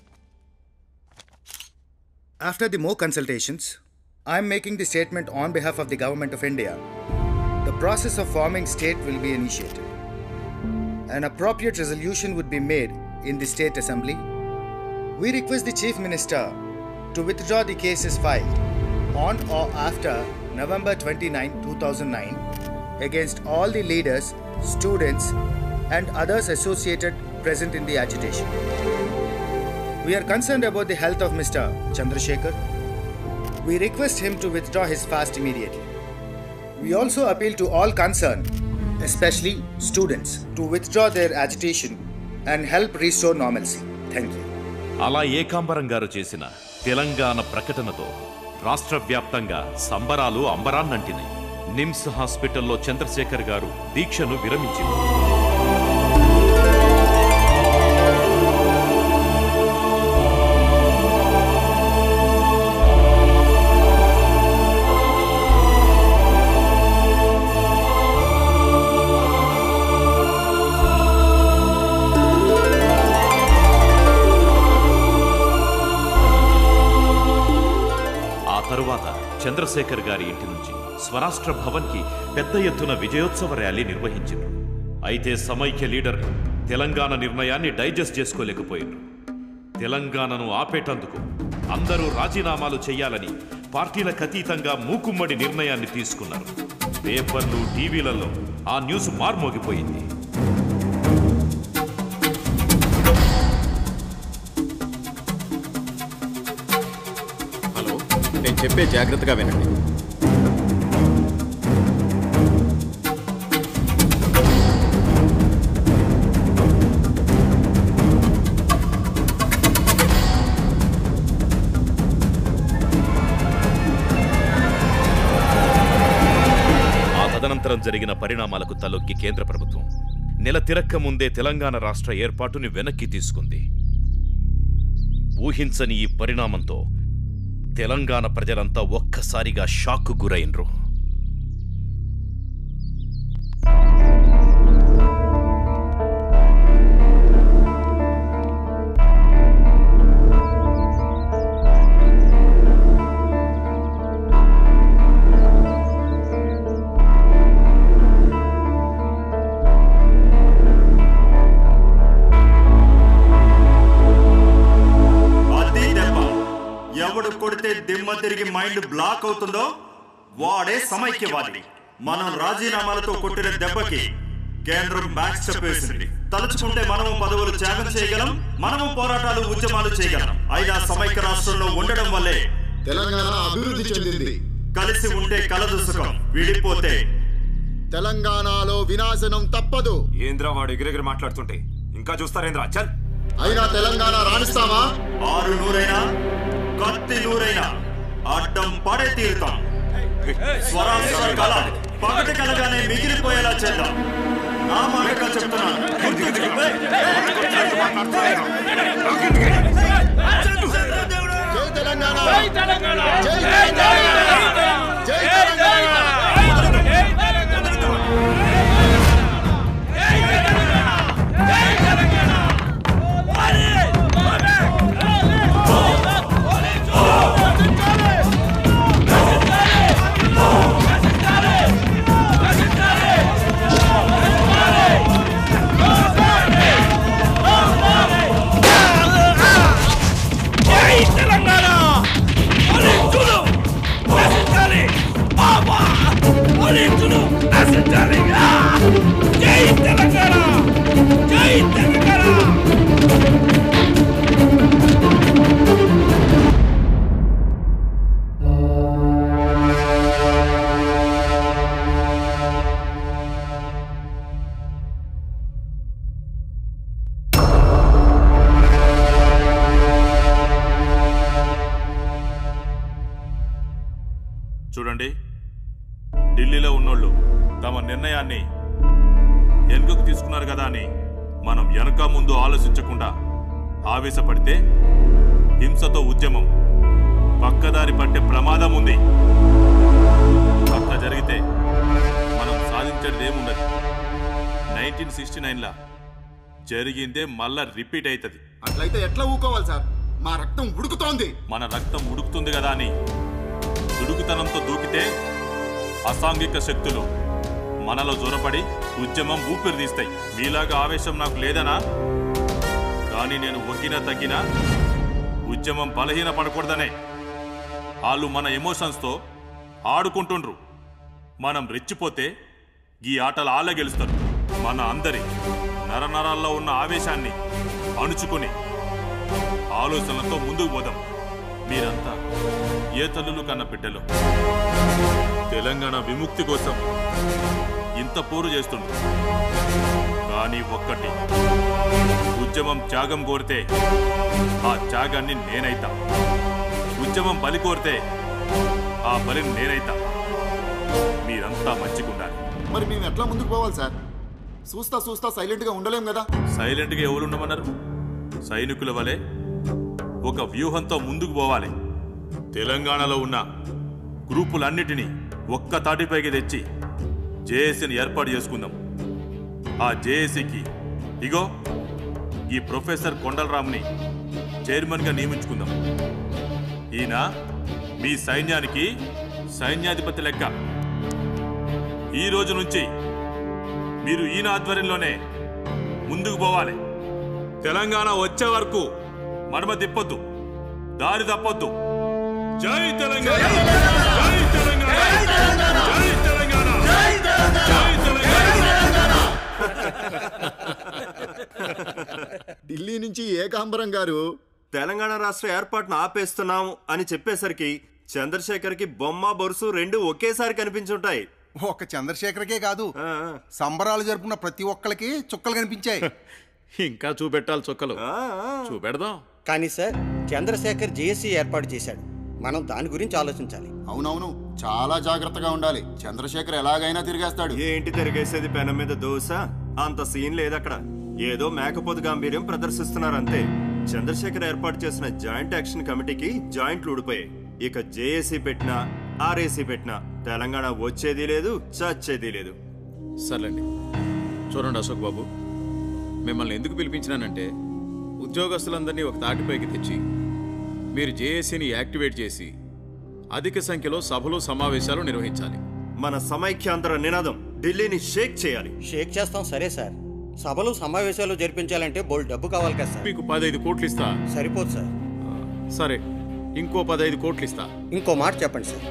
After the more consultations, I am making the statement on behalf of the Government of India. The process of forming state will be initiated. An appropriate resolution would be made in the State Assembly. We request the Chief Minister to withdraw the cases filed on or after November 29, 2009 against all the leaders, students, and others associated present in the agitation. We are concerned about the health of Mr. Chandrasekhar. We request him to withdraw his fast immediately. We also appeal to all concerned, especially students, to withdraw their agitation and help restore normalcy. Thank you. అలా ఏకాంబరం గారు చేసిన తెలంగాణ ప్రకటనతో రాష్ట్ర వ్యాప్తంగా సంబరాలు అంబరాన్నంటినాయి నిమ్స్ హాస్పిటల్లో చంద్రశేఖర్ గారు దీక్షను విరమించారు ఆ తరువాత చంద్రశేఖర్ గారి ఇంటి నుంచి స్వరాష్ట్ర భవన్కి పెద్ద ఎత్తున విజయోత్సవ ర్యాలీ నిర్వహించారు అయితే సమైక్య లీడర్లు తెలంగాణ నిర్ణయాన్ని డైజెస్ట్ చేసుకోలేకపోయారు తెలంగాణను ఆపేటందుకు అందరూ రాజీనామాలు చేయాలని పార్టీలకు అతీతంగా మూకుమ్మడి నిర్ణయాన్ని తీసుకున్నారు పేపర్లు టీవీలలో ఆ న్యూస్ మార్మోగిపోయింది హలో నేను చెప్పే జాగ్రత్తగా వినండి ఆ తదనంతరం జరిగిన పరిణామాలకు తలొగ్గి కేంద్ర ప్రభుత్వం నెల తిరక్క ముందే తెలంగాణ రాష్ట్ర ఏర్పాటుని వెనక్కి తీసుకుంది ఊహించని ఈ పరిణామంతో తెలంగాణ ప్రజలంతా ఒక్కసారిగా షాక్కు గురైనరు అది దెబ్బ ఎవడు కొడితే దిమ్మ తిరిగి మైండ్ బ్లాక్ అవుతుందో వాడే సమైక్యవాది మనం రాజీనామాలతో కొట్టిన దెబ్బకి కేంద్రం బ్యాక్ స్టెప్ వేసింది తలుచుకుంటే మనము పదవులు త్యాగం చేయగలం మనము పోరాటాలు ఉద్యమాలు చేయగలం అయినా సమైక్య రాష్ట్రంలో ఉండడం వల్లే తెలంగాణ అభివృద్ధి చెందింది కలిసి ఉంటే కలదు సుఖం విడిపోతే తెలంగాణలో వినాశనం తప్పదు ఏంద్రా వాడు ఎగిరెగిరి మాట్లాడుతుంటే ఇంకా చూస్తారేంద్రా చల్ అయినా తెలంగాణ రాణిస్తామా ఆరు నూరైనా కత్తి నూరైనా అడ్డం పడే తీరుతాం స్వరాష్ట్ర కళ పగటి కలగానే మిగిలిపోయేలా చేద్దాం నా మాటగా చెప్తున్నాను జై తెలంగాణ జై తెలంగాణ జై తెలంగాణ తెలంగాణ నిర్ణయాన్ని వెనుకకు తీసుకున్నారు కదా అని మనం వెనక ముందు ఆలోచించకుండా ఆవేశపడితే హింసతో ఉద్యమం పక్కదారి పట్టే ప్రమాదం ఉంది అట్లా జరిగితే మనం సాధించేది ఏముండదు నైన్టీన్ సిక్స్టీ నైన్లా జరిగిందే మళ్ళా రిపీట్ అవుతుంది అట్లయితే ఎట్లా ఊకోవాలి సార్ మా రక్తం ఉడుకుతోంది మన రక్తం ఉడుకుతుంది కదా అని దుడుకుతనంతో దూకితే అసాంఘిక శక్తులు మనలో జొరపడి ఉద్యమం ఊపిరి తీస్తాయి మీలాగా ఆవేశం నాకు లేదనా కానీ నేను ఒగ్గినా తగ్గినా ఉద్యమం బలహీన పడకూడదనే వాళ్ళు మన ఎమోషన్స్తో ఆడుకుంటుండ్రు మనం రెచ్చిపోతే ఈ ఆటలు ఆళ్ళ గెలుస్తారు మన అందరి నరనరాల్లో ఉన్న ఆవేశాన్ని అణుచుకుని ఆలోచనలతో ముందుకు పోదాం మీరంతా ఏ తల్లులు కన్న బిడ్డలు తెలంగాణ విముక్తి కోసం ఇంత పోరు చేస్తుండ్రు కానీ ఒక్కటి ఉద్యమం త్యాగం కోరితే ఆ త్యాగాన్ని నేనైతా ఉద్యమం బలి కోరితే ఆ బలిని నేనైతా మీరంతా మంచిగుండాలి మరి మేము ఎట్లా ముందుకు పోవాలి సార్ చూస్తా చూస్తా సైలెంట్ గా ఉండలేం కదా సైలెంట్గా ఎవరు ఉండమన్నారు సైనికుల వలె ఒక వ్యూహంతో ముందుకు పోవాలి తెలంగాణలో ఉన్న గ్రూపులన్నిటినీ ఒక్క తాటిపైకి తెచ్చి జేఏసీని ఏర్పాటు చేసుకుందాం ఆ జేఏసీకి ఇగో ఈ ప్రొఫెసర్ కొండలరామ్ని చైర్మన్గా నియమించుకుందాం ఈయన మీ సైన్యానికి సైన్యాధిపతి లెక్క ఈ రోజు నుంచి మీరు ఈయన ఆధ్వర్యంలోనే ముందుకు పోవాలి తెలంగాణ వచ్చే వరకు మడమ తిప్పొద్దు దారి తప్పొద్దు జై తెలంగాణ జై తెలంగాణ జై తెలంగాణ జై ఢిల్లీ నుంచి ఏకాంబరం గారు తెలంగాణ రాష్ట్ర ఏర్పాటును ఆపేస్తున్నాము అని చెప్పేసరికి చంద్రశేఖర్కి బొమ్మ బొరుసు రెండు ఒకేసారి కనిపించుంటాయి ఒక చంద్రశేఖర్కే కాదు సంబరాలు జరుపుకున్న ప్రతి ఒక్కరికి చుక్కలు కనిపించాయి ఇంకా చూపెట్టాలి చుక్కలు చూపెడదాం కానీ సార్ చంద్రశేఖర్ జేఏసీ ఏర్పాటు చేశాడు మనం దాని గురించి ఆలోచించాలి అవునవును చాలా జాగ్రత్తగా ఉండాలి చంద్రశేఖర్ ఎలాగైనా తిరిగేస్తాడు ఏంటి తిరిగేసేది పెనం మీద దోశ అంత సీన్ లేదక్కడ ఏదో మేకపోతు గాంభీర్యం ప్రదర్శిస్తున్నారు అంతే చంద్రశేఖర్ ఏర్పాటు చేసిన జాయింట్ యాక్షన్ కమిటీకి జాయింట్లు ఊడిపోయాయి ఇక జేఏసీ పెట్టినా ఆర్ఏసీ పెట్టినా తెలంగాణ వచ్చేది లేదు చచ్చేది లేదు సర్లేండి చూడండి అశోక్ బాబు మిమ్మల్ని ఎందుకు పిలిపించినానంటే ఉద్యోగస్తులందరినీ ఒక తాటిపైకి తెచ్చి మీరు జేఏసీని యాక్టివేట్ చేసి అధిక సంఖ్యలో సభలు సమావేశాలు నిర్వహించాలి మన సమైక్యాంధ్ర నినాదం ఢిల్లీని షేక్ చేయాలి షేక్ చేస్తాం సరే సార్ సభలు సమావేశాలు జరిపించాలంటే బోల్ డబ్బు కావాలి కదా సార్ మీకు పదహైదు కోట్లు ఇస్తా సరిపోదు సార్ సరే ఇంకో పదహైదు కోట్లు ఇస్తా ఇంకో మాట చెప్పండి సార్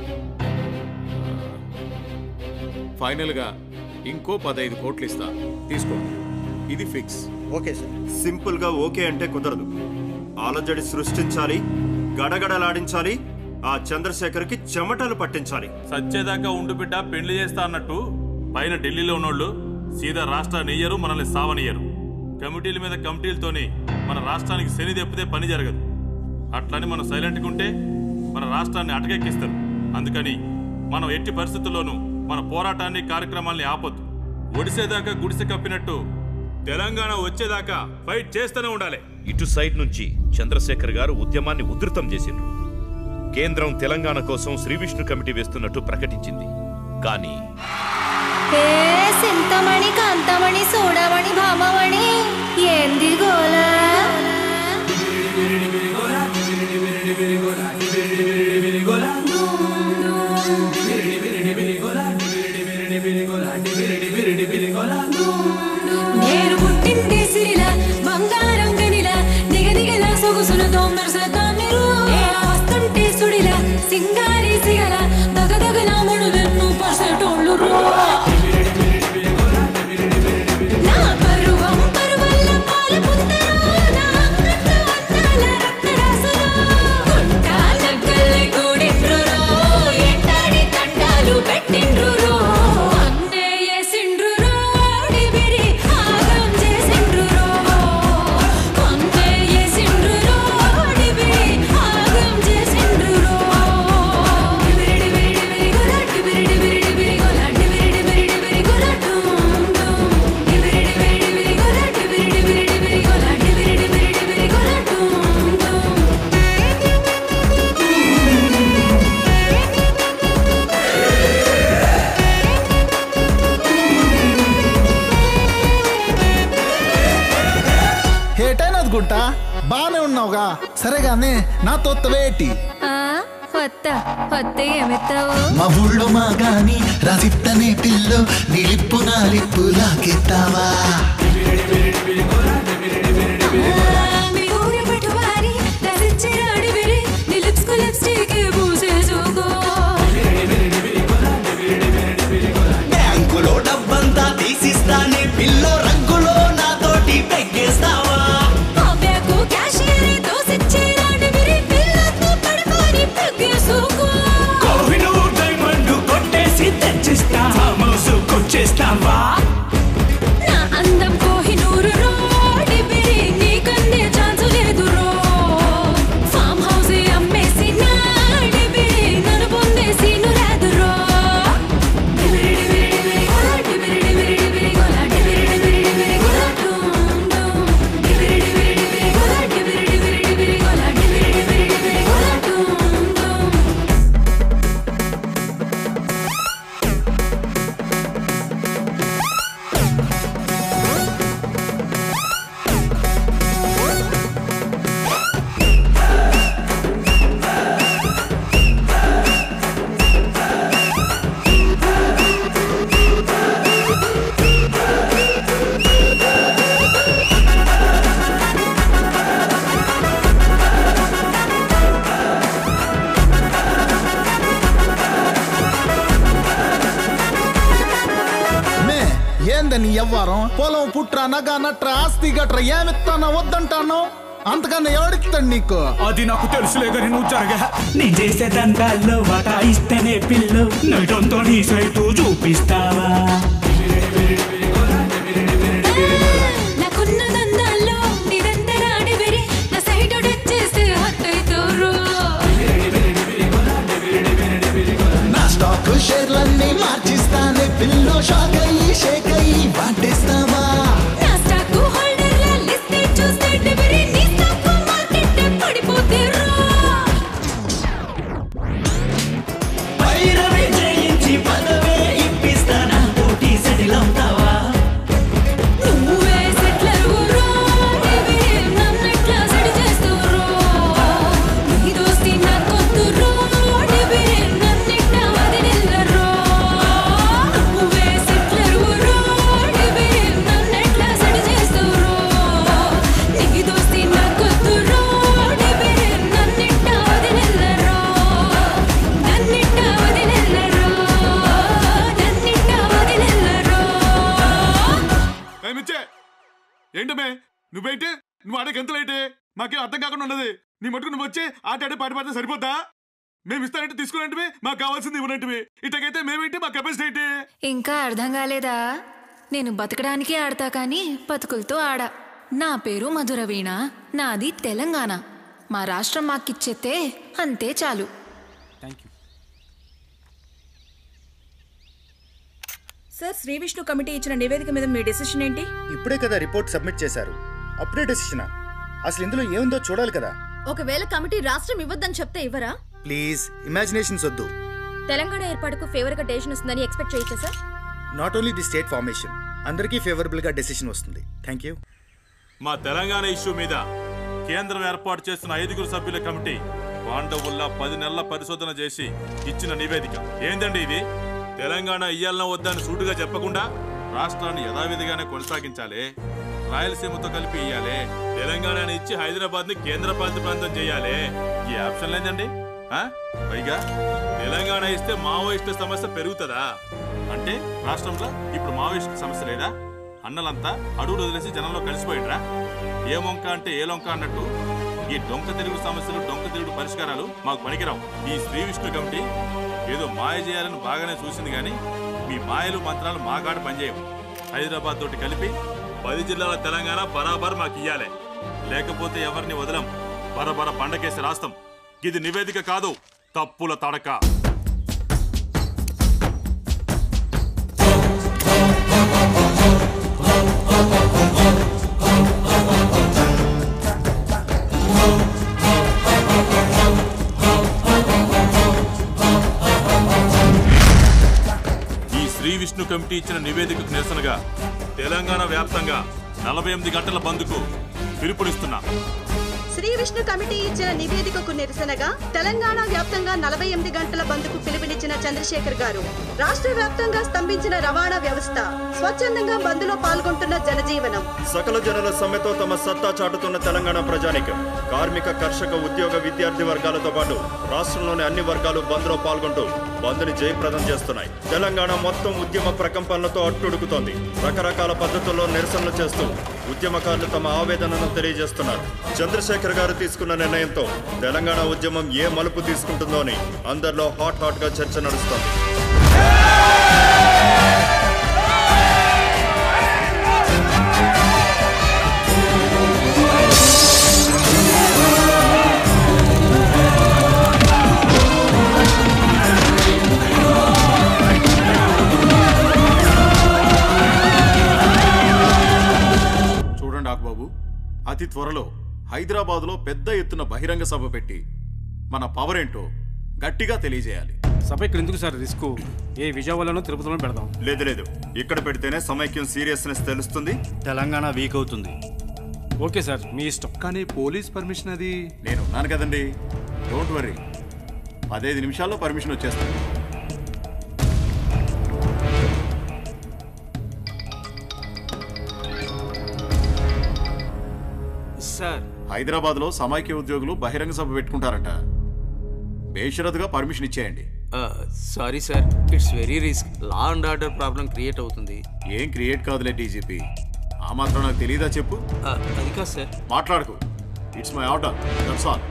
ఫైనల్గా ఇంకో పదహైదు కోట్లు ఇస్తా తీసుకోండి ఇది ఫిక్స్ ఓకే సార్ సింపుల్ గా ఓకే అంటే కుదరదు ఆలజడి సృష్టించాలి గడగడలాడించాలి ఆ చంద్రశేఖర్కి చెమటలు పట్టించాలి సచ్చేదాకా ఉండు బిడ్డ పెళ్లి చేస్తా అన్నట్టు పైన ఢిల్లీలో ఉన్నోళ్ళు సీదా రాష్ట్రాన్ని ఇయ్యరు మనల్ని సావనియ్యరు కమిటీల మీద కమిటీలతోని మన రాష్ట్రానికి శని తెప్పితే పని జరగదు అట్లని మనం సైలెంట్గా ఉంటే మన రాష్ట్రాన్ని అటకెక్కిస్తారు అందుకని మనం ఎట్టి పరిస్థితుల్లోనూ మన పోరాటాన్ని కార్యక్రమాల్ని ఆపొద్దు ఒడిసేదాకా గుడిసె కప్పినట్టు తెలంగాణ వచ్చేదాకా ఫైట్ చేస్తూనే ఉండాలి ఇటు సైడ్ నుంచి చంద్రశేఖర్ గారు ఉద్యమాన్ని ఉధృతం చేసిండ్రు కేంద్రం తెలంగాణ కోసం శ్రీ విష్ణు కమిటీ వేస్తున్నట్టు ప్రకటించింది కానీ ఏ సింతమణి కాంతమణి సూడమణి భామమణి ఏంది గోల నేను పుట్టింది సిరిల బంగారం గనిల దిగ దిగల సొగుసుల దోమరసతాన్నిరు వస్తుంటే సుడిల సింగారి సిగల దగ దగ నా ముడుదెన్ను పసటోళ్ళు నా పరువం పరువల్ల పాల పుత్తరా ఏందిరా బానే ఉన్నావుగా సరేగానే నా తొత్తవేటి ఆ, వత్త వత్త ఏమెత్తావు మా ఊళ్ళో మా గాని రాసిత్తనే పిల్లు నిలిప్పు నా లిప్పు లాకెత్తావా మీ ఊరి పట్టువారి రసిచ్చిన అడివిరి నీ లిప్స్ కు లిప్స్టిక్ పూసేసుకో బ్యాంకులో డబ్బంతా తీసిస్తానే పిల్లో రంగులో నాతోటి పెగ్గేస్తావా ఆ బ్యాగు క్యాషియర్ దోసిచ్చే అడివిరి పిల్లతో పడుకొని పెగ్గేసుకో కోహినూర్ డైమండ్ కొట్టేసి తెచ్చిస్తా మోసుకొచ్చేస్తావా నా అందం కోహినూరు రో అడివిరి నీకందే ఛాన్స్ లేదు రో ఫామ్ హౌస్ అమ్మేసి నా అడివిరి నన్ను పొందేసి నువ్వు రాదు రో మే ఏందని ఎవ్వారం పొలం పుట్ర నగ నట్ర ఆస్తి గట్ర ఏమిస్తానో వద్దంటాను అంతకన్నా ఎవడిస్తాడు నీకు అది నాకు తెలుసులే కానీ నువ్వు జరగా నీ చేసే దండాల్లో వాటా ఇస్తేనే పిల్లు నైటంతో నీ సైటు చూపిస్తావా నాకున్న దందాల్లో నిరంతర అడివిరి నా సైడ్ వచ్చేస్తే హత్తైతోరు నా స్టాక్ షేర్లన్నీ మార్చిస్తానే పిల్లు షాక్ అయ్యి షేక్ అయ్యి వాటేస్తావా నా స్టాక్ హోల్డర్ల లిస్ట్ చూస్తే డివిరి నీ స్టాక్ మార్కెట్ పడిపోతే రో పైరవి జయించి పదవే ఇప్పిస్తానా పోటీ సెటిల్ అవుతావా నువ్వే సెట్లర్ ఊరో డివిరి నన్నెట్లా సెడి చేస్తూరో నీ దోస్తి నాకొద్దు రో డివిరి నన్నెట్లా వదిలిల్లరో నువ్వే సెట్లర్ ఊరో డివిరి నన్నెట్లా సెడి చేస్తూరో నీ దోస్తి నాకొద్దు రో డివిరి నన్నెట్లా వదిలిల్లరో నన్నెట్లా వదిలిల్లరో నన్నెట్లా వదిలిల్లరో మిచ్చే ఏంటమే నువ్వేంటి నువ్వు ఆడే గంతులేంటి మాకేం అర్థం కాకుండా ఉన్నది నీ మటుకు నువ్వు వచ్చి ఆట ఆడే పాట పాడితే సరిపోతా మేము ఇస్తానంటే తీసుకునేంటివి మాకు కావాల్సింది ఇవ్వనంటివి ఇటకైతే మేమేంటి మా కెపాసిటీ ఏంటి ఇంకా అర్థం కాలేదా నేను బతకడానికి ఆడతా కానీ బతుకులతో ఆడా నా పేరు మధురవీణ నాది తెలంగాణ మా రాష్ట్రం మాకిచ్చేస్తే అంతే చాలు సార్ శ్రీ విష్ణు కమిటీ ఇచ్చిన నివేదిక మీద మీ డెసిషన్ ఏంటి ఇప్పుడే కదా రిపోర్ట్ సబ్మిట్ చేశారు అప్పుడే డెసిషనా అసలు ఇందులో ఏముందో చూడాలి కదా ఒకవేళ కమిటీ రాష్ట్రం ఇవ్వద్దని చెప్తే ఇవ్వరా ప్లీజ్ ఇమాజినేషన్స్ వద్దు తెలంగాణ ఏర్పాటుకు ఫేవర్ గా డెసిషన్ వస్తుందని ఎక్స్పెక్ట్ చేయొచ్చా sir not only the state formation అందరికీ ఫేవరబుల్ గా డెసిషన్ వస్తుంది థ్యాంక్ యూ మా తెలంగాణ ఇష్యూ మీద కేంద్రం ఏర్పాటు చేస్తున్న ఐదుగురు సభ్యుల కమిటీ పాండవుల్లా పది నెలల పరిశోధన చేసి ఇచ్చిన నివేదిక ఏందండి ఇది తెలంగాణ ఇయ్యాలన వద్దని సూటుగా చెప్పకుండా రాష్ట్రాన్ని యథావిధిగానే కొనసాగించాలి రాయలసీమతో కలిపి ఇయ్యాలి తెలంగాణని ఇచ్చి హైదరాబాద్ ని కేంద్ర పాలిత ప్రాంతం చేయాలి ఈ ఆప్షన్ లేదండి ఆ? పైగా తెలంగాణ ఇస్తే మావోయిస్టు సమస్య పెరుగుతుందా అంటే రాష్ట్రంలో ఇప్పుడు మావోయిస్టు సమస్య లేదా అన్నలంతా అడుగులు వదిలేసి జనంలో కలిసిపోయినరా ఏ మొంక అంటే ఏ లొంక అన్నట్టు ఈ డొంక తిరుగు సమస్యలు డొంక తిరుగుడు పరిష్కారాలు మాకు పనికిరావు ఈ శ్రీ విష్ణు కమిటీ ఏదో మాయ చేయాలని బాగానే చూసింది కానీ మీ మాయలు మంత్రాలు మా కాడ పనిచేయవు హైదరాబాద్ తోటి కలిపి పది జిల్లాల తెలంగాణ బరాబర్ మాకు ఇయ్యాలి లేకపోతే ఎవరిని వదలం బరబర పండకేసి రాస్తాం ఇది నివేదిక కాదు తప్పుల తడక ఈ శ్రీ విష్ణు కమిటీ ఇచ్చిన నివేదికకు నిరసనగా తెలంగాణ వ్యాప్తంగా నలభై ఎనిమిది గంటల బంద్కు పిలుపునిస్తున్నా శ్రీ విష్ణు కమిటీ ఇచ్చిన నివేదికకు నిరసనగా తెలంగాణ వ్యాప్తంగా నలభై ఎనిమిది గంటల బంద్కు పిలుపునిచ్చిన చంద్రశేఖర్ గారు రాష్ట్ర వ్యాప్తంగా స్తంభించిన రవాణా వ్యవస్థ స్వచ్ఛందంగా బంద్లో పాల్గొంటున్న జనజీవనం సకల జనుల సమ్మెతో తమ సత్తా చాటుతున్న తెలంగాణ ప్రజానికం కార్మిక కర్షక ఉద్యోగ విద్యార్థి వర్గాలతో పాటు రాష్ట్రంలోని అన్ని వర్గాలు బంద్లో పాల్గొంటూ బంద్ని జయప్రదం చేస్తున్నాయి తెలంగాణ మొత్తం ఉద్యమ ప్రకంపనలతో అట్టుడుకుతోంది రకరకాల పద్ధతుల్లో నిరసనలు చేస్తూ ఉద్యమకారులు తమ ఆవేదనను తెలియజేస్తున్నారు చంద్రశేఖర్ గారు తీసుకున్న నిర్ణయంతో తెలంగాణ ఉద్యమం ఏ మలుపు తీసుకుంటుందో అని అందరిలో హాట్ హాట్ గా చర్చ నడుస్తోంది చూడండి ఆకుబాబు అతి త్వరలో హైదరాబాదులో పెద్ద ఎత్తున బహిరంగ సభ పెట్టి మన పవర్ ఏంటో గట్టిగా తెలియజేయాలి సభ ఇక్కడ ఎందుకు సార్ రిస్క్ ఏ విజయవాడలోనూ తిరుపతిలో పెడదాం లేదు లేదు ఇక్కడ పెడితేనే సమైక్యం సీరియస్నెస్ తెలుస్తుంది తెలంగాణ వీక్ అవుతుంది ఓకే సార్ మీ ఇష్టం కానీ పోలీస్ పర్మిషన్ అది నేను ఉన్నాను కదండి డోంట్ వర్రీ పదహైదు నిమిషాల్లో పర్మిషన్ వచ్చేస్తుంది సార్ హైదరాబాద్లో సమైక్య ఉద్యోగులు బహిరంగ సభ పెట్టుకుంటారట బేషరతుగా పర్మిషన్ ఇచ్చేయండి sorry sir it's very risk law and order problem create అవుతుంది ఏం క్రియేట్ కాదులే డీజీపీ ఆ మాత్రం నాకు తెలియదా చెప్పు అది కాదు సార్ మాట్లాడుకో it's my order that's all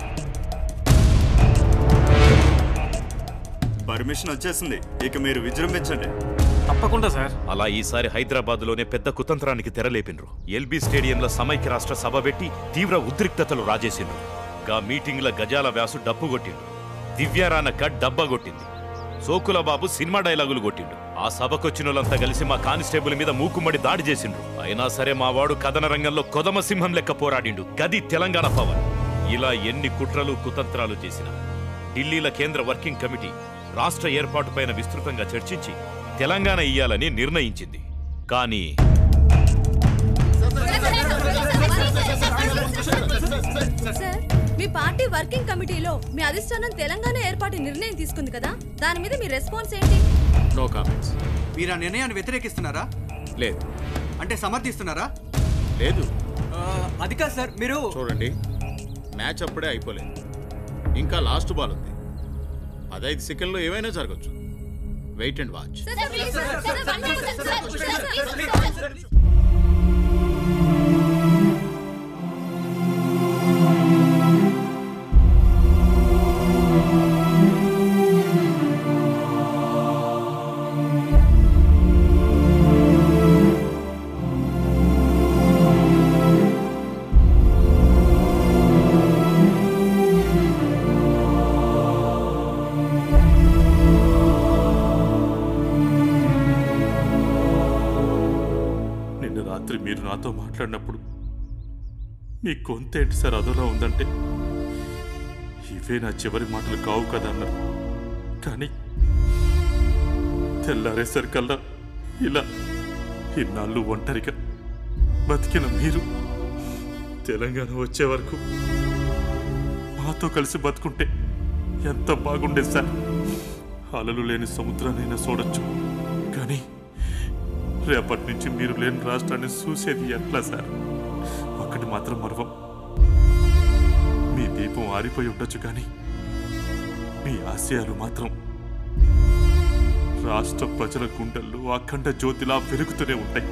permission వచ్చేసింది ఇక మీరు విజృంభించండి తప్పకుండా సార్ అలా ఈసారి హైదరాబాద్ లోనే పెద్ద కుతంత్రానికి తెరలేపినరు ఎల్బీ స్టేడియంలో సమైక్య రాష్ట్ర సభ పెట్టి తీవ్ర ఉద్రిక్తతలు రాజేసిండ్రు గా మీటింగ్ల గజాల వ్యాసు డప్పు కొట్టిండు దివ్యారానక్క డబ్బా కొట్టింది సోకుల బాబు సినిమా డైలాగులు కొట్టిండు ఆ సభకొచ్చినోళ్ళంతా కలిసి మా కానిస్టేబుల్ మీద మూకుమ్మడి దాడి చేసిండ్రు అయినా సరే మా వాడు కథన రంగంలో కొదమ సింహం లెక్క పోరాడిండు గది తెలంగాణ పవర్ ఇలా ఎన్ని కుట్రలు కుతంత్రాలు చేసినా ఢిల్లీల కేంద్ర వర్కింగ్ కమిటీ రాష్ట్ర ఏర్పాటుపైన విస్తృతంగా చర్చించి తెలంగాణ ఇయ్యాలని నిర్ణయించింది కానీ సార్ మీ పార్టీ వర్కింగ్ కమిటీలో మీ అధిష్టానం తెలంగాణ ఏర్పాటు నిర్ణయం తీసుకుంది కదా దాని మీద మీ రెస్పాన్స్ ఏంటి నో కామెంట్స్ మీరు ఆ నిర్ణయాన్ని వ్యతిరేకిస్తున్నారా లేదు అంటే సమర్థిస్తున్నారా లేదు అది కాదు సార్ మీరు చూడండి మ్యాచ్ అప్పుడే అయిపోలేదు ఇంకా లాస్ట్ బాల్ ఉంది పదహైదు సెకండ్లో ఏమైనా జరగచ్చు వెయిట్ అండ్ వాచ్ నిన్న రాత్రి మీరు నాతో మాట్లాడినప్పుడు మీ గొంతేంటి సార్ అదోలా ఉందంటే ఇవే నా చివరి మాటలు కావు కదా అన్నారు కానీ తెల్లారేసరికల్లా ఇలా ఇన్నాళ్ళు ఒంటరిగా బతికిన మీరు తెలంగాణ వచ్చే వరకు మాతో కలిసి బతుకుంటే ఎంత బాగుండేది సార్ అలలు లేని సముద్రానైనా చూడొచ్చు కానీ రేపటి నుంచి మీరు లేని రాష్ట్రాన్ని చూసేది ఎట్లా సార్ ఒక్కటి మాత్రం మరవం మీ దీపం ఆరిపోయి ఉండొచ్చు కానీ మీ ఆశయాలు మాత్రం రాష్ట్ర ప్రజల గుండెల్లో అఖండ జ్యోతిలా వెలుగుతూనే ఉంటాయి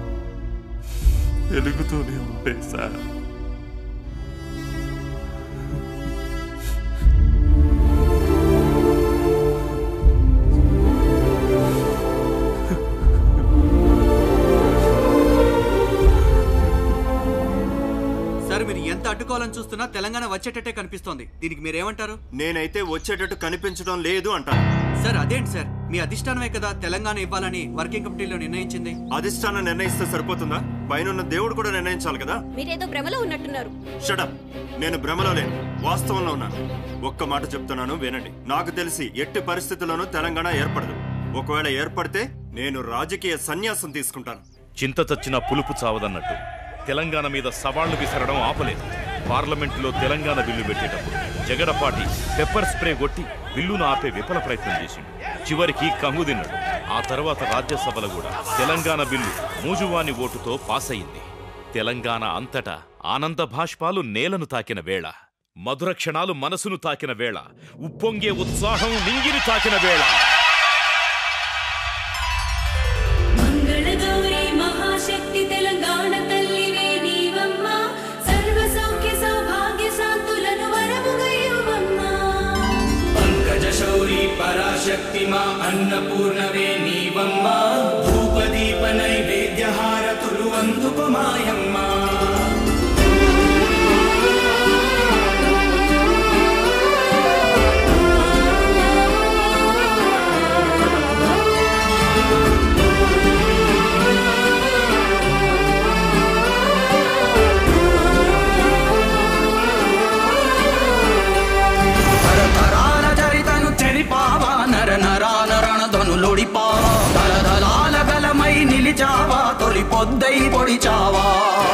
వెలుగుతూనే ఉంటాయి సార్ సార్ మీరు ఎంత అడ్డుకోవాలని చూస్తున్నా తెలంగాణ వచ్చేటట్టే కనిపిస్తోంది దీనికి మీరేమంటారు నేనైతే వచ్చేటట్టు కనిపించడం లేదు అంటాను సార్ అదేంటి సార్ మీ అధిష్టానమే కదా తెలంగాణ ఇవ్వాలని వర్కింగ్ కమిటీలో నిర్ణయించింది అధిష్టానం నిర్ణయిస్తే సరిపోతుందా పైన దేవుడు కూడా నిర్ణయించాలి కదా మీరేదో భ్రమలో ఉన్నట్టున్నారు షడప్ నేను భ్రమలో లేను వాస్తవంలో ఉన్నాను ఒక్క మాట చెప్తున్నాను వినండి నాకు తెలిసి ఎట్టి పరిస్థితుల్లోనూ తెలంగాణ ఏర్పడదు ఒకవేళ ఏర్పడితే నేను రాజకీయ సన్యాసం తీసుకుంటాను చింత చచ్చిన పులుపు చావదన్నట్టు తెలంగాణ మీద సవాళ్లు విసరడం ఆపలేదు పార్లమెంటులో తెలంగాణ బిల్లు పెట్టేటప్పుడు జగడపాటి పెప్పర్ స్ప్రే కొట్టి బిల్లును ఆపే విఫల ప్రయత్నం చేసిండు చివరికి కంగు తిన్నాడు ఆ తర్వాత రాజ్యసభలో కూడా తెలంగాణ బిల్లు మూజువాని ఓటుతో పాస్ అయింది తెలంగాణ అంతటా ఆనంద భాష్పాలు నేలను తాకిన వేళ మధుర క్షణాలు మనసును తాకిన వేళ ఉప్పొంగే ఉత్సాహం నింగిని తాకిన వేళ మంగళగౌరి మహాశక్తి తెలంగాణ తల్లివే నీవమ్మ సర్వ సౌఖ్య సౌభాగ్య శాంతులను వరముగా ఇవ్వమ్మా పంకజ శౌరి పరాశక్తి మా అన్నపూర్ణవే నీవమ్మ ధూపదీప నైవేద్య హారతులు అందుకు మాయమ్మ తరతరాల చరితను చెరిపావా నర నరాల రణధనులొడిపావా తలదలాల గలమై నిలిచావా తొలి పొద్దై పొడిచావా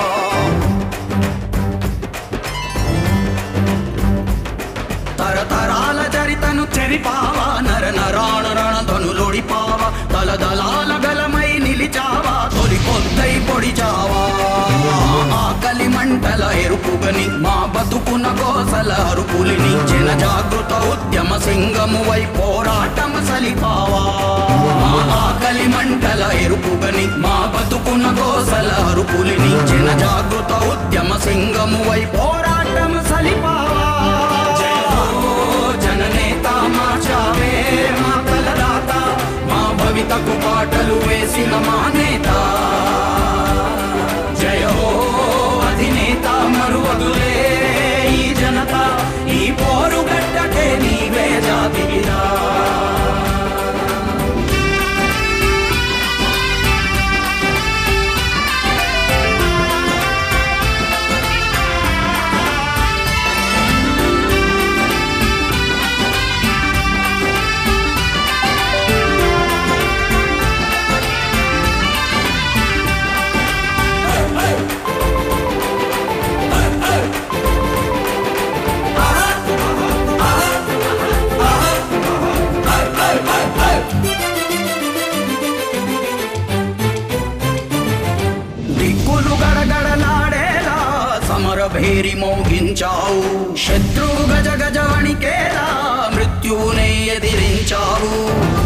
తరతరాల చరితను చెరిపావా నర నరాణ రణధనులొడిపావా తలదలాల గలమై నిలిచావా తొలి పొద్దై పొడిచావా ఆకలి మంటల ఎరుపుగని మా బతుకున కోసల అరుపులిని జన జాగృత ఉద్యమ సింగము వై పోరాటం సలిపావా ఆకలి మంటల ఎరుపుగని మా బతుకున కోసల అరుపులిని జన జాగృత ఉద్యమ సింగము వై పోరాటం సలిపావా జయ హో జననేత మా చావే మా కలరాత మా భవితకు పాటలు వేసిన మా నేత జయ హో అధినేత మరువదులే ఈ జనత ఈ పోరు గడ్డకే నీవే జాతిరా దిక్కులు గడగడలాడేలా సమర భేరి మోగించావు శత్రువు గజ గజ వణికేలా మృత్యువునే ఎదిరించావు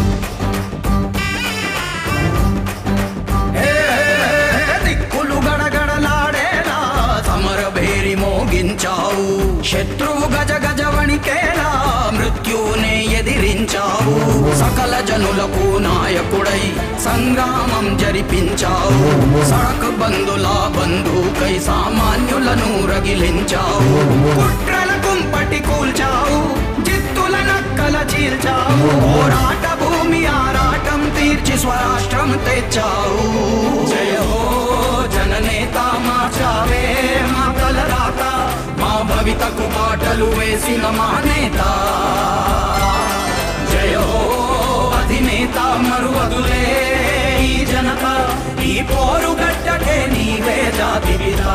ఏ, దిక్కులు గడగడలాడేలా సమర భేరి మోగించావు శత్రువు గజ గజ వణికేలా మృత్యువునే ఎదిరించావు సకల జనులకు నాయకుడై సంగ్రామం జరిపించావు సడక్ బంధులా బంధుకై సామాన్యులను రగిలించావు కుట్రల కుంపటి కూల్చావు జిత్తుల నక్కల చీల్చావు పోరాట భూమి ఆరాటం తీర్చి స్వరాష్ట్రం తెచ్చావు జయ హో జననేత మా చావే మా కలరాత మా భవితకు పాటలు వేసిన మా నేత జయ హో అధినేత మరువదులే ఈ జనత ఈ పోరు గడ్డకే నీవే జాతివిదా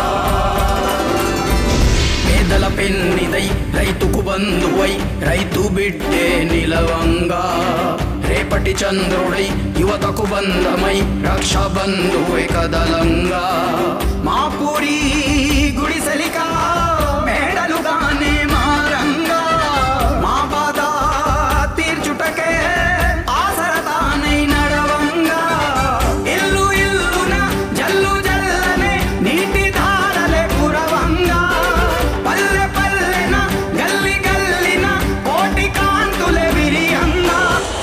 పేదల పెన్నిదై రైతుకు బంధువై రైతు బిడ్డే నిలవంగా రేపటి చంద్రుడై యువతకు బంధమై రక్షా బంధువే కదలంగా మా పూరి గుడిసెలిక మేడలుగానే మారంగా మా బాధ తీర్చుటకే ఆసరతానై నడవంగా ఇల్లు ఇల్లున జల్లు జల్లనే నీటి ధారలే కురవంగా పల్లె పల్లెన గల్లి గల్లిన కోటి కాంతులే విరియంగా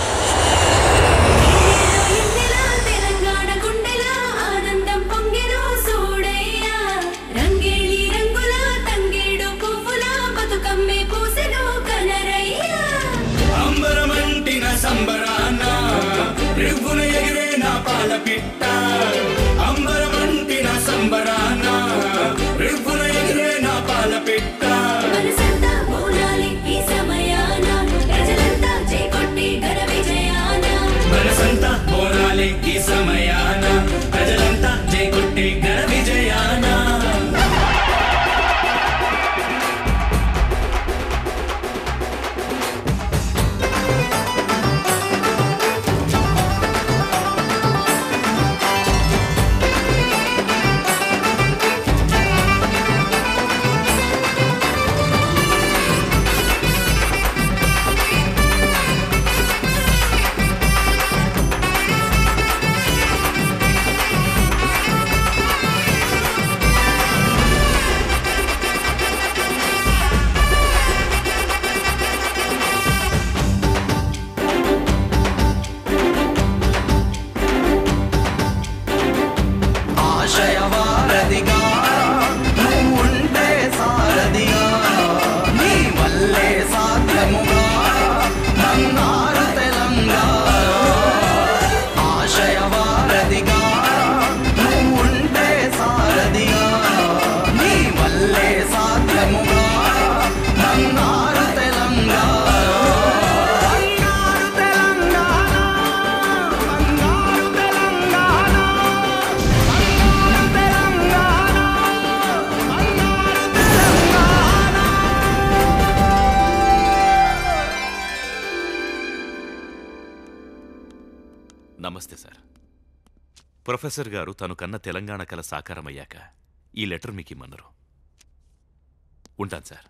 తెలంగాణ గుండెలా ఆనందం పొంగెను సూడయ్యా రంగేళి రంగుల తంగేడు పువ్వుల బతుకమ్మే పూసెను కనరయ్యా అంబరమంటిన సంబరాన రివ్వున ఎగిరే నా పాల పిట్ట అంబరమంటిన సంబరాన రివ్వున ఎగిరే నా పాల పిట్ట మనసంతా మౌనాలి ఈ సమయాన ప్రజలంతా చేకొట్టి ఘన విజయాన మనసంతా బోనాలి ఈ సమయాన ప్రజలంతా జై కొట్టి ఘన విజయాన నమస్తే సార్ ప్రొఫెసర్ గారు తను కన్న తెలంగాణ కల సాకారమయ్యాక ఈ లెటర్ మీకు ఇమ్మన్నారు ఉంటాను సార్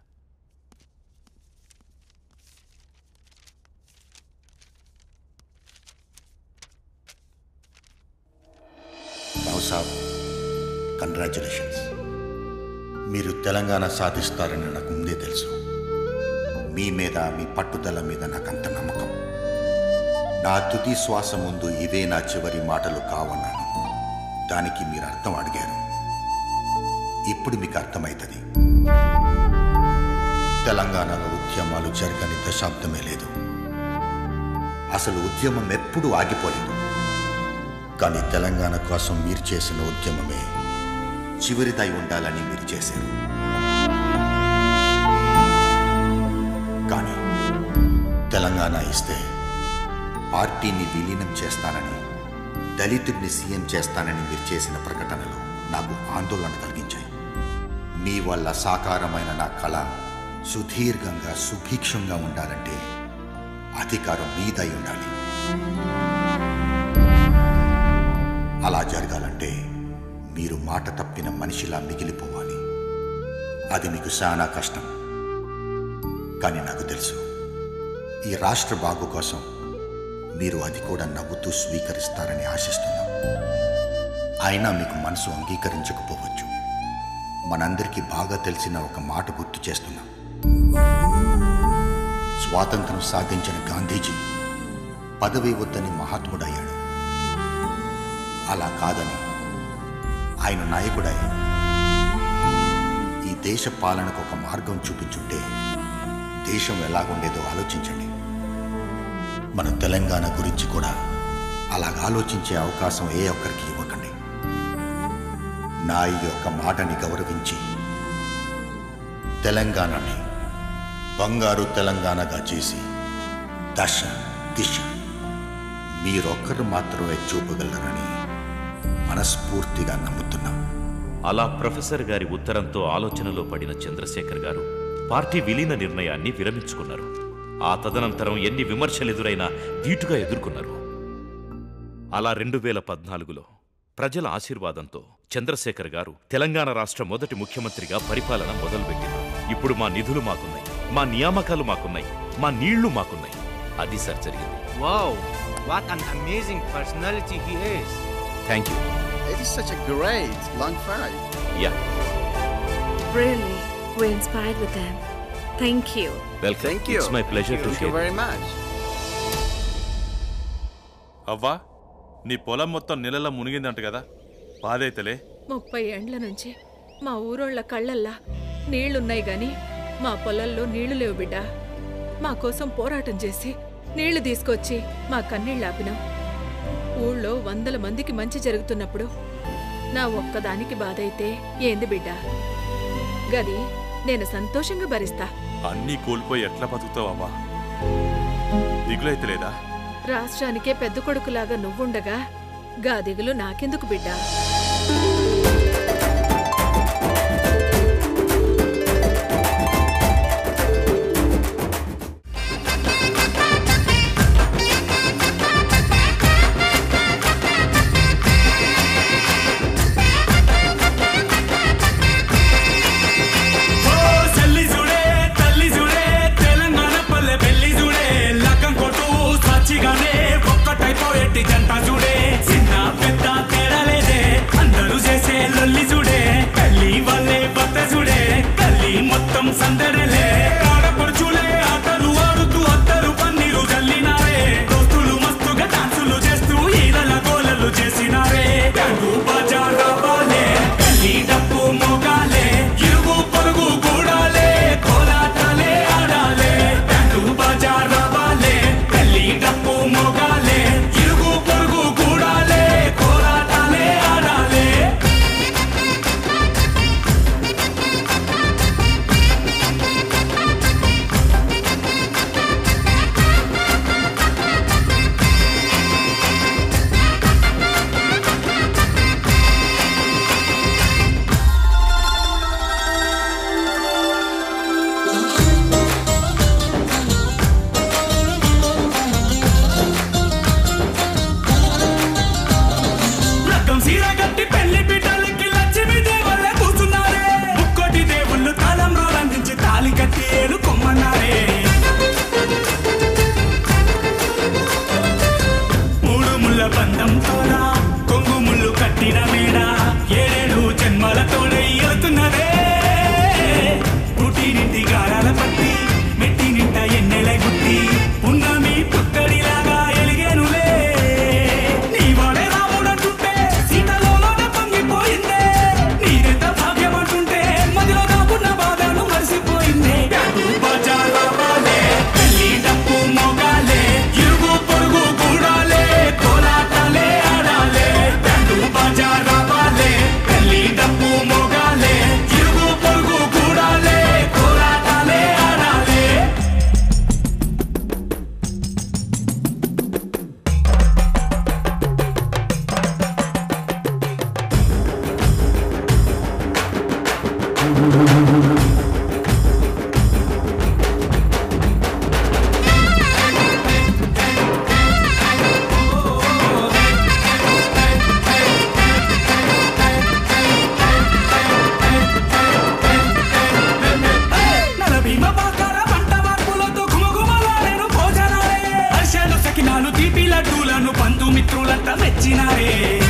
రావు సాబ్ కంగ్రాచులేషన్స్ మీరు తెలంగాణ సాధిస్తారని నాకు ముందే తెలుసు మీ మీద మీ పట్టుదల మీద నాకంత నమ్మకం నా తుది శ్వాస ముందు ఇవే నా చివరి మాటలు కావన్నాను దానికి మీరు అర్థం అడిగారు ఇప్పుడు మీకు అర్థమవుతుంది తెలంగాణలో ఉద్యమాలు జరగని దశాబ్దమే లేదు అసలు ఉద్యమం ఎప్పుడూ ఆగిపోలేదు కానీ తెలంగాణ కోసం మీరు చేసిన ఉద్యమమే చివరిదై ఉండాలని మీరు చేశారు కానీ తెలంగాణ ఇస్తే పార్టీని విలీనం చేస్తానని దళితుడిని సీఎం చేస్తానని మీరు చేసిన ప్రకటనలు నాకు ఆందోళన కలిగించాయి మీ వల్ల సాకారమైన నా కళ సుదీర్ఘంగా సుభిక్షంగా ఉండాలంటే అధికారం మీదై ఉండాలి అలా జరగాలంటే మీరు మాట తప్పిన మనిషిలా మిగిలిపోవాలి అది మీకు చాలా కష్టం కానీ నాకు తెలుసు ఈ రాష్ట్ర బాగు కోసం మీరు అది కూడా నవ్వుతూ స్వీకరిస్తారని ఆశిస్తున్నాం అయినా మీకు మనసు అంగీకరించకపోవచ్చు మనందరికీ బాగా తెలిసిన ఒక మాట గుర్తు చేస్తున్నాం స్వాతంత్రం సాధించిన గాంధీజీ పదవి వద్దని మహాత్ముడయ్యాడు అలా కాదని ఆయన నాయకుడై ఈ దేశ పాలనకు ఒక మార్గం చూపించుంటే దేశం ఎలాగుండేదో ఆలోచించండి మన తెలంగాణ గురించి కూడా అలాగ ఆలోచించే అవకాశం ఏ ఒక్కరికి ఇవ్వకండి నా ఈ యొక్క మాటని గౌరవించి తెలంగాణని బంగారు తెలంగాణగా చేసి దశ దిశ మీరొక్కరు మాత్రమే చూపగలరని మనస్ఫూర్తిగా నమ్ముతున్నాం అలా ప్రొఫెసర్ గారి ఉత్తరంతో ఆలోచనలో పడిన చంద్రశేఖర్ గారు పార్టీ విలీన నిర్ణయాన్ని విరమించుకున్నారు ఆ తదనంతరం ఎన్ని విమర్శలు ఎదురైనా ధీటుగా ఎదుర్కొన్నారు అలా రెండు వేల పద్నాలుగులో ప్రజల ఆశీర్వాదంతో చంద్రశేఖర్ గారు తెలంగాణ రాష్ట్ర మొదటి ముఖ్యమంత్రిగా పరిపాలన మొదలుపెట్టింది ఇప్పుడు మా నిధులు మాకున్నాయి మా నియామకాలు మాకున్నాయి మా నీళ్లు మాకున్నాయి అది సార్ జరిగింది Wow, what an amazing personality he is. Thank you It is such a great long fight. Yeah Really, we're inspired with them. Thank you. Welcome Thank you. It's my pleasure to Thank you very much. అవ్వా నీ పొలం మొత్తం నీళ్ళలో మునిగిందంట కదా బాధైతలే ముప్పై ఏండ్ల నుంచి మా ఊరోళ్ళ కళ్ళల్లా నీళ్లున్నాయి గాని మా పొలంలో నీళ్లు లేవు బిడ్డ మా కోసం పోరాటం చేసి నీళ్లు తీసుకొచ్చి మా కన్నీళ్ళు ఆపినాం ఊళ్ళో వందల మందికి మంచి జరుగుతున్నప్పుడు నా ఒక్కదానికి బాధ అయితే ఏంది బిడ్డ గది నేను సంతోషంగా భరిస్తా అన్నీ కోల్పోయి ఎట్లా బతుకుతావు అవ్వా దిగులైతే లేదా రాష్ట్రానికే పెద్ద కొడుకులాగా నువ్వుండగా గా దిగులు నాకెందుకు బిడ్డా ఓ చల్లి చూడే తల్లి చూడే తెలంగాణ పల్లె పెళ్లి చూడే లక్కం కొట్టు సచ్చిగానే ఒక్కటైపోయేటి జంట చూడే చిన్న పెద్ద తేడా లేదే అందరూ చేసే లొల్లి బంతి ఏలు కొమ్మన్నారే మూడు ముళ్ళ బంధంతోనా కొంగు ముళ్ళు కట్టిన మేడ ఏడేడు జన్మలతోనే వెళ్తున్నదే పుట్టి నింటి గారాల పట్టి మెట్టి నింట ఎన్నెల గుట్టి ఉన్నమి పుత్తడిలాగా ఎలిగేనులే నీ వాడే రాముడంటుంటే సీతలోనే పొంగిపోయిందే నీదెంత భాగ్యం అంటుంటే మదిలో నాకున్న బాధను మరిసిపోయిందే బ్యాంకు బజార్ రావాలే పెళ్లి డప్పు మోగాలే ఇరుగు పొరుగు కూడాలే కోలాటాలే ఆడాలే బ్యాంకు బజార్ రావాలే పెళ్లి డప్పు మోగాలే ఇరుగు పొరుగు కూడాలే కోలాటాలే ఆడాలే నలభీమ పాకార పంట మార్పులతో ఘుమఘుమలాడెను భోజనాలే హర్షాలు సకినాలు తీపి లడ్డూలను బంధుమిత్రులంతా మెచ్చినారే